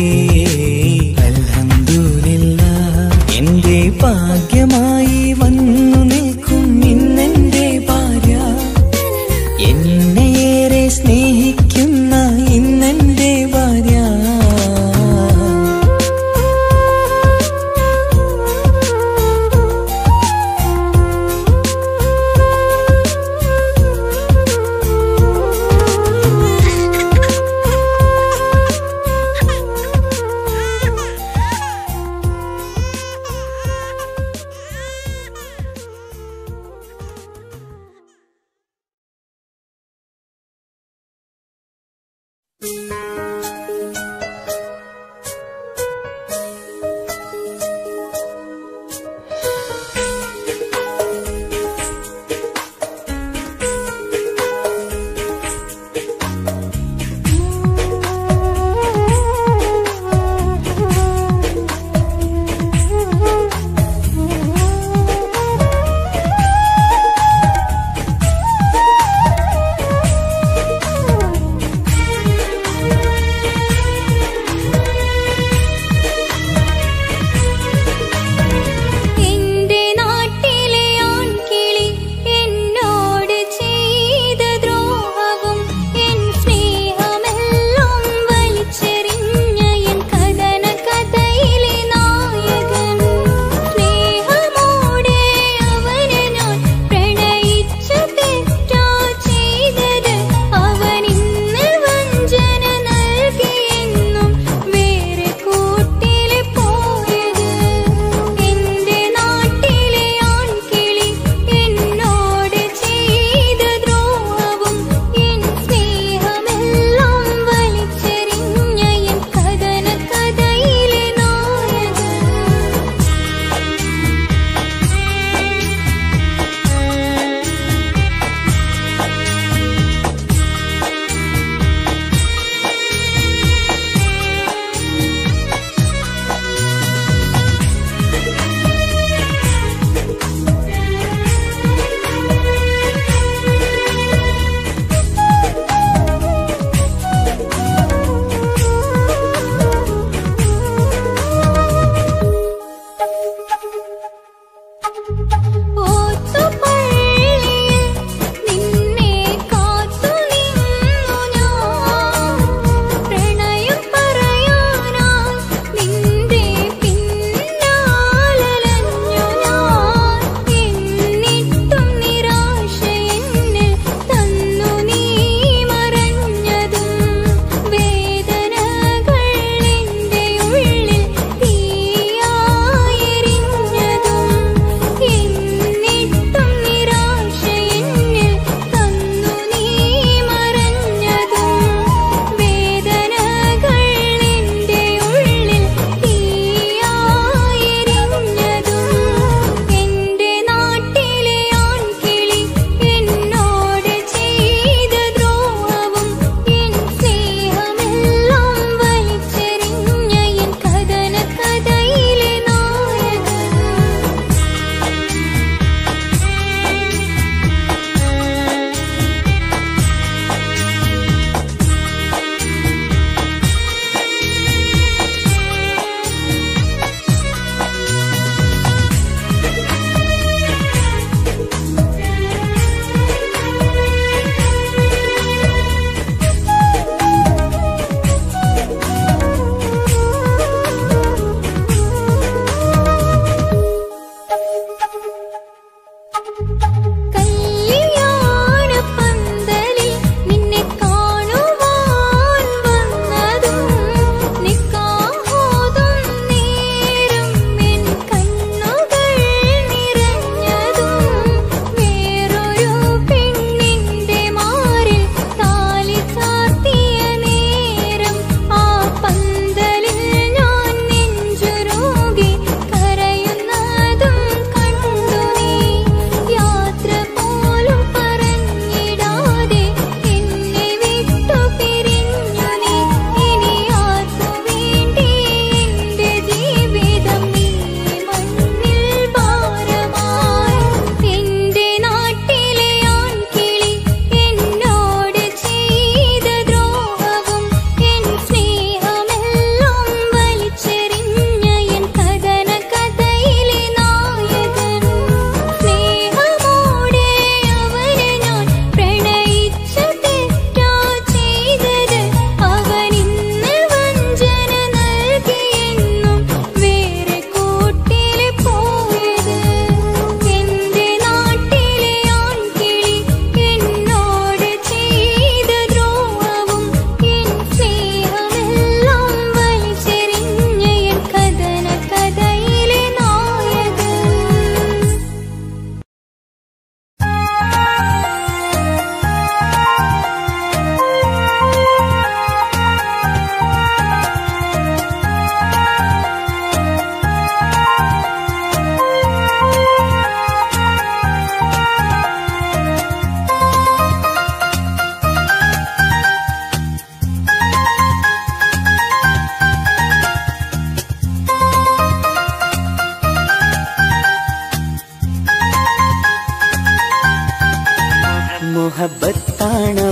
Speaker 1: അൽഹംദുലില്ല എന്റെ ഭാഗ്യമായി വന്നു നിൽക്കും ഇന്നെന്റെ ഭാര്യ എന്നെയേറെ സ്നേഹിക്കുന്ന ഇന്നെന്റെ ഭാര്യ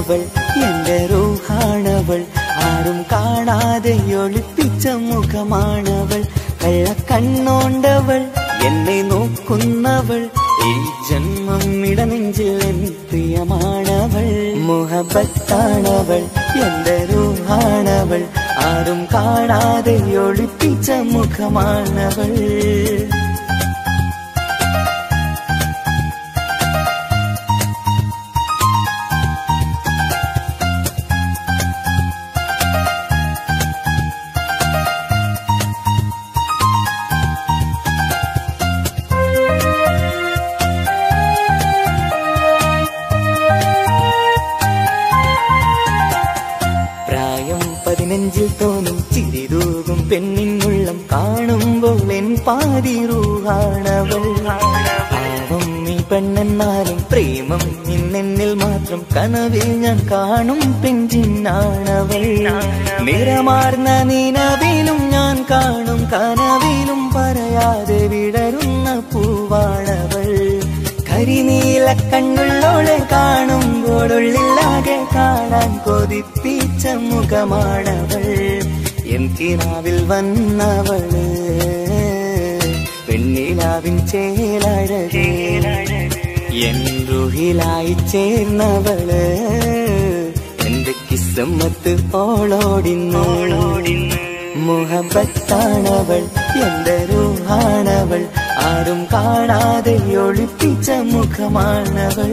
Speaker 1: റൂഹാണവൾ എന്റെ റൂഹാണവൾ ആരും കാണാതെ ഒളിപ്പിച്ച മുഖമാണവൾ കള്ളക്കണ്ണോണ്ടവൾ എന്നെ നോക്കുന്നവൾ ഈ ജന്മം ഇടനെഞ്ചിൽ എൻ പ്രിയമാണവൾ മുഹബത്താണവൾ എന്റെ റൂഹാണവൾ ആരും കാണാതെ ഒളിപ്പിച്ച മുഖമാണവൾ പ്രായം പതിനഞ്ചിൽ തോന്നും ചിരിതൂകും പെണ്ണിനുള്ളം കാണുമ്പോൾ എൻ പാതി റൂഹാണവൾ പാവം നീ പെണ്ണെന്നാലും പ്രേമം ഇന്നെന്നിൽ മാത്രം കനവിൽ ഞാൻ കാണും പെഞ്ചിന്നാണവൾ നിറമാർന്ന നിലവിലും ഞാൻ കാണും കനവിലും പറയാതെ വിടരുന്ന പൂവാണവൾ കരിനീല കണ്ണുള്ളോളെ കാണുമ്പോൾ ഉള്ളിലാകെ കാണാൻ കൊതിപ്പിച്ച മുഖമാണവൾ എൻ കിനാവിൽ വന്നവള് പെണ്ണിലാവിൻ ചേലഴകേ എൻ റുഹിലായി ചേർന്നവള് എന്റെ കിസ്സമ്മത്ത് ഓളോടിന്നോളോടിന്ന് മുഹബത്താണവൾ എന്റെ റൂഹാണവൾ ആരും കാണാതെ ഒളിപ്പിച്ച മുഖമാണവൾ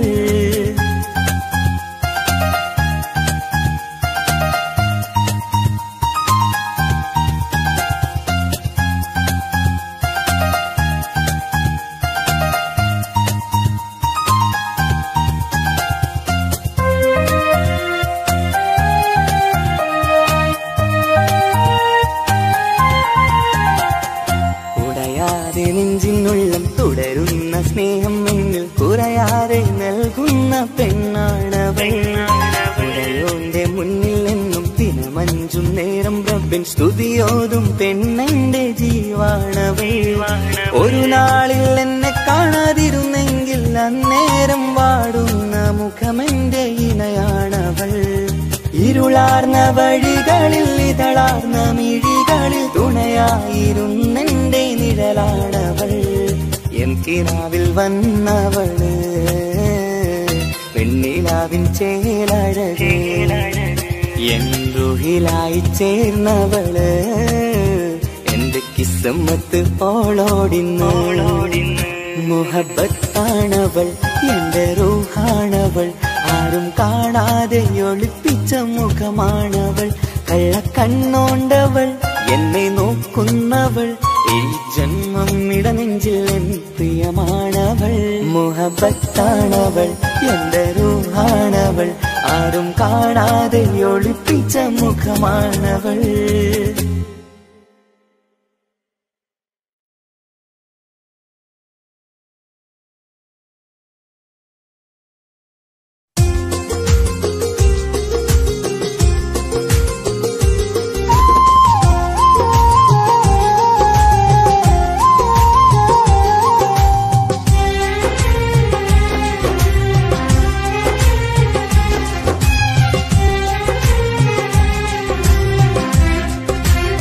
Speaker 1: ഉടയാതെ നെഞ്ചിനുള്ളം തുടരുന്ന സ്നേഹം എന്നിൽ കുറയാതെ നൽകുന്ന പെണ്ണാണവൾ ഉടയോന്റെ മുന്നിൽ നിന്നും ദിനമഞ്ചും നേരം റബ്ബിൻ സ്തുതിയോതും പെണ്ണെന്റെ ജീവാണവൾ ഒരു നാളിൽ എന്നെ കാണാതിരുന്നെങ്കിൽ അന്നേരം വാടുന്ന മുഖമെന്റെ ഇണയാണവൾ ഇരുളാർന്ന വഴികളിൽ ഇതളാർന്ന മിഴികളിൽ തുണയായിരുന്നെന്റെ നിഴലാണവൾ എൻ കിനാവിൽ വന്നവള് പെണ്ണിലാവിൻ ചേലഴകേ എൻ റുഹിലായി ചേർന്നവള് എന്റെ കിസ്സമ്മത്ത് ഓളോടിന്നോളോടിന്ന് മുഹബത്താണവൾ എന്റെ റൂഹാണവൾ ആരും കാണാതെ ഒളിപ്പിച്ച മുഖമാണവൾ കള്ളക്കണ്ണോണ്ടവൾ എന്നെ നോക്കുന്നവൾ ഈ ജന്മം ഇടനെഞ്ചിൽ എൻ പ്രിയമാണവൾ മുഹബത്താണവൾ എന്റെ റൂഹാണവൾ ആരും കാണാതെ ഒളിപ്പിച്ച മുഖമാണവൾ
Speaker 2: ും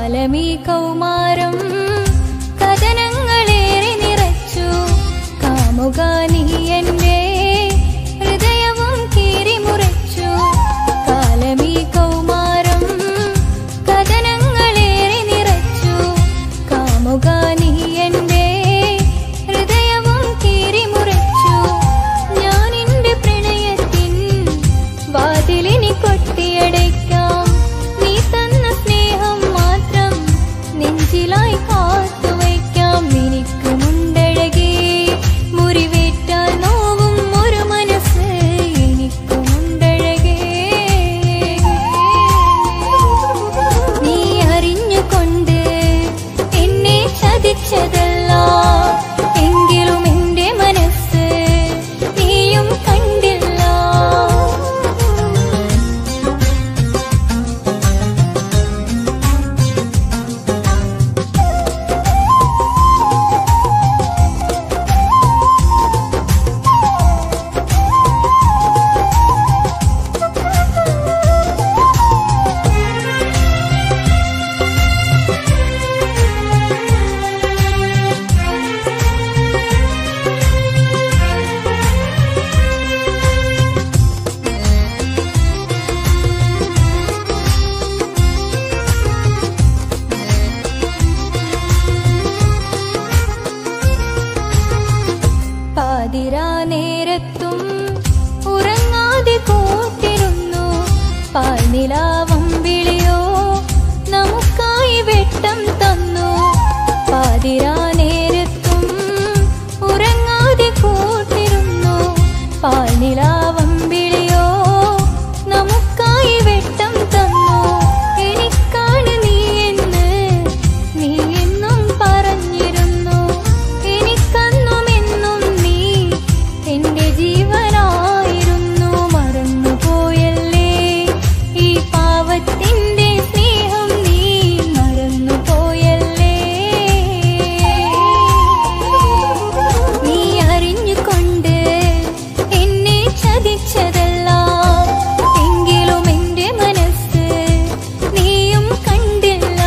Speaker 4: കാലമീ കൗമാരം കഥനങ്ങളേറെ നിറച്ചു കാമുക നീ എന്റെ ഹൃദയവും കീറിമുറിച്ചു കാലമീ കൗമാരം കഥനങ്ങളേറെ നിറച്ചു കാമുക നീ എന്റെ ഹൃദയവും കീറിമുറിച്ചു ഞാൻ എന്റെ പ്രണയത്തിൻ വാതിലിനി കൊട്ടിയടയ്ക്കാം നീ തന്ന സ്നേഹം മാത്രം നെഞ്ചിലായി കാത്തുവയ്ക്കാം എനിക്കുമുണ്ടഴകേ മുറിവേറ്റാൽ നോവും ഒരു മനസ്സ് എനിക്കുമുണ്ടഴകേ നീ അറിഞ്ഞുകൊണ്ട് എന്നെ ചതിച്ചതല്ല എങ്കിലും എന്റെ മനസ്സ് നീയും കണ്ടില്ല പാതിരാ നേരത്തും ഉറങ്ങാതെ കൂട്ടിരുന്നു പാൽനിലാവം വിളിയോ നമുക്കായി വെട്ടം തന്നു പാതിരാ നേരത്തും ഉറങ്ങാതെ കൂട്ടിരുന്നു പാൽനിലാവം വിളിയോ നമുക്കായി വെട്ടം തന്നു എനിക്കാണ് നീ എന്ന് നീ എന്നും പറഞ്ഞിരുന്നു എനിക്കന്നും എന്നും നീ എന്റെ ജീവനായിരുന്നു മറന്നുപോയല്ലേ ഈ പാവത്തിന്റെ സ്നേഹം നീ മറന്നുപോയല്ലേ നീ അറിഞ്ഞുകൊണ്ട് എന്നെ ചതിച്ചതല്ല എങ്കിലും എന്റെ മനസ്സ് നീയും കണ്ടില്ല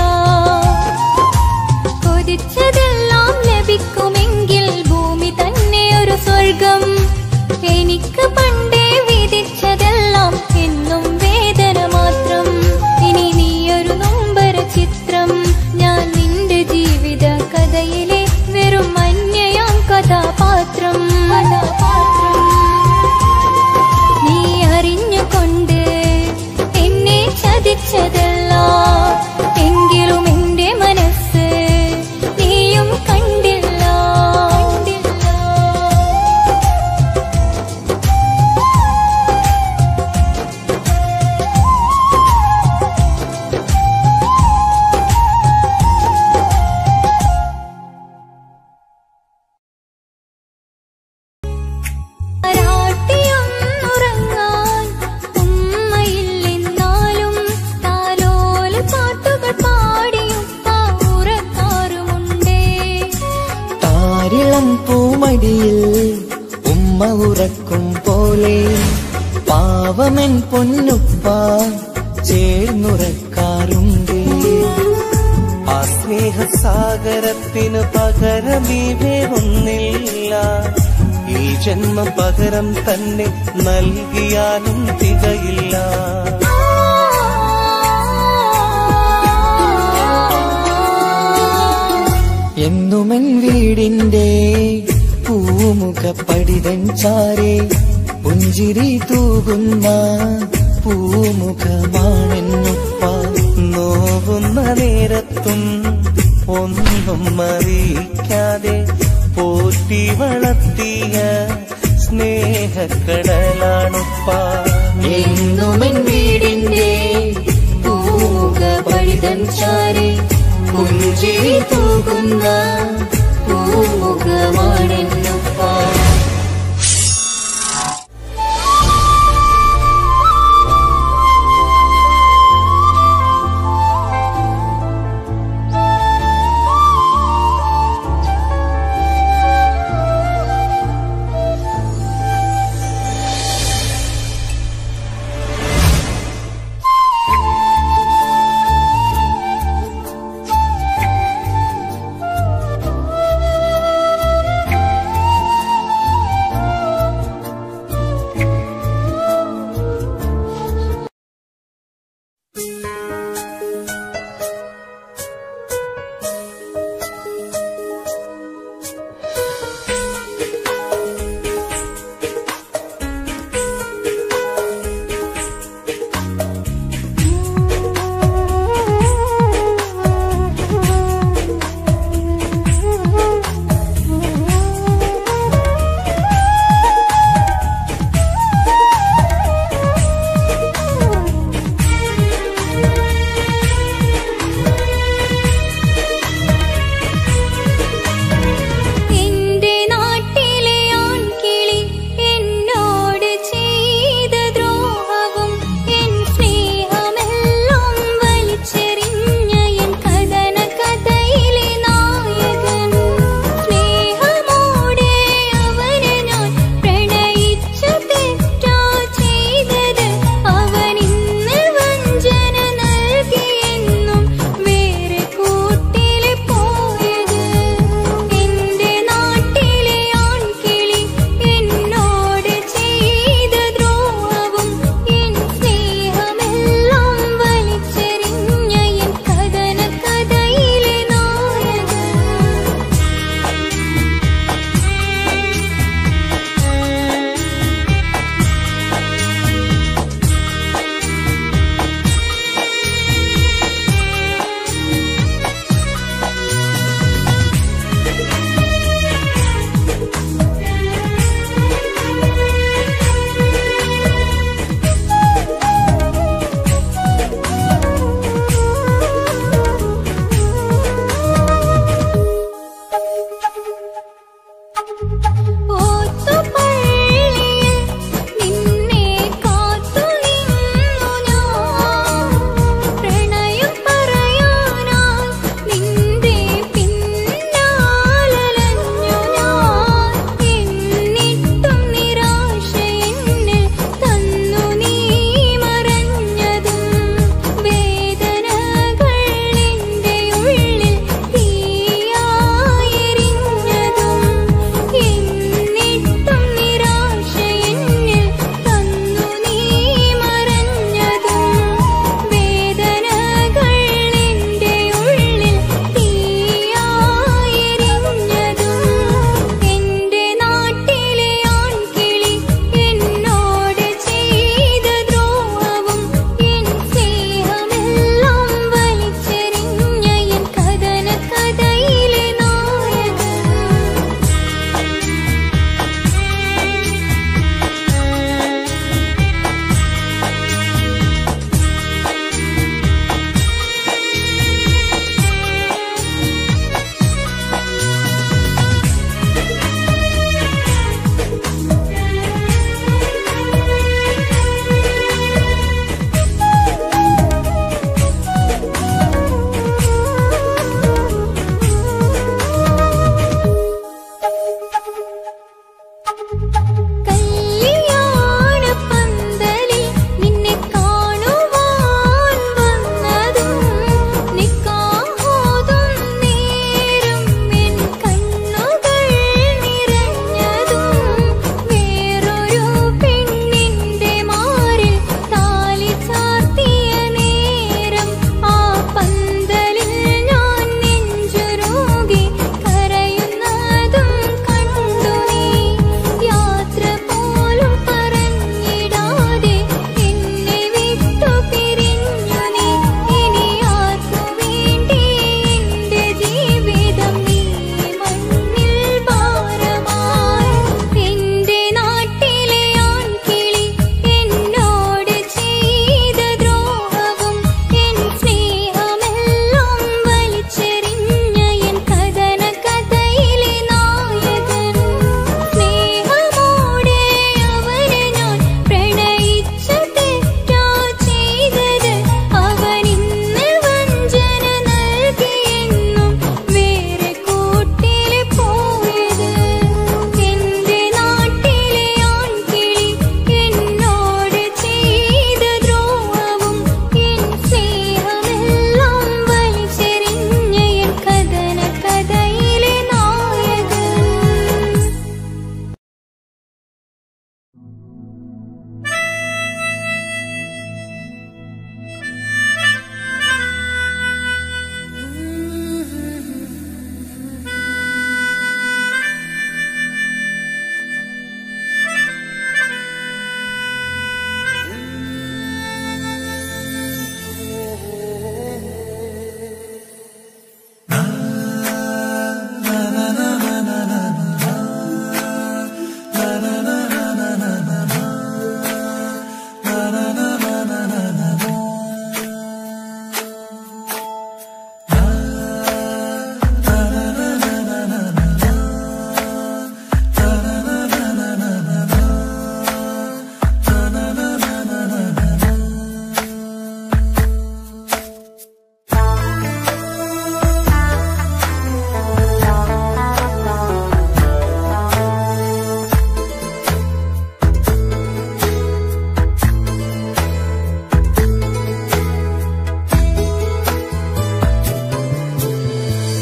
Speaker 4: കൊതിച്ചതെല്ലാം ലഭിക്കുമെങ്കിൽ ഭൂമി തന്നെ ഒരു സ്വർഗം എനിക്ക് പണ്ടേ വിധിച്ചതെല്ലാം എന്നും വേദന മാത്രം ഇനി നീയൊരു നൊമ്പര ചിത്രം ഞാൻ നിന്റെ ജീവിത കഥയിലെ വെറും അന്യയാം കഥാപാത്രം കഥാപാത്രം നീ അറിഞ്ഞുകൊണ്ട് എന്നെ ചതിച്ചതല്ല എങ്കിലും എന്റെ മനസ്സ് നീയും കണ്ടില്ല കണ്ടില്ല താരാട്ടിയൊന്നുറങ്ങാൻ ഉമ്മയില്ലെന്നാലും താലോല പാട്ടുകൾ പാടിയുപ്പ ഉറക്കാറുമുണ്ടേ
Speaker 5: താരിളം പൂമടിയിൽ ഉമ്മ ഉറക്കും പോലെ പാവമൻ പൊന്നുപ്പ ചേർന്നുറക്കാറുണ്ട്
Speaker 1: ആ സ്നേഹസാഗരത്തിന് പകരമീ വേറൊന്നില്ല ഈ ജന്മ പകരം തന്നെ നൽകിയാലും തികയില്ല
Speaker 5: എന്നുമെൻ വീടിന്റെ പൂമുഖ പടിതൻ ചാരെ പുഞ്ചിരി തൂകുന്ന പൂമുഖമാണെന്നുപ്പ
Speaker 1: നോവുന്ന നേരത്തും ഒന്നും അറിയിക്കാതെ പോറ്റി വളർത്തിയ സ്നേഹക്കടലാണുപ്പ
Speaker 5: എന്നുമെൻ വീടിന്റെ പൂമുഖ പടിതൻ ചാരെ പുഞ്ചിരി തൂകുന്ന പൂമുഖമാണെന്നുപ്പ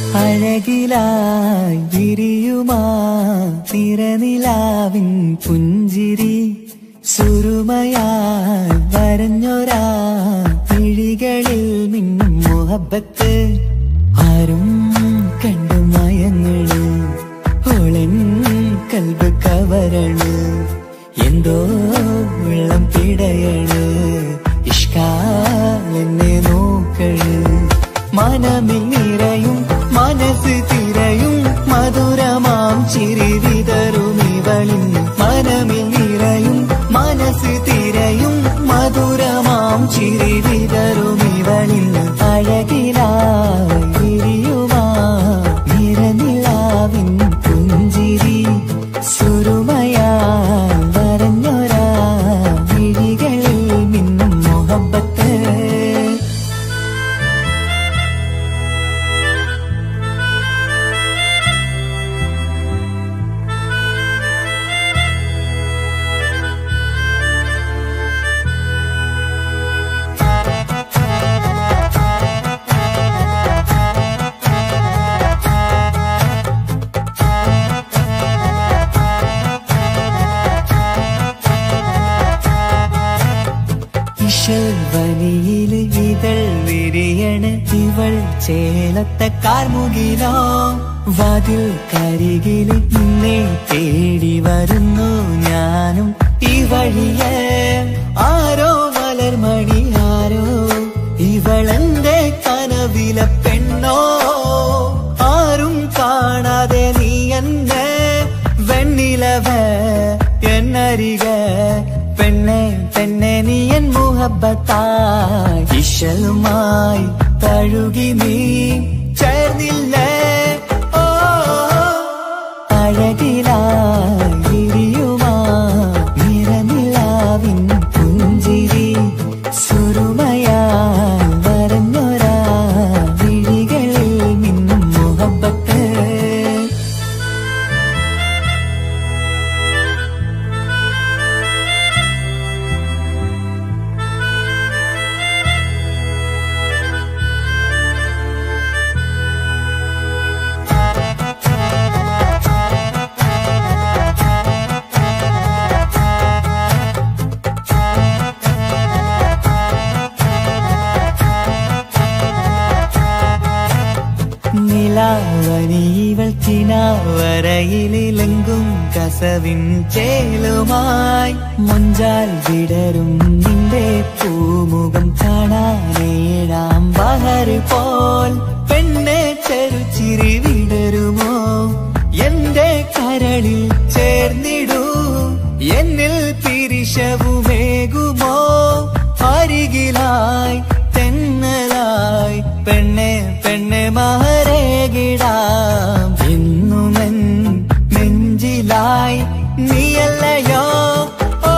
Speaker 1: അഴകിലായി വിരിയുമാ തിരനിലാവിൻ പുഞ്ചിരി സുരുമയായി വരഞ്ഞൊരാ വിഴികളിൽ മിന്നും മുഹബത്ത് ആരും കണ്ടു മയങ്ങള് ഓളൻ കൽബ് കവരണ് എന്തോ വെള്ളം പിടയണ് ഇഷ്കാലെന്നെ നോക്കള് മനമിൽ നിറയും മനസ്സ് തിരയും മധുരമാം ചിരി വിതറും ഇവളിൻ മനമിൽ നിറയും മനസ്സ് തിരയും മധുരമാം ചിരി വിതറും ഇവളിൻ അഴകിലായി വിരിയുമാ നിറനിലാവിൻ പുഞ്ചിരി സുരുമയാ വരഞ്ഞൊരാ വിഴികളിൽ മിന്നും മുഹബത്ത് ഇഷൽവനിയില് ഇതൾ വിരിയണ് ഇവൾ ചേലത്തെ കാർമുകിലോ വാതിൽ കരികില് നിന്നെ തേടി വരുന്നു ഞാനും ഈ വഴിയെ ആരോ മലർമണി ആരോ ഇവളെന്റെ കനവിലെ പെണ്ണോ ആരും കാണാതെ നീ എന്നെ വെണ്ണിലവ എന്നരിക പെണ്ണെ പെണ്ണെ നീ എൻ മുഹബത്തായി ഇശലുമായി തഴുകി നീ ചേർന്നില്ലേ ഓ അഴകിലായി വിരിയുമാ നിറനിലാവിൻ പുഞ്ചിരി സുരുമയാൽ വരഞ്ഞൊരാ വിഴികളിൽ മിന്നും മുഹബത്ത് നിലാവനിവൾ കിനാവരയിലെങ്കും കസവിൻ ചേലുമായി മുഞ്ചാൽ വിടരും നിന്റെ പൂമുഖം കാണാനേഴാം ബഹർ പോൽ പെണ്ണെ ചെറുചിരി വിടരുമോ എന്റെ കരളിൽ ചേർന്നിടൂ എന്നിൽ തിരിശവുമേകുമോ അരികിലായി തെന്നലായി പെണ്ണെ പെണ്ണെ മഹരേകിടാം എന്നുമെൻ നെഞ്ചിലായി നീയല്ലയോ ഓ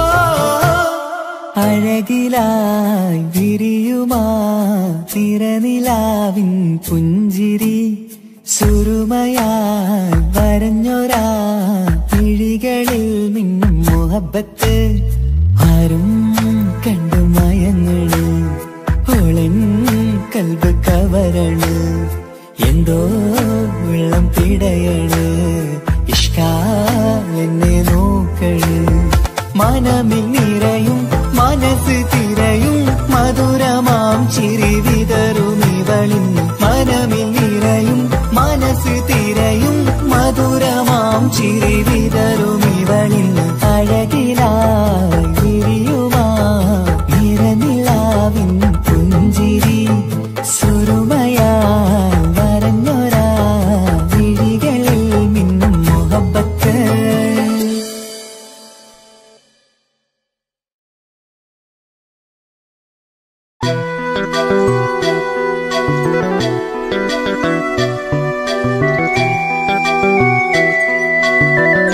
Speaker 1: അഴകിലായി വിരിയുമാ തിരനിലാവിൻ പുഞ്ചിരി സുരുമയായി വരഞ്ഞൊരാ വിഴികളിൽ മിന്നും മുഹബത്ത് ആരും കണ്ടു മയങ്ങള് ഓളൻ കൽബ് കവരണ് എന്തോ വെള്ളം പിടയണ് ഇഷ്കാലെന്നെ നോക്കള് മനമിൽ നിറയും മനസ്സ് തിരയും മധുരമാം ചിരി വിതറും ഇവളിൻ മനമിൽ നിറയും മനസ്സ് തിരയും മധുരമാം ചിരി വിതറും ഇവളിൻ അഴകിലായി വിരിയുമാ നിറനിലാവിൻ പുഞ്ചിരി സുരുമയാൽ വരഞ്ഞൊരാ വിഴികളിൽ മിന്നും മുഹബത്ത്
Speaker 2: ും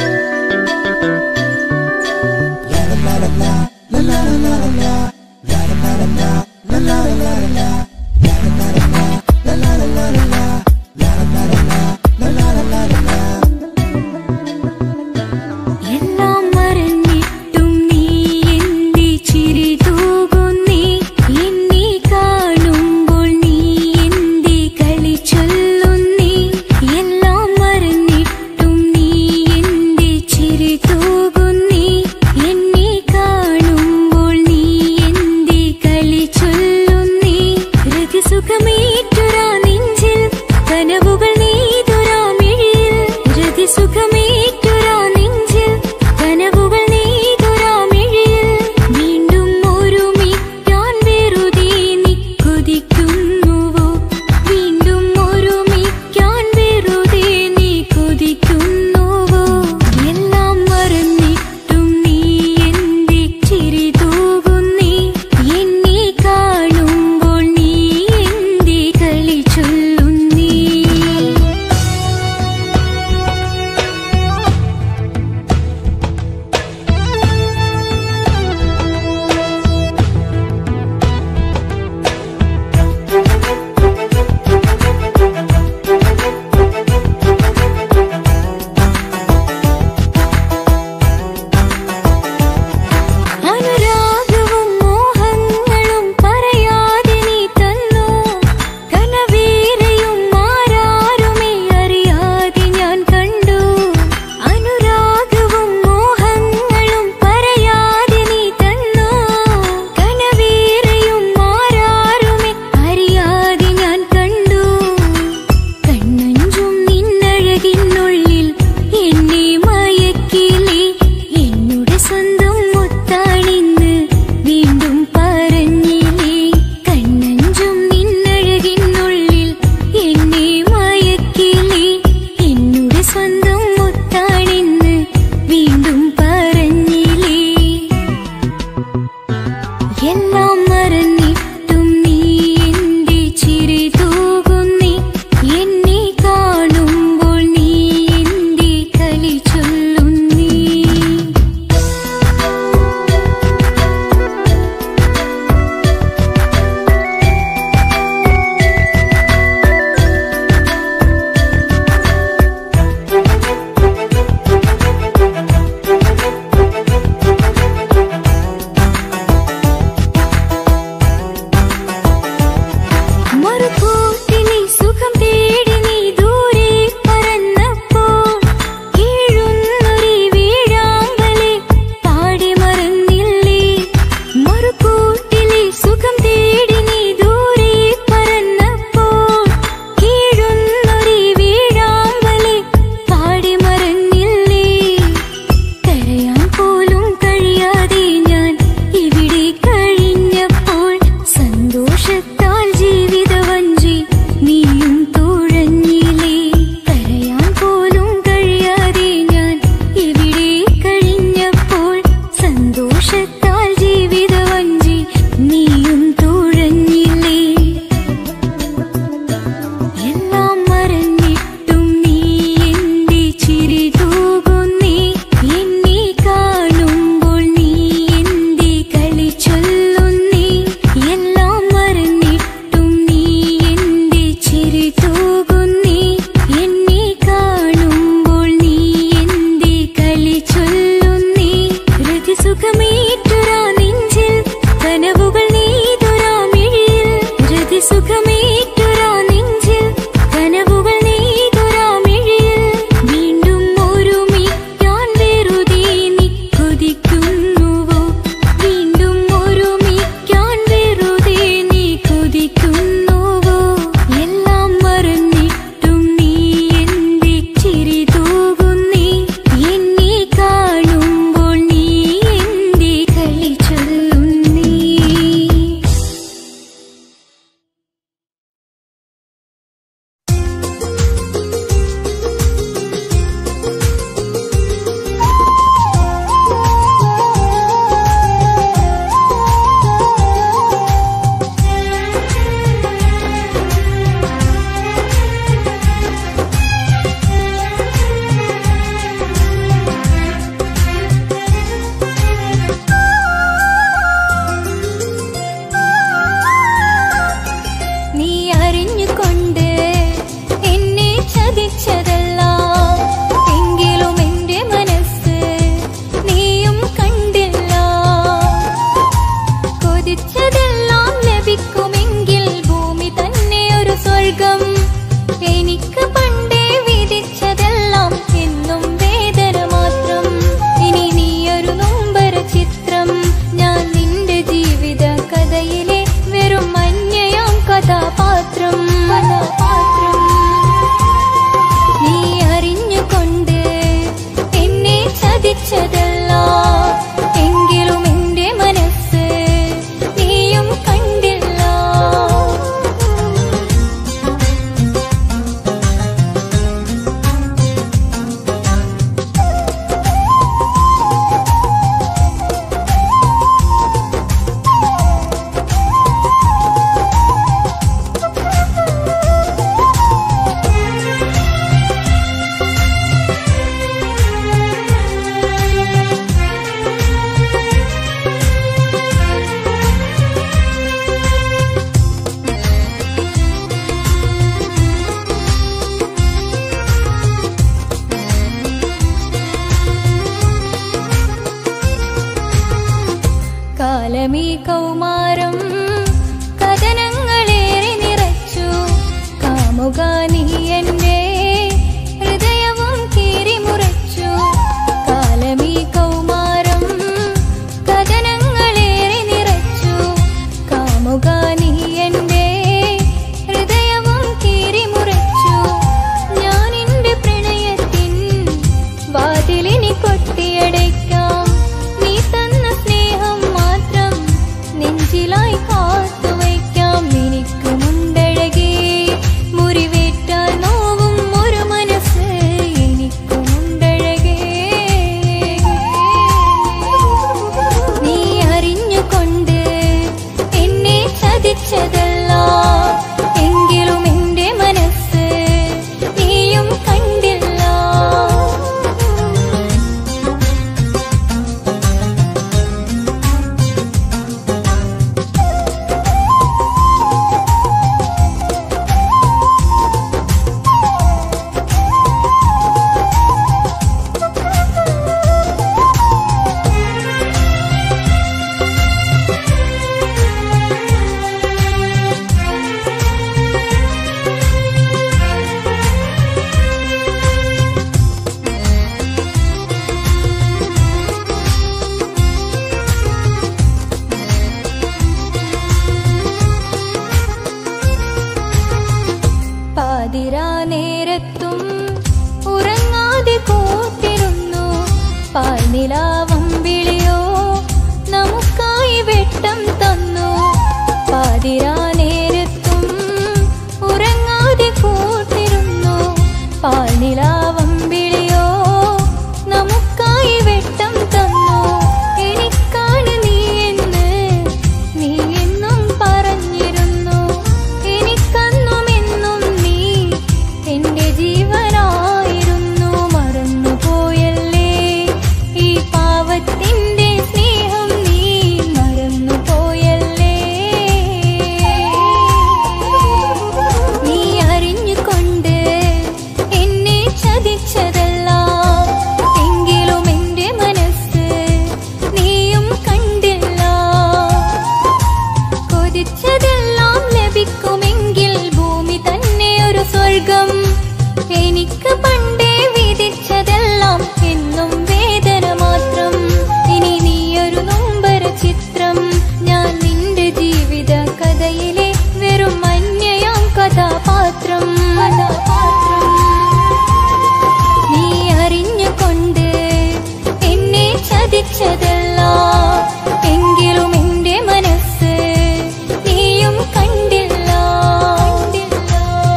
Speaker 4: നേരത്തും ഉറങ്ങാതെ കൂട്ടിരുന്നു പാൽനിലാവം വിളിയോ നമുക്കായി വെട്ടം തന്നു പാതിരാ നേരത്തും ഉറങ്ങാതെ കൂട്ടിരുന്നു പാൽനിലാവം വിളിയോ നമുക്കായി വെട്ടം തന്നു എനിക്കാണ് നീ എന്ന് നീ എന്നും പറഞ്ഞിരുന്നു എനിക്കന്നും എന്നും നീ എന്റെ ജീവനായിരുന്നു മറന്നുപോയല്ലേ ഈ പാവത്തിന്റെ സ്നേഹം നീ മറന്നുപോയല്ലേ നീ അറിഞ്ഞുകൊണ്ട് എന്നെ ചതിച്ചതല്ല എങ്കിലും എന്റെ മനസ്സ് നീയും കണ്ടില്ല കൊതിച്ചതെല്ലാം ലഭിക്കുമെങ്കിൽ ഭൂമി തന്നെ ഒരു സ്വർഗം എനിക്ക് പണ്ടേ വിധിച്ചതെല്ലാം എന്നും വേദന മാത്രം ഇനി നീയൊരു നൊമ്പര ചിത്രം ഞാൻ നിന്റെ ജീവിത കഥയിലെ വെറും അന്യയാം കഥാപാത്രം കഥാപാത്രം നീ അറിഞ്ഞുകൊണ്ട് എന്നെ ചതിച്ചതല്ല എങ്കിലും എന്റെ മനസ്സ് നീയും കണ്ടില്ല കണ്ടില്ല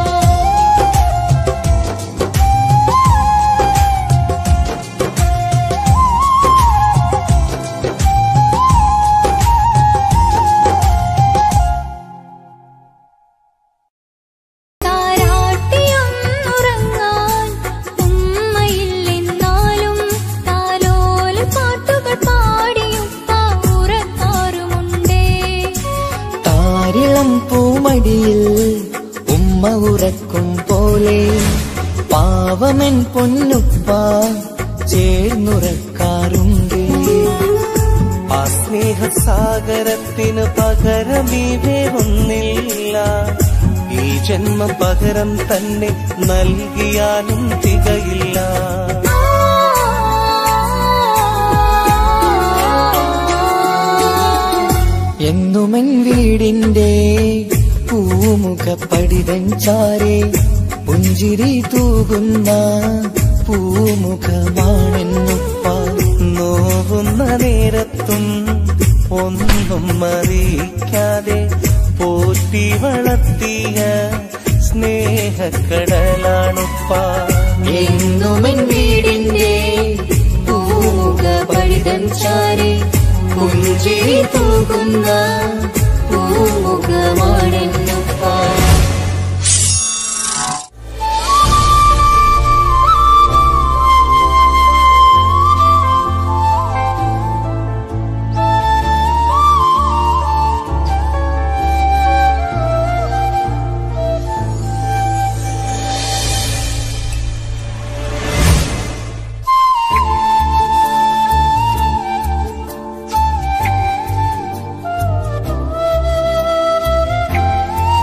Speaker 4: താരാട്ടിയൊന്നുറങ്ങാൻ ഉമ്മയില്ലെന്നാലും താലോല പാട്ടുകൾ പാടിയും ഉറക്കാറുമുണ്ടേ
Speaker 5: താരിളം പൂമടിയിൽ ഉമ്മ ഉറക്കും പോലെ പാവമൻ പൊന്നുപ്പ ചേർന്നുറക്കാറുണ്ട്
Speaker 1: ആ സ്നേഹസാഗരത്തിന് പകരമീ വേറൊന്നില്ല ഈ ജന്മം പകരം തന്നെ നൽകിയാലും തികയില്ല
Speaker 5: എന്നുമൻ വീടിന്റെ പൂമുഖ പടിതഞ്ചാരെ പുഞ്ചിരി തൂകുന്ന പൂമുഖമാണെന്നുപ്പ
Speaker 1: നോവുന്ന നേരത്തും ഒന്നും അറിയിക്കാതെ പോറ്റി വളർത്തിയ സ്നേഹക്കടലാണുപ്പ
Speaker 5: എന്നുമൻ വീടിന്റെ പൂമുഖ പടിതഞ്ചാരെ പുഞ്ചിരി തൂകുന്ന പൂമുഖമാണെന്നുപ്പ
Speaker 4: ആ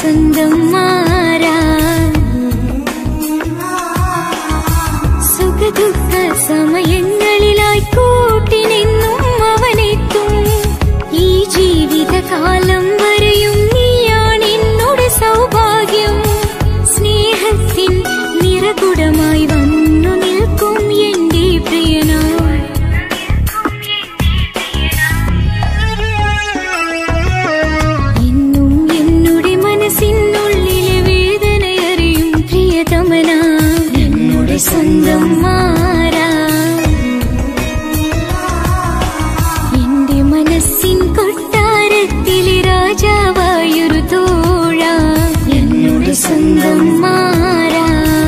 Speaker 4: സ്വന്തം മാറാ സുഖദുഃഖ സമയങ്ങളിലായി കൂട്ടിനെന്നും അവനെത്തും ഈ ജീവിതകാലം വരെയും നീയാണ് എന്നോട് സൗഭാഗ്യം സ്നേഹത്തിൻ നിറകുടമായി വന്നു നിൽക്കും എന്റെ പ്രിയനാ എന്നും എന്നുടെ മനസ്സിനുള്ളിലെ വേദനയറിയും പ്രിയതമന എന്നുടെ സ്വന്തം മാറാ എന്റെ മനസ്സിൻ കൊട്ടാരത്തിലെ രാജാവായൊരു തോഴ എന്നുടെ സ്വന്തം മാറാ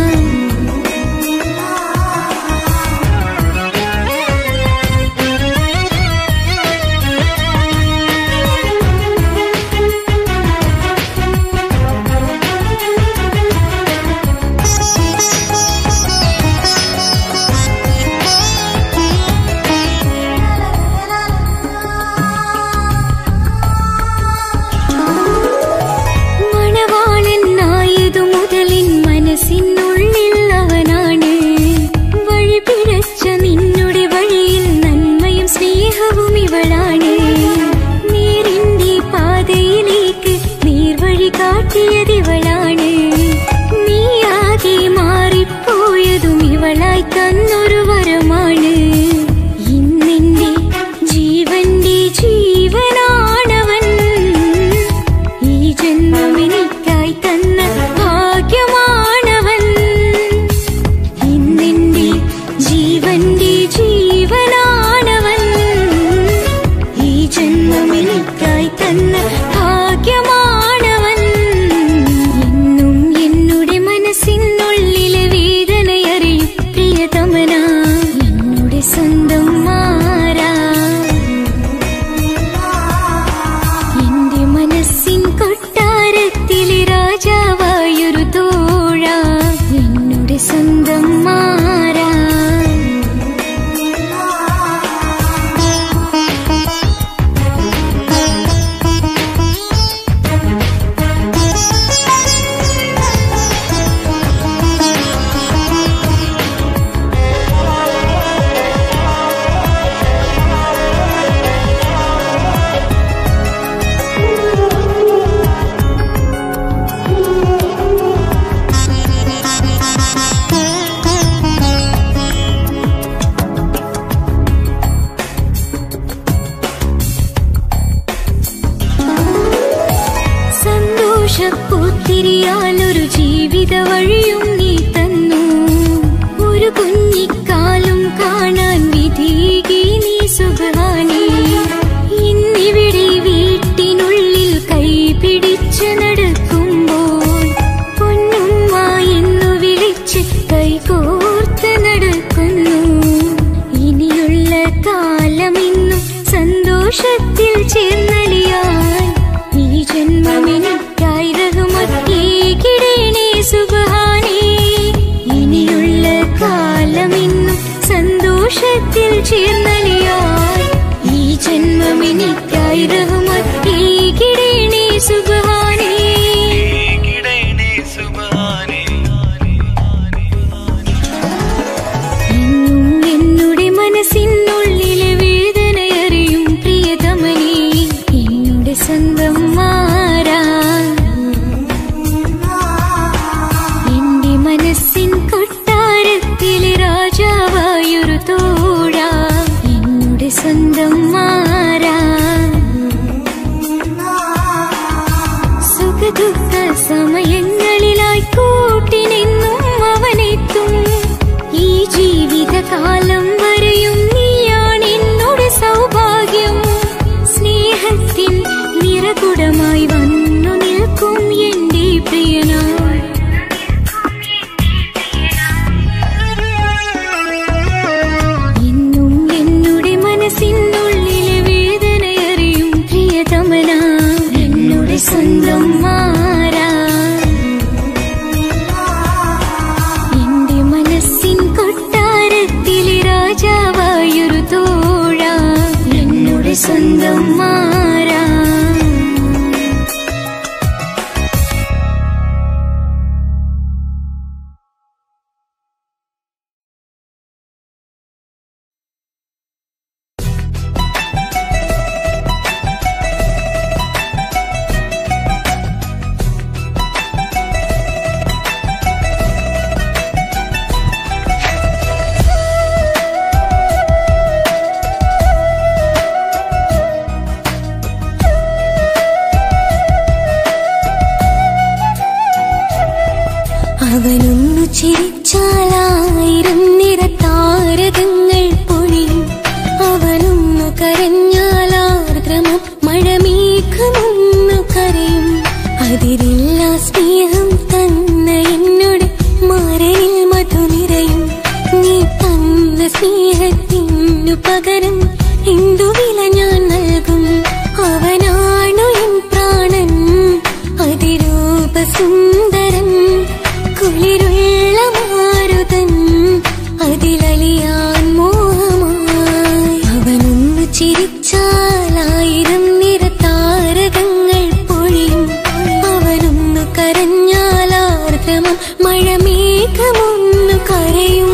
Speaker 4: മണവാളനായതു മുതലിൻ മനസ്സിനുള്ളിൽ അവനാണ് വഴി പിഴച്ച നിന്നുടെ വഴിയിൽ നന്മയും സ്നേഹവും ഇവളാണ് നേരിന്റെ പാതയിലേക്ക് നീർവഴി കാട്ടിയതിവളാണ് നീയാകെ മാറിപ്പോയതും ഇവളായി തന്നൊരു വരമാണ് ഇന്നെന്റെ ജീവന്റെ ജീവനാണവൻ ഈ ജന്മം എനിക്കായി തന്ന ഭാഗ്യമാണവൻ ഇന്നെന്റെ ജീവന്റെ ജീവനാണവൻ ഈ ജന്മം എനിക്കായി തന്ന ഭാഗ്യമാണവൻ എന്നും എന്നുടെ മനസ്സിനുള്ളിലെ വേദനയറിയും പ്രിയതമന എന്നുടെ സ്വന്തം മാറാ എന്റെ മനസ്സിൻ കൊട്ടാരത്തിലെ രാജാവായൊരു തോഴ എന്നുടെ സ്വന്തം മാറാ സന്തോഷപ്പൂത്തിരിയാലൊരു ജീവിത വഴിയും നീ തന്നു ഒരു കുഞ്ഞിക്കാലും കാണാൻ വിധീകി നീ സുഖാനി ഇന്നിവിടെ വീട്ടിനുള്ളിൽ കൈ പിടിച്ച് നടക്കുമ്പോൾ പൊന്നുമ്മ എന്നു വിളിച്ച് കൈകോർത്ത് നടക്കുന്നു ഇനിയുള്ള കാലമിന്നും സന്തോഷത്തിൽ ചേർന്നലിയാൻ ഈ ജന്മമെനിക്കായി റഹ്മത്തേകിടേണേ സുബ്ഹാനേ ഇനിയുള്ള കാലമിന്നും സന്തോഷത്തിൽ ചേർന്നലിയാൻ ഈ ജന്മമെനിക്കായി റഹ്മത്തേകിടേണേ സുബ്ഹാനേ എന്നും എന്നുടെ മനസ്സിനുള്ളിലെ വേദനയറിയും പ്രിയതമനേ എന്നുടെ സ്വന്തം മാറാ എന്റെ മനസ്സിൻ കൊട്ടാരത്തിലെ രാജാവായൊരു തോഴ എന്നുടെ സ്വന്തം മാറാ സുഖദുഃഖ സമയങ്ങളിലായി കൂട്ടിനെന്നും അവനെത്തും ഈ ജീവിതകാലം വരെയും നീയാണ് എന്നോട് സൗഭാഗ്യം സ്നേഹത്തിൻ നിറകുടമായി വന്നു നിൽക്കും എന്റെ പ്രിയനാ എന്നും എന്നുടെ മനസ്സിനുള്ളിലെ വേദനയറിയും പ്രിയതമന എന്നുടെ സ്വന്തം മാറാ എന്റെ മനസ്സിൻ കൊട്ടാരത്തിലെ രാജാവായൊരു തോഴ എന്നുടെ സ്വന്തം മാറാ അവനൊന്നു ചിരിച്ചാലായിരം നിറത്താരകങ്ങൾ പൊഴിയും അവനൊന്നു കരഞ്ഞാലാർദ്രമം മഴമേഘമൊന്നു കരയും അതിരില്ല സ്നേഹം തന്ന എന്നോട് മരയിൽ മധു നിറയും നീ തന്ന സ്നേഹത്തിനു പകരം എന്തു വില ഞാൻ നൽകും അവനാണു എൻ പ്രാണൻ അതിരൂപ സുന്ദരൻ കുളിരുള്ള മാരുതൻ അതിലലിയാൻ മോഹമായി അവനൊന്നു ചിരിച്ചാലായിരം നിറത്താരകങ്ങൾ പൊഴിയും അവനൊന്നു കരഞ്ഞാലാർദ്രമം മഴമേഘമൊന്നു കരയും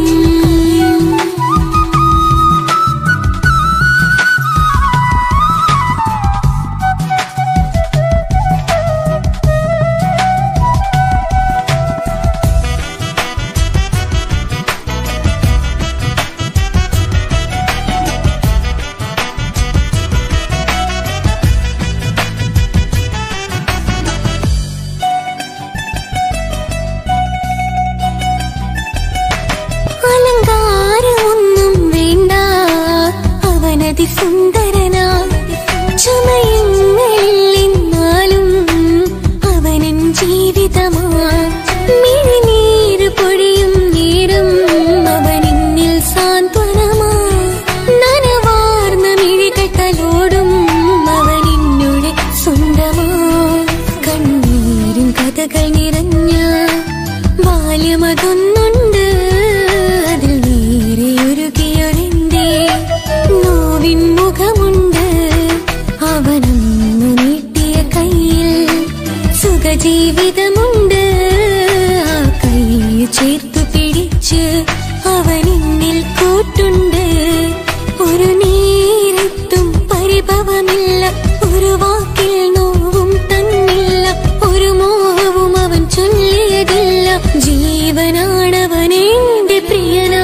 Speaker 4: അലങ്കാരമൊന്നും വേണ്ട അവനതി സുന്ദരനാ ചുമയുങ്ങളിൽ എന്നാലും അവനൻ ജീവിതമാ മിഴിനീര് പൊഴിയും നേരം അവനിന്നിൽ സാന്ത്വനമാ നനവാർന്ന മിഴികട്ടലോടും അവനിന്നുടെ സ്വന്തമാ കണ്ണീരും കഥകൾ നിറഞ്ഞ ബാല്യമതൊന്നുണ്ട് അതിൽ നീരെയൊരുകിയൊരെന്റെ നോവിൻ മുഖമുണ്ട് അവനൊന്നു നീട്ടിയ കയ്യിൽ സുഖജീവിതമുണ്ട് ആ കൈ ചേർത്തു പിടിച്ച് അവനിന്നിൽ കൂട്ടുണ്ട് ഒരു നേരത്തും പരിഭവമില്ല ഒരു വാക്കിൽ നോവും തന്നില്ല ഒരു മോഹവും അവൻ ചൊല്ലിയതില്ല ജീവനാണവൻ എന്റെ പ്രിയനാ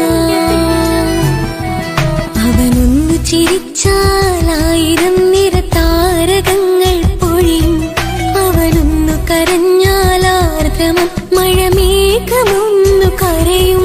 Speaker 4: അവനൊന്നു ചിരിച്ചാലായിരം നിറത്താരകങ്ങൾ പൊഴിയും അവനൊന്നു കരഞ്ഞാലാർദ്രമം മഴമേഘമൊന്നു കരയും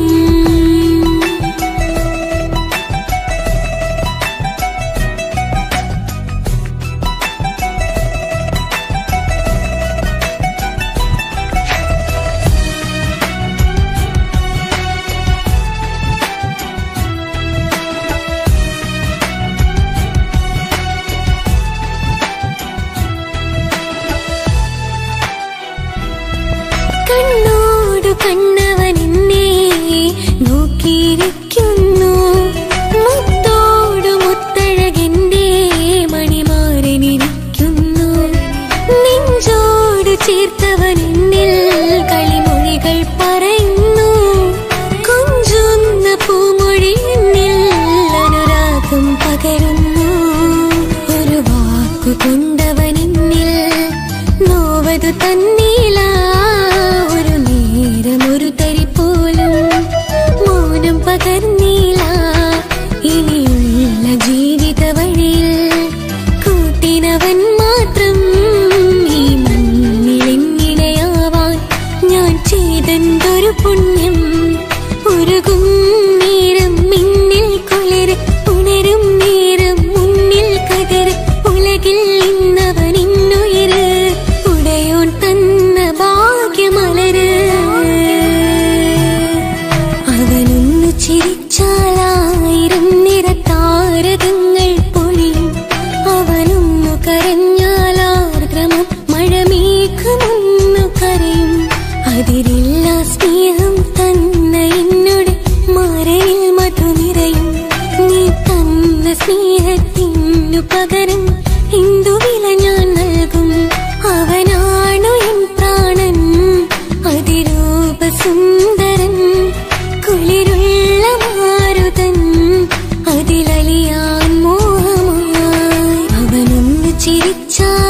Speaker 4: കണ്ണോടു കണ്ണവൻ എന്നെ നോക്കിയിരിക്കുന്നു മുത്തോടു മുത്തഴകെന്റെ മണിമാരനിരിക്കുന്നു നെഞ്ചോട് ചേർത്തവൻ എന്നിൽ കളിമൊഴികൾ പറയുന്നു കൊഞ്ചുന്ന പൂമൊഴി എന്നിൽ അനുരാഗം പകരുന്നു ഒരു വാക്കു കൊണ്ടവൻ എന്നിൽ നോവതു തന്നീല ഒരു നേരം ഒരു തരി പോലും മൗനം പകർന്നീല ഇനിയുള്ള ജീവിത വഴിയിൽ കൂട്ടിനവൻ മാത്രം ഈ മണ്ണിലെങ്ങിടയാവാൻ ഞാൻ ചെയ്തെന്തൊരു പുണ്യം ഉരുകും നേരം മിന്നിൽ കുളിര് ഉണരും നേരം മുന്നിൽ കതിര് ഉലകിൽ ഇന്നവൻ ഇന്നുയിര് ഉടയോൻ തന്ന ഭാഗ്യമലര് അവനൊന്നു ചിരിച്ചാലായിരം നിറത്താരകങ്ങൾ പൊഴിയും അവനൊന്നു കരഞ്ഞാലാർദ്രമം മഴമേഘമൊന്നു കരയും അതിരില്ല സ്നേഹം തന്ന എന്നോട് മരയിൽ മധു നിറയും നീ തന്ന സ്നേഹത്തിനു പകരം എന്തു വില ഞാൻ നൽകും അവനാണു എൻ പ്രാണൻ അതിരൂപ സുന്ദരൻ കുളിരുള്ള മാരുതൻ അതിലലിയാൻ മോഹമായി അവനൊന്നു ചിരിച്ചാൽ